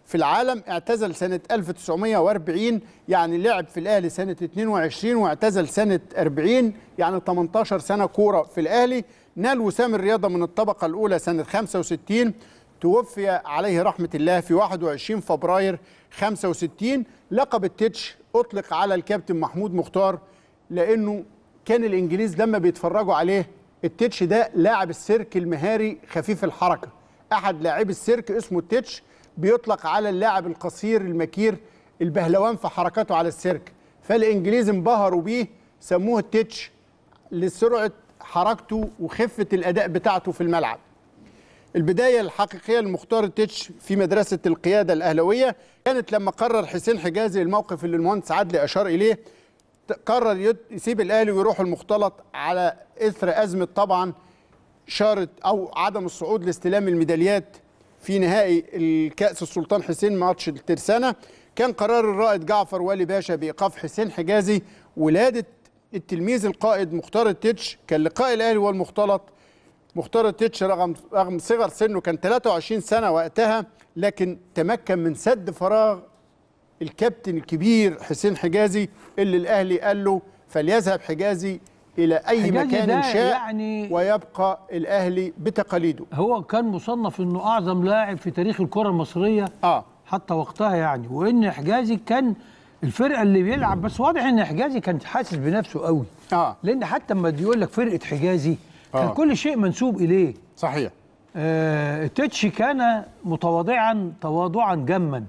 في العالم اعتزل سنة 1940 يعني لعب في الأهلي سنة 22 واعتزل سنة 40 يعني 18 سنة كورة في الأهلي نال وسام الرياضة من الطبقة الأولى سنة 65 توفي عليه رحمة الله في 21 فبراير 65 لقب التتش أطلق على الكابتن محمود مختار لأنه كان الإنجليز لما بيتفرجوا عليه التتش ده لاعب السيرك المهاري خفيف الحركة أحد لاعبي السيرك اسمه التتش بيطلق على اللاعب القصير المكير البهلوان في حركاته على السيرك فالإنجليز انبهروا بيه سموه التتش لسرعة حركته وخفة الأداء بتاعته في الملعب البداية الحقيقية لمختار التتش في مدرسة القيادة الأهلوية كانت لما قرر حسين حجازي الموقف اللي المهندس عدلي أشار إليه قرر يد- يسيب الأهلي ويروح المختلط على إثر أزمة طبعا شارة أو عدم الصعود لاستلام الميداليات في نهائي الكأس السلطان حسين ماتش الترسانة كان قرار الرائد جعفر والي باشا بإيقاف حسين حجازي ولادة التلميذ القائد مختار التتش كان لقاء الأهلي والمختلط مختار التتش رغم رغم صغر سنه كان 23 سنة وقتها لكن تمكن من سد فراغ الكابتن الكبير حسين حجازي اللي الأهلي قال له فليذهب حجازي إلى أي حجازي مكان ده شاء يعني ويبقى الأهلي بتقاليده هو كان مصنف انه اعظم لاعب في تاريخ الكره المصريه اه حتى وقتها يعني وان حجازي كان الفرقه اللي بيلعب بس واضح ان حجازي كان حاسس بنفسه قوي اه لان حتى لما يقول لك فرقه حجازي كان آه. كل شيء منسوب اليه صحيح آه التتش كان متواضعا تواضعا جما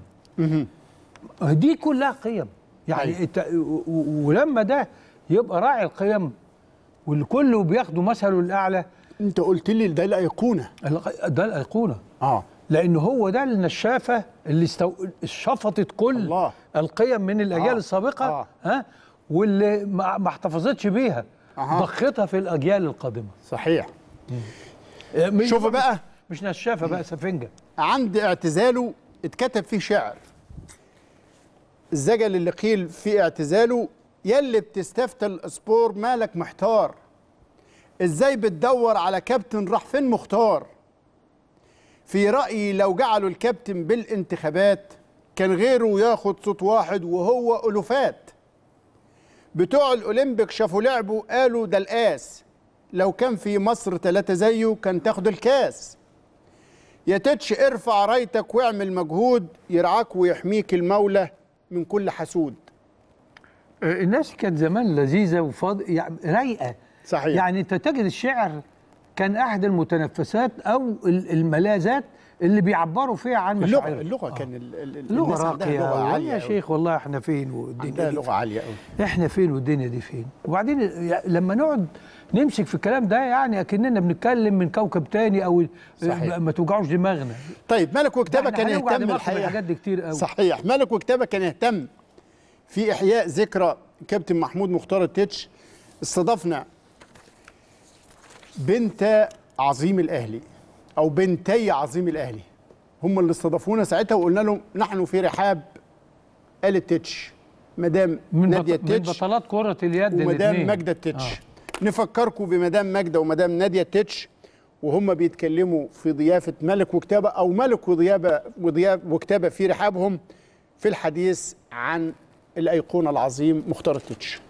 دي كلها قيم يعني أيوة. الت... و- و- ولما ده يبقى راعي القيم والكل بياخدوا مثله الاعلى انت قلت لي ده الايقونه الق- ده الايقونه اه لان هو ده النشافه اللي استو... شفطت كل الله. القيم من الاجيال آه. السابقه آه. ها واللي ما ما احتفظتش بيها أها. ضختها في الاجيال القادمه صحيح مش- شوفوا بقى مش نشافه بقى سفنجه عند اعتزاله اتكتب فيه شعر الزجل اللي قيل في اعتزاله يلي بتستفتى الاسبور مالك محتار ازاي بتدور على كابتن راح فين مختار في رأيي لو جعلوا الكابتن بالانتخابات كان غيره ياخد صوت واحد وهو ألوفات بتوع الأولمبيك شافوا لعبه قالوا ده القاس لو كان في مصر ثلاثة زيه كان تاخد الكاس يا تتش ارفع رايتك واعمل مجهود يرعاك ويحميك المولى من كل حسود آه، الناس كانت زمان لذيذه وفاض يعني رايقه صحيح. يعني انت تجد الشعر كان احد المتنفسات او ال- الملاذات اللي بيعبروا فيها عن اللغة مشاعرهم اللغة كان ال- ال- ال- اللغه الناس عندها راقيه لغة أوي. عالية يا أوي. شيخ والله احنا فين والدنيا عندها دي لغة عالية قوي احنا فين والدنيا دي فين وبعدين يا- لما نقعد نمسك في الكلام ده يعني اكننا بنتكلم من كوكب تاني او صحيح. ما توجعوش دماغنا طيب مالك وكتابة احنا كان هنوجع يهتم دماغنا الحقيقة بالحاجات دي كتير قوي صحيح مالك وكتابة كان يهتم في إحياء ذكرى كابتن محمود مختار التتش استضفنا بنت عظيم الأهلي أو بنتي عظيم الأهلي هم اللي استضافونا ساعتها وقلنا لهم نحن في رحاب آل التتش مدام من, نادية بط... من التتش بطلات كرة اليد ومدام الاتنين. ماجدة التتش آه. نفكركم بمدام ماجدة ومدام نادية التتش وهم بيتكلموا في ضيافة ملك وكتابة أو ملك وضيافة وضياف وكتابة في رحابهم في الحديث عن الأيقونة العظيم مختار التتش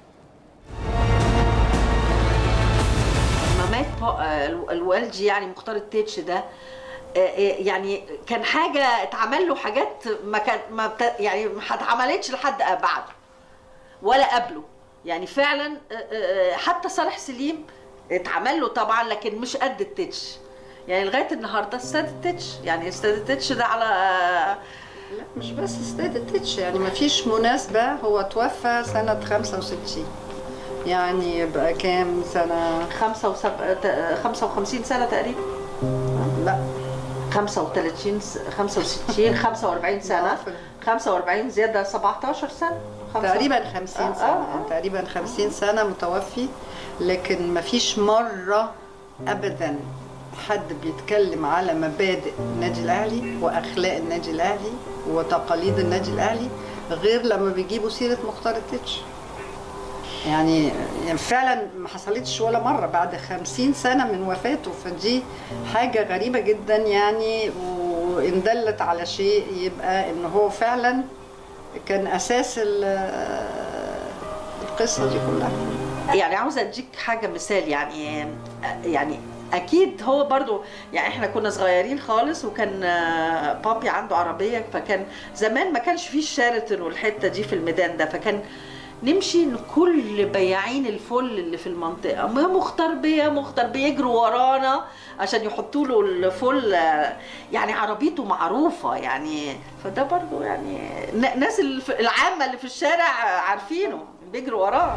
لما مات با- آه، ال- الوالدي يعني مختار التتش ده آه، آه، يعني كان حاجه اتعمل له حاجات ما كان ما بت- يعني ما اتعملتش لحد بعده ولا قبله يعني فعلا آه، آه، حتى صالح سليم اتعمل له طبعا لكن مش قد التتش يعني لغايه النهارده استاد التتش يعني استاد التتش ده على لا مش بس استاد التتش يعني ما فيش مناسبة هو توفى سنة 65 يعني يبقى كام سنة خمسة وسب... ت- 55 سنه تقريبا لا 35 س- 65 45 سنه 45 زياده 17 سنه خمسة- تقريبا 50 آه، سنة آه، يعني تقريبا 50 سنة متوفي لكن ما فيش مرة أبدا حد بيتكلم على مبادئ النادي الأهلي وأخلاق النادي الأهلي وتقاليد النادي الأهلي غير لما بيجيبوا سيرة مختار التتش يعني يعني فعلا ما حصلتش ولا مرة بعد خمسين سنة من وفاته فدي حاجة غريبة جدا يعني و وان دلت على شيء يبقى ان هو فعلا كان اساس ال- القصه دي كلها يعني عاوزه اديك حاجه مثال يعني يعني اكيد هو برضو يعني احنا كنا صغيرين خالص وكان آه، بابي عنده عربيه فكان زمان ما كانش فيه الشيراتون والحته دي في الميدان ده فكان نمشي إن كل بياعين الفل اللي في المنطقه ما مختار بيه مختار بيجروا ورانا عشان يحطوا له الفل آه، يعني عربيته معروفه يعني فده برضو يعني ن- ناس الف- العامه اللي في الشارع عارفينه بيجروا وراه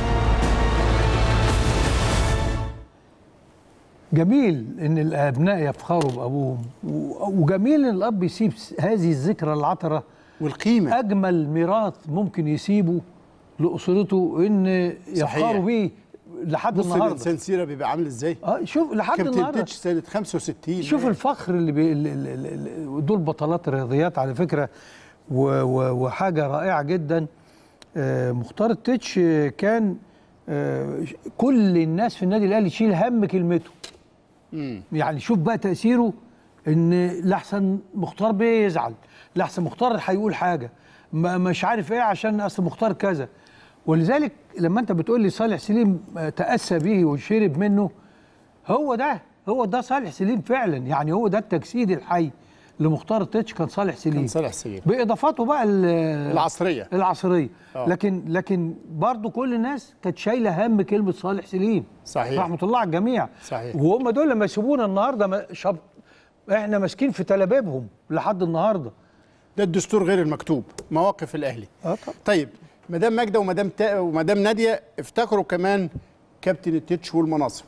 جميل ان الابناء يفخروا بابوهم و- وجميل ان الاب يسيب س- هذه الذكرى العطره والقيمه اجمل ميراث ممكن يسيبه لاسرته ان صحيح. يفخروا بيه لحد بص النهارده الانسان سيره بيبقى عامل ازاي اه شوف لحد كابتن النهارده تيتش سنه 65 شوف الفخر اللي بي... ال- ال- ال- ال- دول بطلات الرياضيات على فكره و... و... وحاجه رائعه جدا آه، مختار التتش آه، كان آه، كل الناس في النادي الاهلي تشيل هم كلمته مم. يعني شوف بقى تاثيره ان لحسن مختار بيزعل لحسن مختار هيقول حاجه ما مش عارف ايه عشان اصل مختار كذا ولذلك لما انت بتقول لي صالح سليم آه، تاسى به وشرب منه هو ده هو ده صالح سليم فعلا يعني هو ده التجسيد الحي لمختار التتش كان صالح سليم كان صالح سليم باضافاته بقى ال- العصريه العصريه آه. لكن لكن برضه كل الناس كانت شايله هم كلمه صالح سليم صحيح. رحمه الله على الجميع صحيح. وهم دول لما يسيبونا النهارده ما- شب... احنا ماسكين في تلابيبهم لحد النهارده ده الدستور غير المكتوب مواقف الاهلي اه طبعا طيب مدام ماجده ومدام تا... ومدام ناديه افتكروا كمان كابتن التتش والمناصب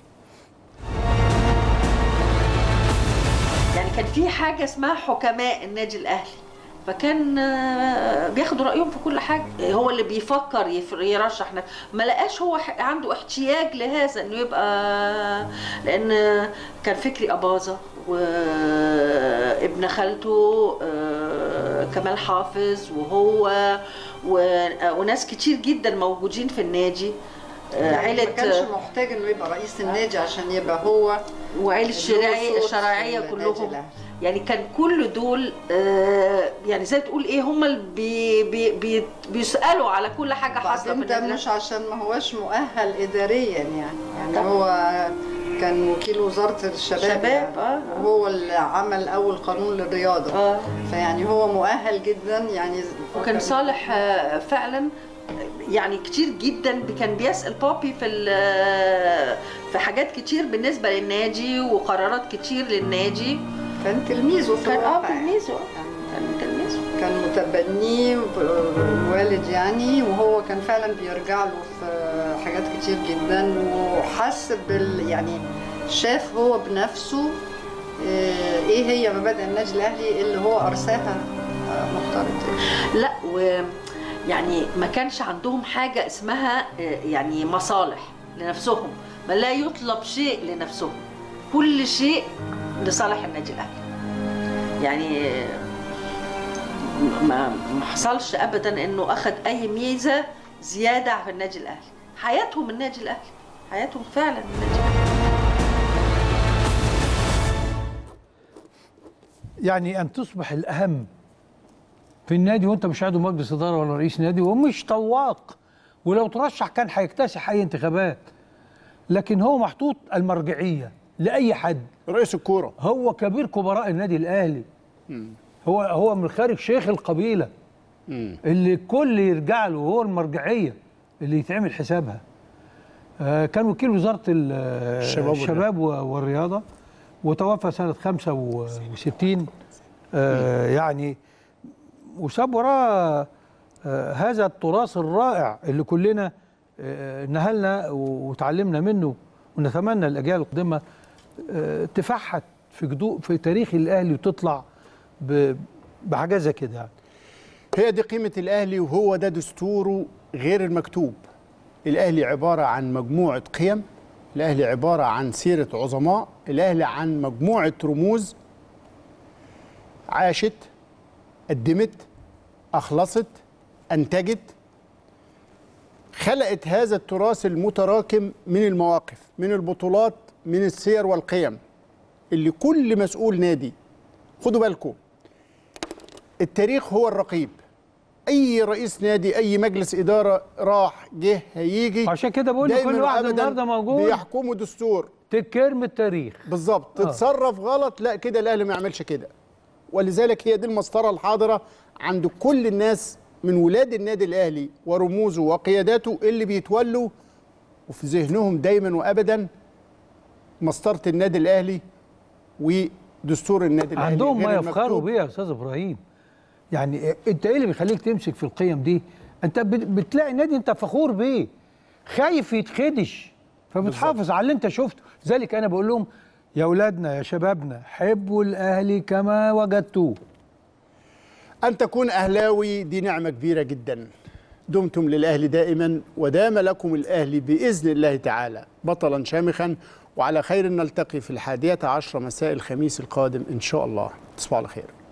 يعني كان في حاجه اسمها حكماء النادي الاهلي فكان آه، بياخدوا رايهم في كل حاجه هو اللي بيفكر يف- يرشح ن- ما لقاش هو ح- عنده احتياج لهذا انه يبقى لان كان فكري اباظه وابن خالته آه، كمال حافظ وهو و- وناس كتير جدا موجودين في النادي آه، يعني عيله ما كانش محتاج انه يبقى رئيس النادي عشان يبقى هو وعيلة له الشرعية صوت الشرعية في النادي كلهم الأهلي. يعني كان كل دول آه، يعني زي تقول ايه هم اللي بي بي بي بيسألوا على كل حاجة حاصلة في بعدين ده النادي مش عشان ما هوش مؤهل اداريا يعني يعني هو كان وكيل وزاره الشباب شباب، يعني. آه. وهو اللي عمل اول قانون للرياضه آه. فيعني هو مؤهل جدا يعني وكان صالح آه، فعلا يعني كتير جدا كان بيسأل بابي في ال- في حاجات كتير بالنسبة للنادي وقرارات كتير للنادي كان تلميذه في كان اه الواقع. تلميذه آه، كان تلميذه كان متبنيه الوالد يعني وهو كان فعلا بيرجع له في حاجات كتير جدا وحس بال يعني شاف هو بنفسه آه، ايه هي مبادئ النادي الاهلي اللي هو ارساها آه، مختار التتش. لا و يعني ما كانش عندهم حاجة اسمها آه، يعني مصالح لنفسهم ما لا يطلب شيء لنفسهم كل شيء لصالح النادي الأهلي يعني آه، ما ما حصلش أبدا إنه أخذ أي ميزة زيادة في النادي الأهلي حياتهم النادي الأهلي حياتهم فعلا النادي الأهلي يعني ان تصبح الاهم في النادي وانت مش عضو مجلس اداره ولا رئيس نادي ومش طواق ولو ترشح كان هيكتسح اي انتخابات لكن هو محطوط المرجعيه لاي حد رئيس الكوره هو كبير كبراء النادي الاهلي هو هو من خارج شيخ القبيله اللي الكل يرجع له هو المرجعيه اللي يتعمل حسابها آه، كان وكيل وزاره ال- الشباب والرياضة. الشباب و- والرياضه وتوفى سنه 65 آه، يعني وساب وراه آه، هذا التراث الرائع اللي كلنا آه، نهلنا وتعلمنا منه ونتمنى الاجيال القادمه آه، تفحت في جدو في تاريخ الاهلي وتطلع ب- بحاجات زي كده يعني هي دي قيمة الأهلي وهو ده دستوره غير المكتوب الأهلي عبارة عن مجموعة قيم الأهلي عبارة عن سيرة عظماء الأهلي عن مجموعة رموز عاشت قدمت أخلصت أنتجت خلقت هذا التراث المتراكم من المواقف من البطولات من السير والقيم اللي كل مسؤول نادي خدوا بالكم التاريخ هو الرقيب اي رئيس نادي اي مجلس اداره راح جه هيجي عشان كده بقول لك دايماً كل واحد وأبداً النهارده موجود بيحكموا دستور تكرم التاريخ بالظبط آه. تتصرف غلط لا كده الاهلي ما يعملش كده ولذلك هي دي المسطره الحاضره عند كل الناس من ولاد النادي الاهلي ورموزه وقياداته اللي بيتولوا وفي ذهنهم دايما وابدا مسطره النادي الاهلي ودستور النادي الاهلي عندهم ما غير يفخروا المكتوب. بيه يا استاذ ابراهيم يعني انت ايه اللي بيخليك تمسك في القيم دي انت بت- بتلاقي نادي انت فخور بيه خايف يتخدش فبتحافظ على اللي انت شفته ذلك انا بقول لهم يا اولادنا يا شبابنا حبوا الاهلي كما وجدتوه أن تكون أهلاوي دي نعمة كبيرة جدا دمتم للأهلي دائما ودام لكم الأهلي بإذن الله تعالى بطلا شامخا وعلى خير نلتقي في الحادية عشر مساء الخميس القادم إن شاء الله تصبحوا على خير